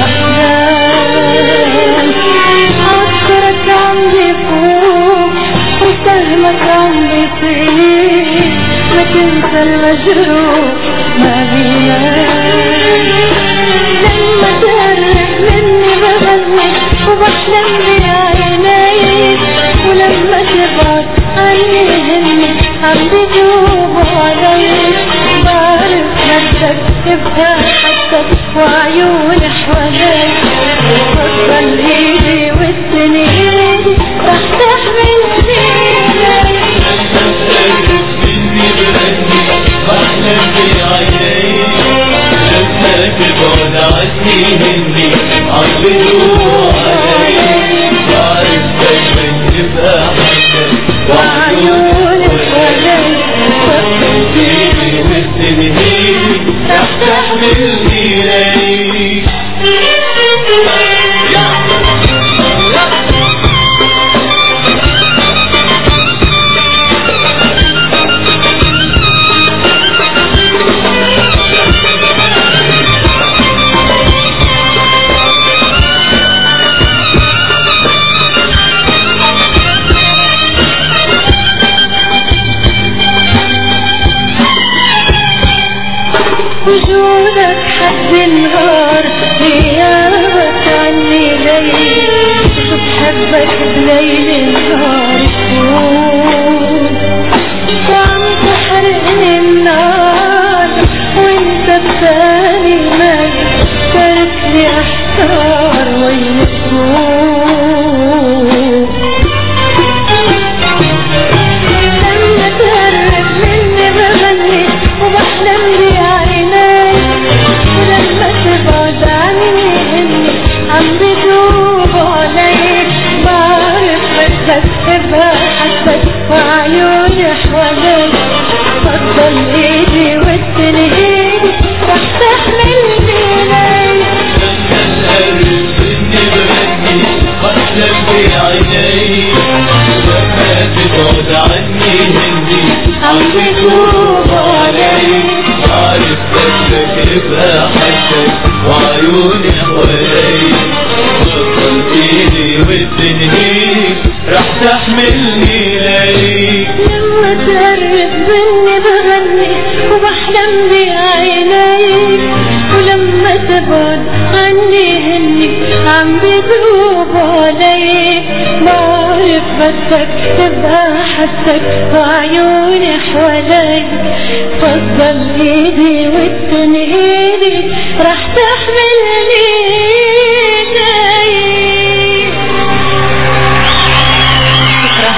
والأحلام عطرك عم بيفوق وسهمك عم بيطير ما تنسى المجروح ما بينام لما تقرب مني بغني وبحلم بعينيك ولما تبعد عني هني عم بيدوبوا عليك بعرف نفسك تبقى حسك وعيون حواليك وتفضل ايدي والسنين رح تحمل فيك مني بغني بحلم بعينيك لما تبعد عني هني عم بدور عليك بعرف دايما تبقى حسن وعيون حواليك تيجي والسنين رح تحملني ليك وجودك حد النهار غيابك عني ليل شو بحبك بليل النهار يكون وعم تحرقني النار وانت بثاني مي تركني احتار وين تكون لما تقرب مني بغني وبحلم بعينيك ولما تبعد عني هني عم بدوب عليك بعرف بدك تبقى حسك وعيوني حواليك فضل ايدي والسنين رح تحملني ليك القلب مني بغني بحلم بعينيك لما تبعد عني هني عم بدور عليك عارف بدك تبقى حسك وعيوني حواليك وصل ايدي والتنهيك رح تحملني ليك لما تقرب مني بغني وبحلم بعينيك ولما تبعد عني هني عم بدوب عليك بعرف بدك تبقى حسك وعيوني حواليك فضل ايدي والتاني ايدي رح تحملني ليك شكرا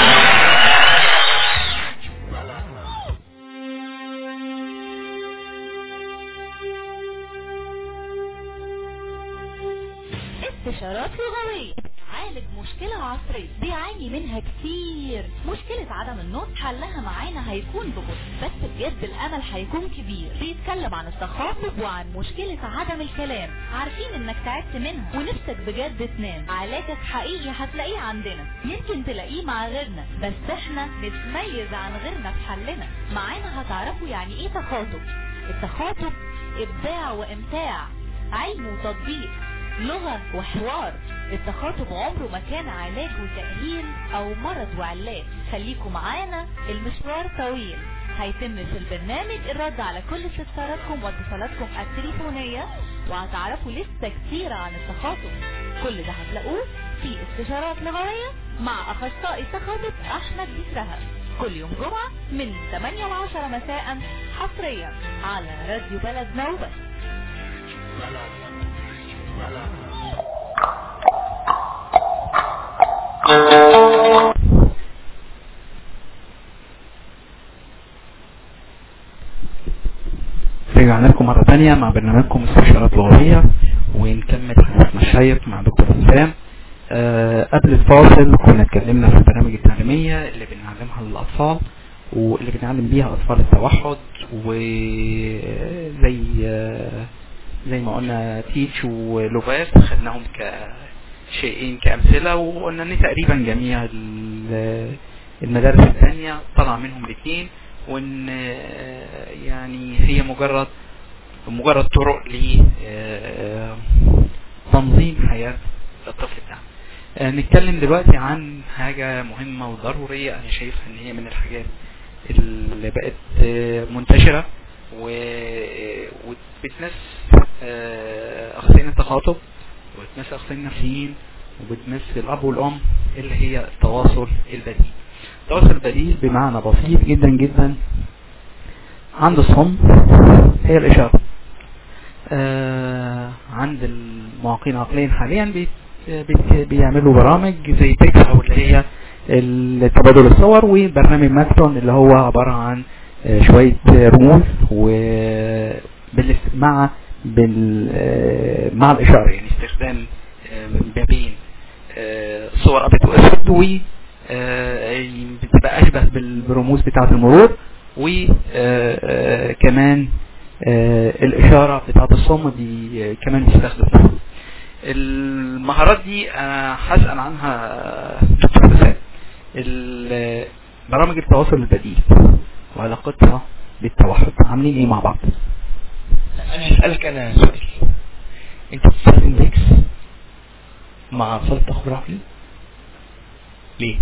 استشارات لغوية عالج مشكلة عصرية بيعاني منها كتير مشكلة عدم النطق حلها معانا هيكون ببطء بس بجد الأمل هيكون كبير بيتكلم عن التخاطب وعن مشكلة عدم الكلام عارفين انك تعبت منها ونفسك بجد تنام علاجك حقيقي هتلاقيه عندنا يمكن تلاقيه مع غيرنا بس احنا نتميز عن غيرنا في حلنا معانا هتعرفوا يعني ايه تخاطب التخاطب ابداع وامتاع علم وتطبيق لغة وحوار التخاطب عمره ما كان علاج وتأهيل او مرض وعلاج خليكم معانا المشوار طويل هيتم في البرنامج الرد على كل استفساراتكم واتصالاتكم التليفونية وهتعرفوا لسه كتير عن التخاطب كل ده هتلاقوه في استشارات لغوية مع اخصائي التخاطب احمد بسرها كل يوم جمعة من 8 ل 10 مساء حصريا على راديو بلد نوبة رجعنا لكم مرة تانية مع برنامجكم استشارات لغوية ونكمل حديثنا الشيق مع دكتور حسام أه قبل الفاصل كنا اتكلمنا في البرامج التعليمية اللي بنعلمها للأطفال واللي بنعلم بيها أطفال التوحد وزي أه زي ما قلنا تيتش ولوفاس خدناهم كشيئين كأمثلة وقلنا ان تقريبا جميع ال- المدارس الثانية طلع منهم الاثنين وان آه، يعني هي مجرد مجرد طرق لتنظيم حياة الطفل بتاعنا آه، نتكلم دلوقتي عن حاجة مهمة وضرورية أنا شايفها إن هي من الحاجات اللي بقت آه، منتشرة و- وبتمس آه، أخصائيين التخاطب وبتمس أخصائيين النفسيين وبتمس الأب والأم اللي هي التواصل البديل التواصل البديل بمعنى بسيط جدا جدا عند الصم هي الإشارة آه عند المعاقين عقليا حاليا بي بي بيعملوا برامج زي بيكس او اللي هي تبادل الصور وبرنامج ماكتون اللي هو عبارة عن آه شوية رموز و بالاست- مع بال آه مع الإشارة يعني استخدام آه، ما بين آه، صور أبيض وأسود و آه، بتبقى أشبه بال- بالرموز بتاعة المرور وكمان الإشارة بتاعة الصم دي آه، كمان بيستخدم المهارات دي أنا هسأل عنها دكتور بسام ال- برامج التواصل البديل وعلاقتها بالتوحد عاملين ايه مع بعض انا هسألك انا سؤال انت بتستخدم ديكس مع صالة تخبر عقلي ليه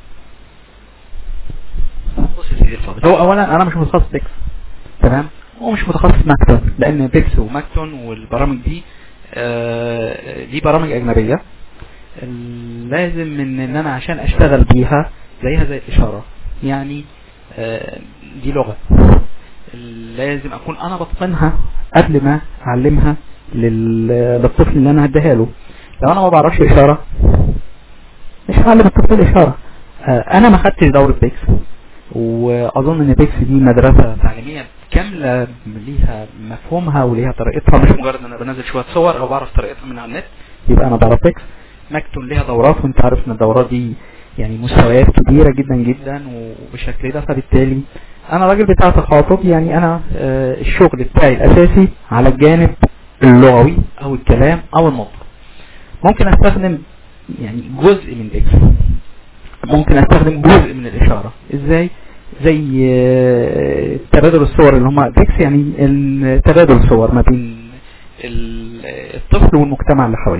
بص يا سيدي الفاضل هو اولا انا مش متخصص بيكس تمام هو مش متخصص ماكتون لان بيكس وماكتون والبرامج دي آه، دي برامج اجنبيه لازم من ان انا عشان اشتغل بيها زيها زي الاشاره يعني آه، دي لغه لازم اكون انا بتقنها قبل ما اعلمها لل- للطفل اللي انا هديها له لو انا ما بعرفش اشاره مش هعلم الطفل الاشاره آه، انا ما خدتش دوره بيكس واظن ان بيكس دي مدرسه تعليميه كامله ليها مفهومها وليها طريقتها مش مجرد ان انا بنزل شويه صور او بعرف طريقتها من على النت يبقى انا بعرف بيكس ماكتون ليها دورات وانت عارف ان الدورات دي يعني مستويات كبيره جدا جدا وبالشكل ده فبالتالي انا راجل بتاع تخاطب يعني انا آه، الشغل بتاعي الاساسي على الجانب اللغوي او الكلام او النطق ممكن استخدم يعني جزء من بيكس ممكن استخدم جزء من الاشاره ازاي زي آه، تبادل الصور اللي هم بيكس يعني ال- تبادل الصور ما بين ال- الطفل والمجتمع اللي حواليه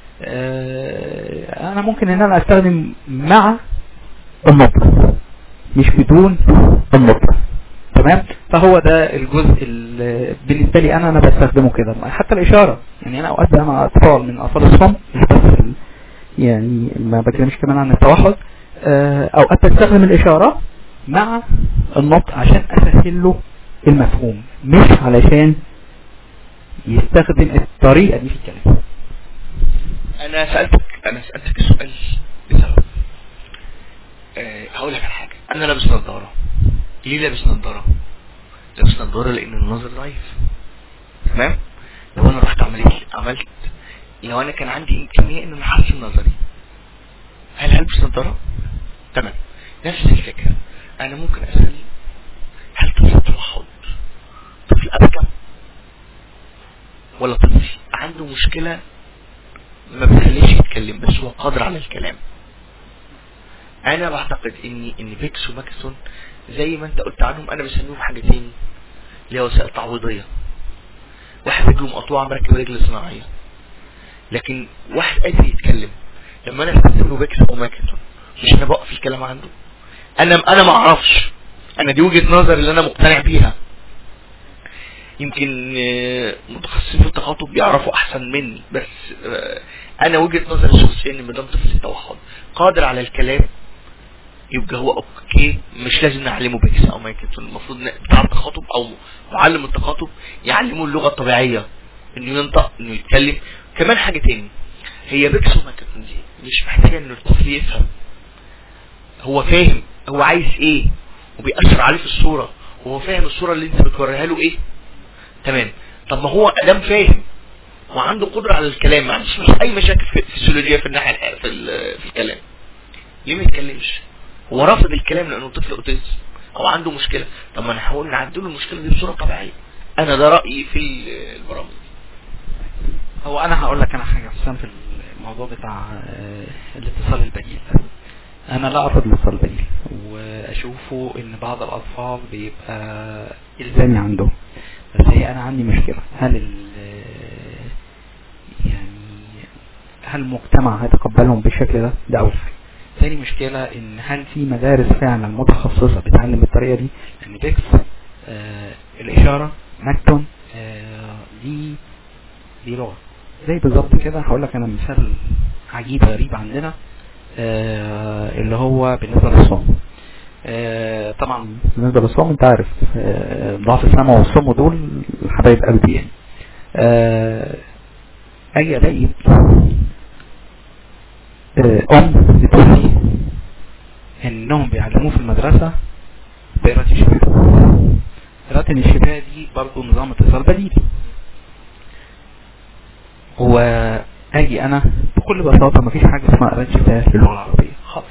آه، انا ممكن ان انا استخدم مع النطق مش بدون النطق تمام فهو ده الجزء اللي بالنسبه لي انا انا بستخدمه كده حتى الاشاره يعني انا اوقات بقى مع اطفال من اطفال الصم مش بس ال- يعني ما بتكلمش كمان عن التوحد آه، اوقات بستخدم الاشاره مع النطق عشان اسهل له المفهوم مش علشان يستخدم الطريقه دي في الكلام انا سألتك انا سألتك السؤال لسبب أه هقول لك على حاجة انا لابس نظارة ليه لابس نظارة لابس نظارة لان النظر ضعيف تمام لو انا رحت عملت عملت لو انا كان عندي امكانية ان انا احسن نظري هل هلبس نظارة تمام نفس الفكرة انا ممكن اسأل هل طفل توحد طفل ابكم ولا طفل عنده مشكلة ما بيخليش يتكلم بس هو قادر على الكلام انا بعتقد ان ان بيكس وماكسون زي ما انت قلت عنهم انا بسميهم حاجتين اللي هي وسائل تعويضيه واحد رجله مقطوعه مركب رجل صناعيه لكن واحد قادر يتكلم لما انا استخدم له بيكس او ماكسون مش انا بوقف الكلام عنده انا انا ما اعرفش انا دي وجهه نظر اللي انا مقتنع بيها يمكن آه، متخصصين في التخاطب بيعرفوا احسن مني بس آه، انا وجهة نظري الشخصية ان مدام طفل التوحد قادر على الكلام يبقى هو اوكي مش لازم نعلمه بيكس او مايكت المفروض ن- بتاع التخاطب او معلم التخاطب يعلمه اللغة الطبيعية انه ينطق انه يتكلم كمان حاجة تاني هي بيكس ومايكت دي مش محتاجة ان الطفل يفهم هو فاهم هو عايز ايه وبيأثر عليه في الصورة وهو فاهم الصورة اللي انت بتوريها له ايه تمام طب ما هو ادام فاهم وعنده قدرة على الكلام ما عندوش مش اي مشاكل في الفسيولوجية في الناحية الح- في, ال- في الكلام ليه ما يتكلمش هو رافض الكلام لانه طفل اوتيزم او عنده مشكلة طب ما نحاول نعدل له المشكلة دي بصورة طبيعية انا ده رأيي في ال- البرامج هو انا هقول لك انا حاجه حسام في الموضوع بتاع آه، الاتصال البديل ده. انا لا ارفض الاتصال البديل واشوفه ان بعض الاطفال بيبقى الزامي عندهم بس هي انا عندي مشكله هل ال يعني هل المجتمع هيتقبلهم بالشكل ده ده اول حاجه تاني مشكلة ان هل في مدارس فعلا متخصصة بتعلم بالطريقة دي لان بيكس آه الاشارة ماكتون آه دي دي لغة زي بالظبط كده هقول لك انا مثال عجيب غريب عندنا آه اللي هو بالنسبة للصوم آه طبعا بالنسبة للصوم انت عارف آه ضعف السمع والصم دول حبايب قلبي يعني آه اجي الاقي آه، ام بتقول لي انهم بيعلموه في المدرسة بقراءة الشباب قراءة الشباب دي برضه نظام اتصال بديل واجي انا بكل بساطة مفيش حاجة اسمها قراءة شباب للغة العربية خالص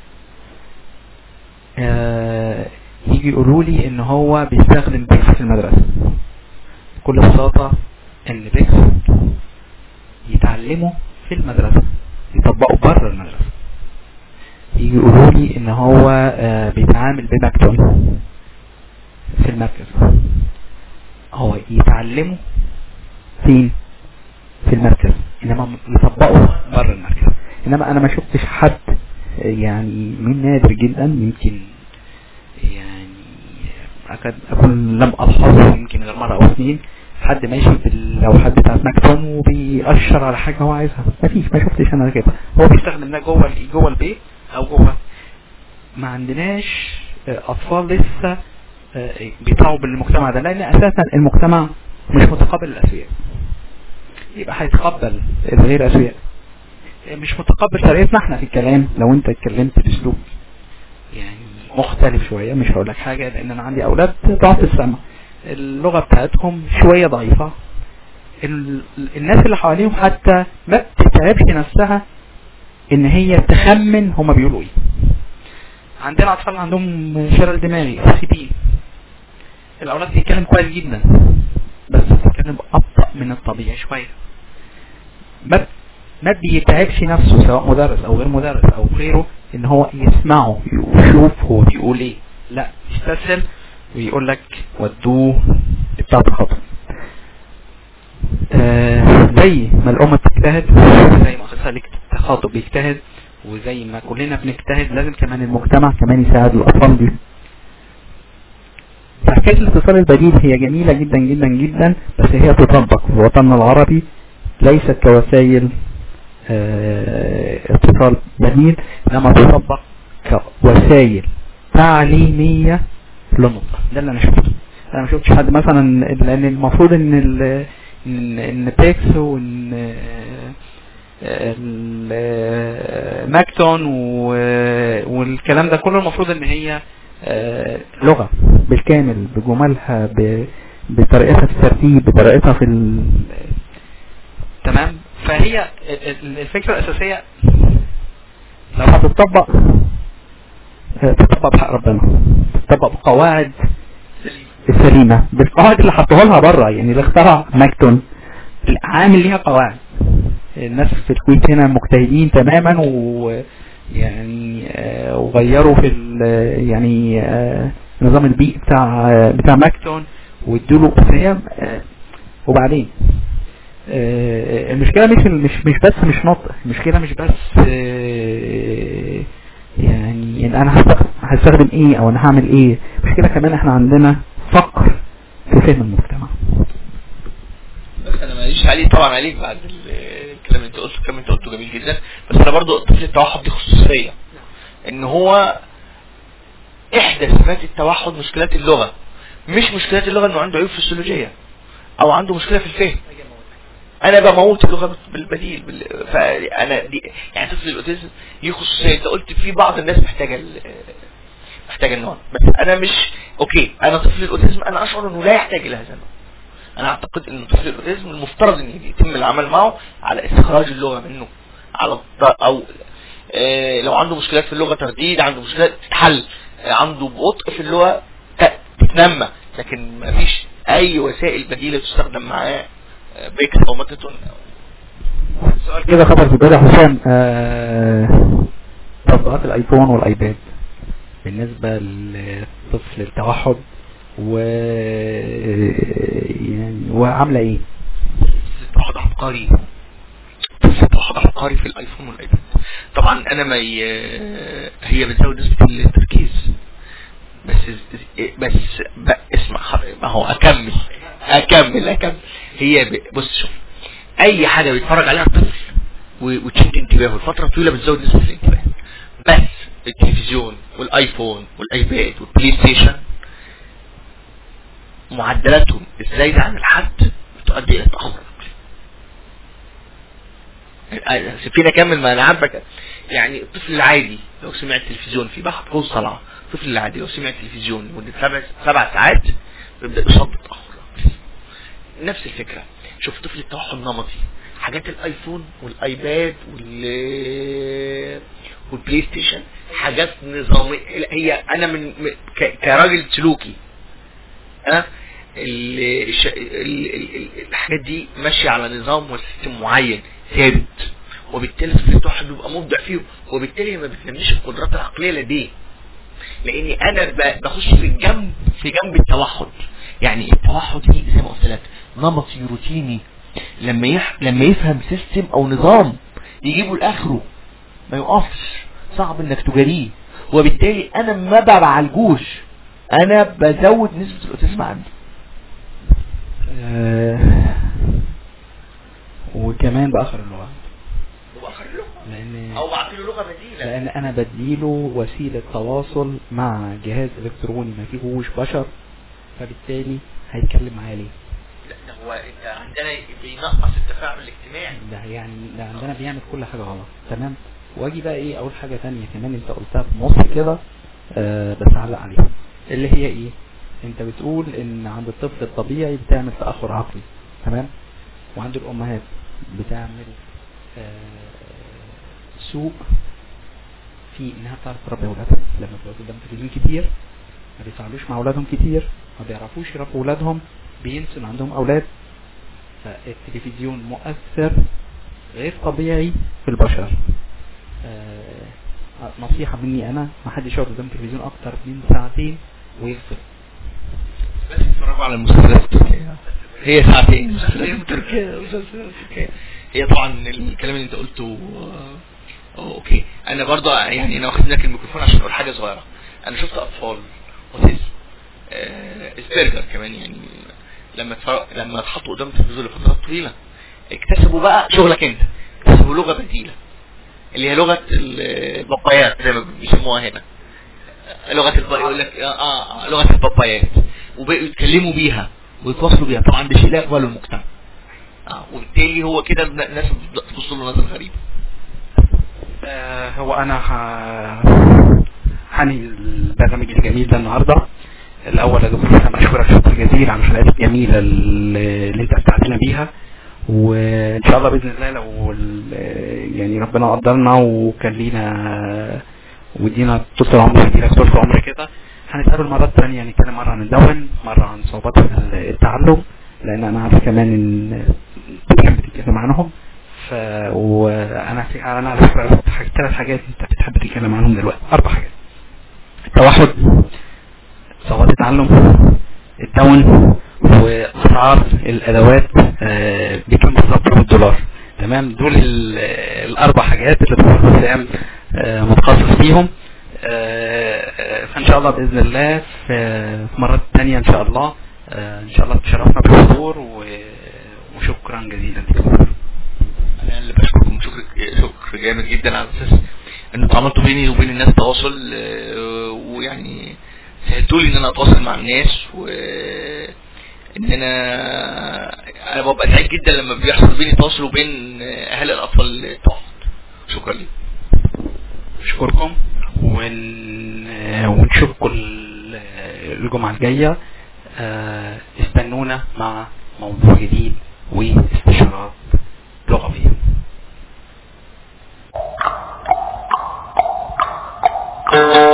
آه، يجي يقولوا لي ان هو بيستخدم بيكس في المدرسة بكل بساطة ان بيكس يتعلموا في المدرسة يطبقوا بره المدرسة يجي يقولوا لي ان هو آه، بيتعامل بماكتون في المركز هو يتعلموا فين في المركز انما يطبقوا بره المركز انما انا ما شفتش حد آه، يعني من نادر جدا يمكن يعني اكاد اكون لم الحظه يمكن غير مره او اثنين حد ماشي باللوحات بتاعت ماكتون وبيأشر على حاجه هو عايزها مفيش ما شفتش انا كده هو بيستخدم ده جوه ال- جوه البيت او جوه ما عندناش آه، اطفال لسه آه، بيطلعوا بالمجتمع ده لان اساسا المجتمع مش متقبل الاسوياء يبقى هيتقبل الغير اسوياء آه، مش متقبل طريقتنا احنا في الكلام لو انت اتكلمت باسلوب يعني مختلف شوية مش هقول لك حاجة لان انا عندي اولاد ضعف السمع اللغة بتاعتهم شوية ضعيفة ال- الناس اللي حواليهم حتى ما بتتعبش نفسها ان هي تخمن هما بيقولوا ايه عندنا اطفال عندهم شلل دماغي او سي بي الاولاد بتتكلم كويس جدا بس بتتكلم ابطأ من الطبيعي شوية ما ما بيتعبش نفسه سواء مدرس او غير مدرس او غيره ان هو يسمعه ويشوف هو بيقول ايه لا يستسهل ويقول لك ودوه بتاع الخطأ آه زي ما الأمة بتجتهد زي ما أخصائي التخاطب بيجتهد وزي ما كلنا بنجتهد لازم كمان المجتمع كمان يساعد الأطفال دي حكاية الاتصال البديل هي جميلة جدا جدا جدا بس هي تطبق في وطننا العربي ليست كوسائل آه، اتصال بديل انما تطبق كوسائل تعليمية للنطق ده اللي انا شفته انا ما شفتش حد مثلا لان المفروض ان ال ان ان بيكس وان آه، ال- ماكتون و- والكلام ده كله المفروض ان هي آه، لغة بالكامل بجمالها ب- بطريقتها في الترتيب بطريقتها في ال... تمام فهي ال- ال- الفكرة الأساسية لو هتطبق آه، تطبق بحق ربنا تطبق بقواعد السليمة بالقواعد اللي حطوها لها بره يعني اللي اخترع ماكتون عامل ليها قواعد الناس في الكويت هنا مجتهدين تماما ويعني آه، وغيروا في ال- يعني آه، نظام البيئي بتاع آه، بتاع ماكتون وادوا له بس هي آه، وبعدين آه، المشكله مش مش مش بس مش نطق المشكله مش بس آه، يعني إن انا هستخدم, هستخدم ايه او انا هعمل ايه المشكله كمان احنا عندنا فقر في فهم المجتمع بس انا ماليش عليه طبعا عليك بعد ال- الكلام اللي انت قلته الكلام اللي انت قلته جميل جدا بس انا برضو طفل التوحد دي خصوصيه ان هو احدى سمات التوحد مشكلات اللغه مش مشكلات اللغه انه عنده عيوب فسيولوجيه او عنده مشكله في الفهم انا بموت اللغه بالبديل بال... فانا دي يعني طفل الاوتيزم ليه خصوصيه انت قلت في بعض الناس محتاجه ال... محتاجه النوع بس انا مش اوكي انا طفل الاوتيزم انا اشعر انه لا يحتاج الى هذا النوع انا اعتقد ان طفل الاوتيزم المفترض ان يتم العمل معه على استخراج اللغه منه على الط- او آه، لو عنده مشكلات في اللغه ترديد عنده مشكلات تتحل آه، عنده بطء في اللغه ت- تتنمى لكن ما فيش اي وسائل بديله تستخدم معاه آه، بيكس او ماتتون سؤال كده خطر في بالي يا حسام آه، تطبيقات الايفون والايباد بالنسبة لطفل التوحد و يعني وعاملة ايه واحد عبقري واحد عبقري في الايفون والايباد طبعا انا ما ي... هي بتزود نسبة التركيز بس بس ب... اسمع حضرتك ما هو اكمل اكمل اكمل هي ب... بص شوف اي حاجة بيتفرج عليها الطفل و- وتشد انتباهه لفترة طويلة بتزود نسبة الانتباه بس التلفزيون والايفون والايباد والبلاي ستيشن معدلاتهم الزايدة عن الحد بتؤدي الى تأخر العقل سيبيني اكمل ما انا عارفك يعني الطفل العادي لو سمع التلفزيون في بحث هو صلاة الطفل العادي لو سمع التلفزيون لمدة سبع سبع ساعات بيبدأ يصاب بالتأخر نفس الفكرة شوف طفل التوحد نمطي حاجات الايفون والايباد وال والبلاي ستيشن حاجات نظامية هي انا من من- ك- كراجل سلوكي ها ال- الش- ال- ال- ال- الحاجات دي ماشية على نظام وسيستم معين ثابت وبالتالي طفل التوحد بيبقى مبدع فيه وبالتالي ما بتنميش القدرات العقلية لديه لاني انا ب- بخش في الجنب في جنب التوحد يعني التوحد دي زي ما قلت لك نمطي روتيني لما يح... لما يفهم سيستم او نظام يجيبه لاخره ما يقفش صعب انك تجاريه وبالتالي انا ما بعالجوش انا بزود نسبة الاوتيزم عندي آه، وكمان بآخر اللغة واخر لغة لان او بعطي له لغة بديلة لان انا بديله وسيلة تواصل مع جهاز الكتروني ما فيهوش بشر فبالتالي هيتكلم معايا ليه لا ده هو انت عندنا بينقص التفاعل الاجتماعي ده يعني ده عندنا بيعمل كل حاجة غلط تمام واجي بقى ايه اول حاجة تانية كمان انت قلتها في النص كده آه بس علق عليها اللي هي ايه انت بتقول ان عند الطفل الطبيعي بتعمل تأخر عقلي تمام وعند الامهات بتعمل آه سوء في انها بتعرف تربي اولادها لما بيقعدوا قدام تلفزيون كتير ما بيتفاعلوش مع اولادهم كتير ما بيعرفوش يربوا اولادهم بينسوا ان عندهم اولاد فالتلفزيون مؤثر غير طبيعي في البشر آه، نصيحة مني انا ما حدش يقعد قدام التلفزيون اكتر من ساعتين ويفصل بس اتفرجوا على المسلسلات التركية هي ساعتين مسلسلات تركية مسلسلات تركية هي طبعا الكلام اللي انت قلته آه، آه، اوكي انا برضه يعني انا واخد منك الميكروفون عشان اقول حاجة صغيرة انا شفت اطفال اوتيزم آه، اسبرجر كمان يعني لما اتفرج لما اتحطوا قدام التلفزيون لفترات طويلة اكتسبوا بقى شغلك انت اكتسبوا لغة بديلة اللي هي لغة البابايات زي ما بيسموها هنا لغة الب... يقول لك آه, آه لغة البابايات وبقوا يتكلموا بيها ويتواصلوا بيها طبعا ده شيء لا يقبله المجتمع آه وبالتالي هو كده الناس تبص له نظرة غريبة آه، هو انا ه- هنهي البرنامج الجميل ده النهارده الاول يا دكتور انا اشكرك شكر جزيل على الحلقات الجميله اللي اللي انت استعدنا بيها وان شاء الله باذن الله لو ال- يعني ربنا قدرنا وكان لينا ودينا طول العمر يديلك طول العمر كده هنتقابل مرات تانية نتكلم مرة عن الدون مرة عن صعوبات التعلم لان انا عارف كمان ان بتحب تتكلم عنهم ف وانا في انا على فكره ثلاث حاجات انت بتحب تتكلم عنهم دلوقتي اربع حاجات التوحد صعوبات التعلم الدون واسعار الادوات آه، بكم بالظبط بالدولار تمام دول ال- الاربع حاجات اللي دكتور حسام آه، متخصص فيهم آه، آه، فان شاء الله باذن الله في في مرات تانية ان شاء الله آه، ان شاء الله تشرفنا بالحضور و- وشكرا جزيلا لكم انا اللي بشكركم شكر شكر جامد جدا على اساس ان انتوا عملتوا بيني وبين الناس تواصل آه، ويعني سهلتوا لي ان انا اتواصل مع الناس و ان انا انا ببقى سعيد جدا لما بيحصل بيني تواصل وبين اهالي الاطفال التوحد شكرا لي اشكركم ون... ونشوفكم ال- الجمعة الجاية آه، استنونا مع موضوع جديد واستشارات لغوية Thank you.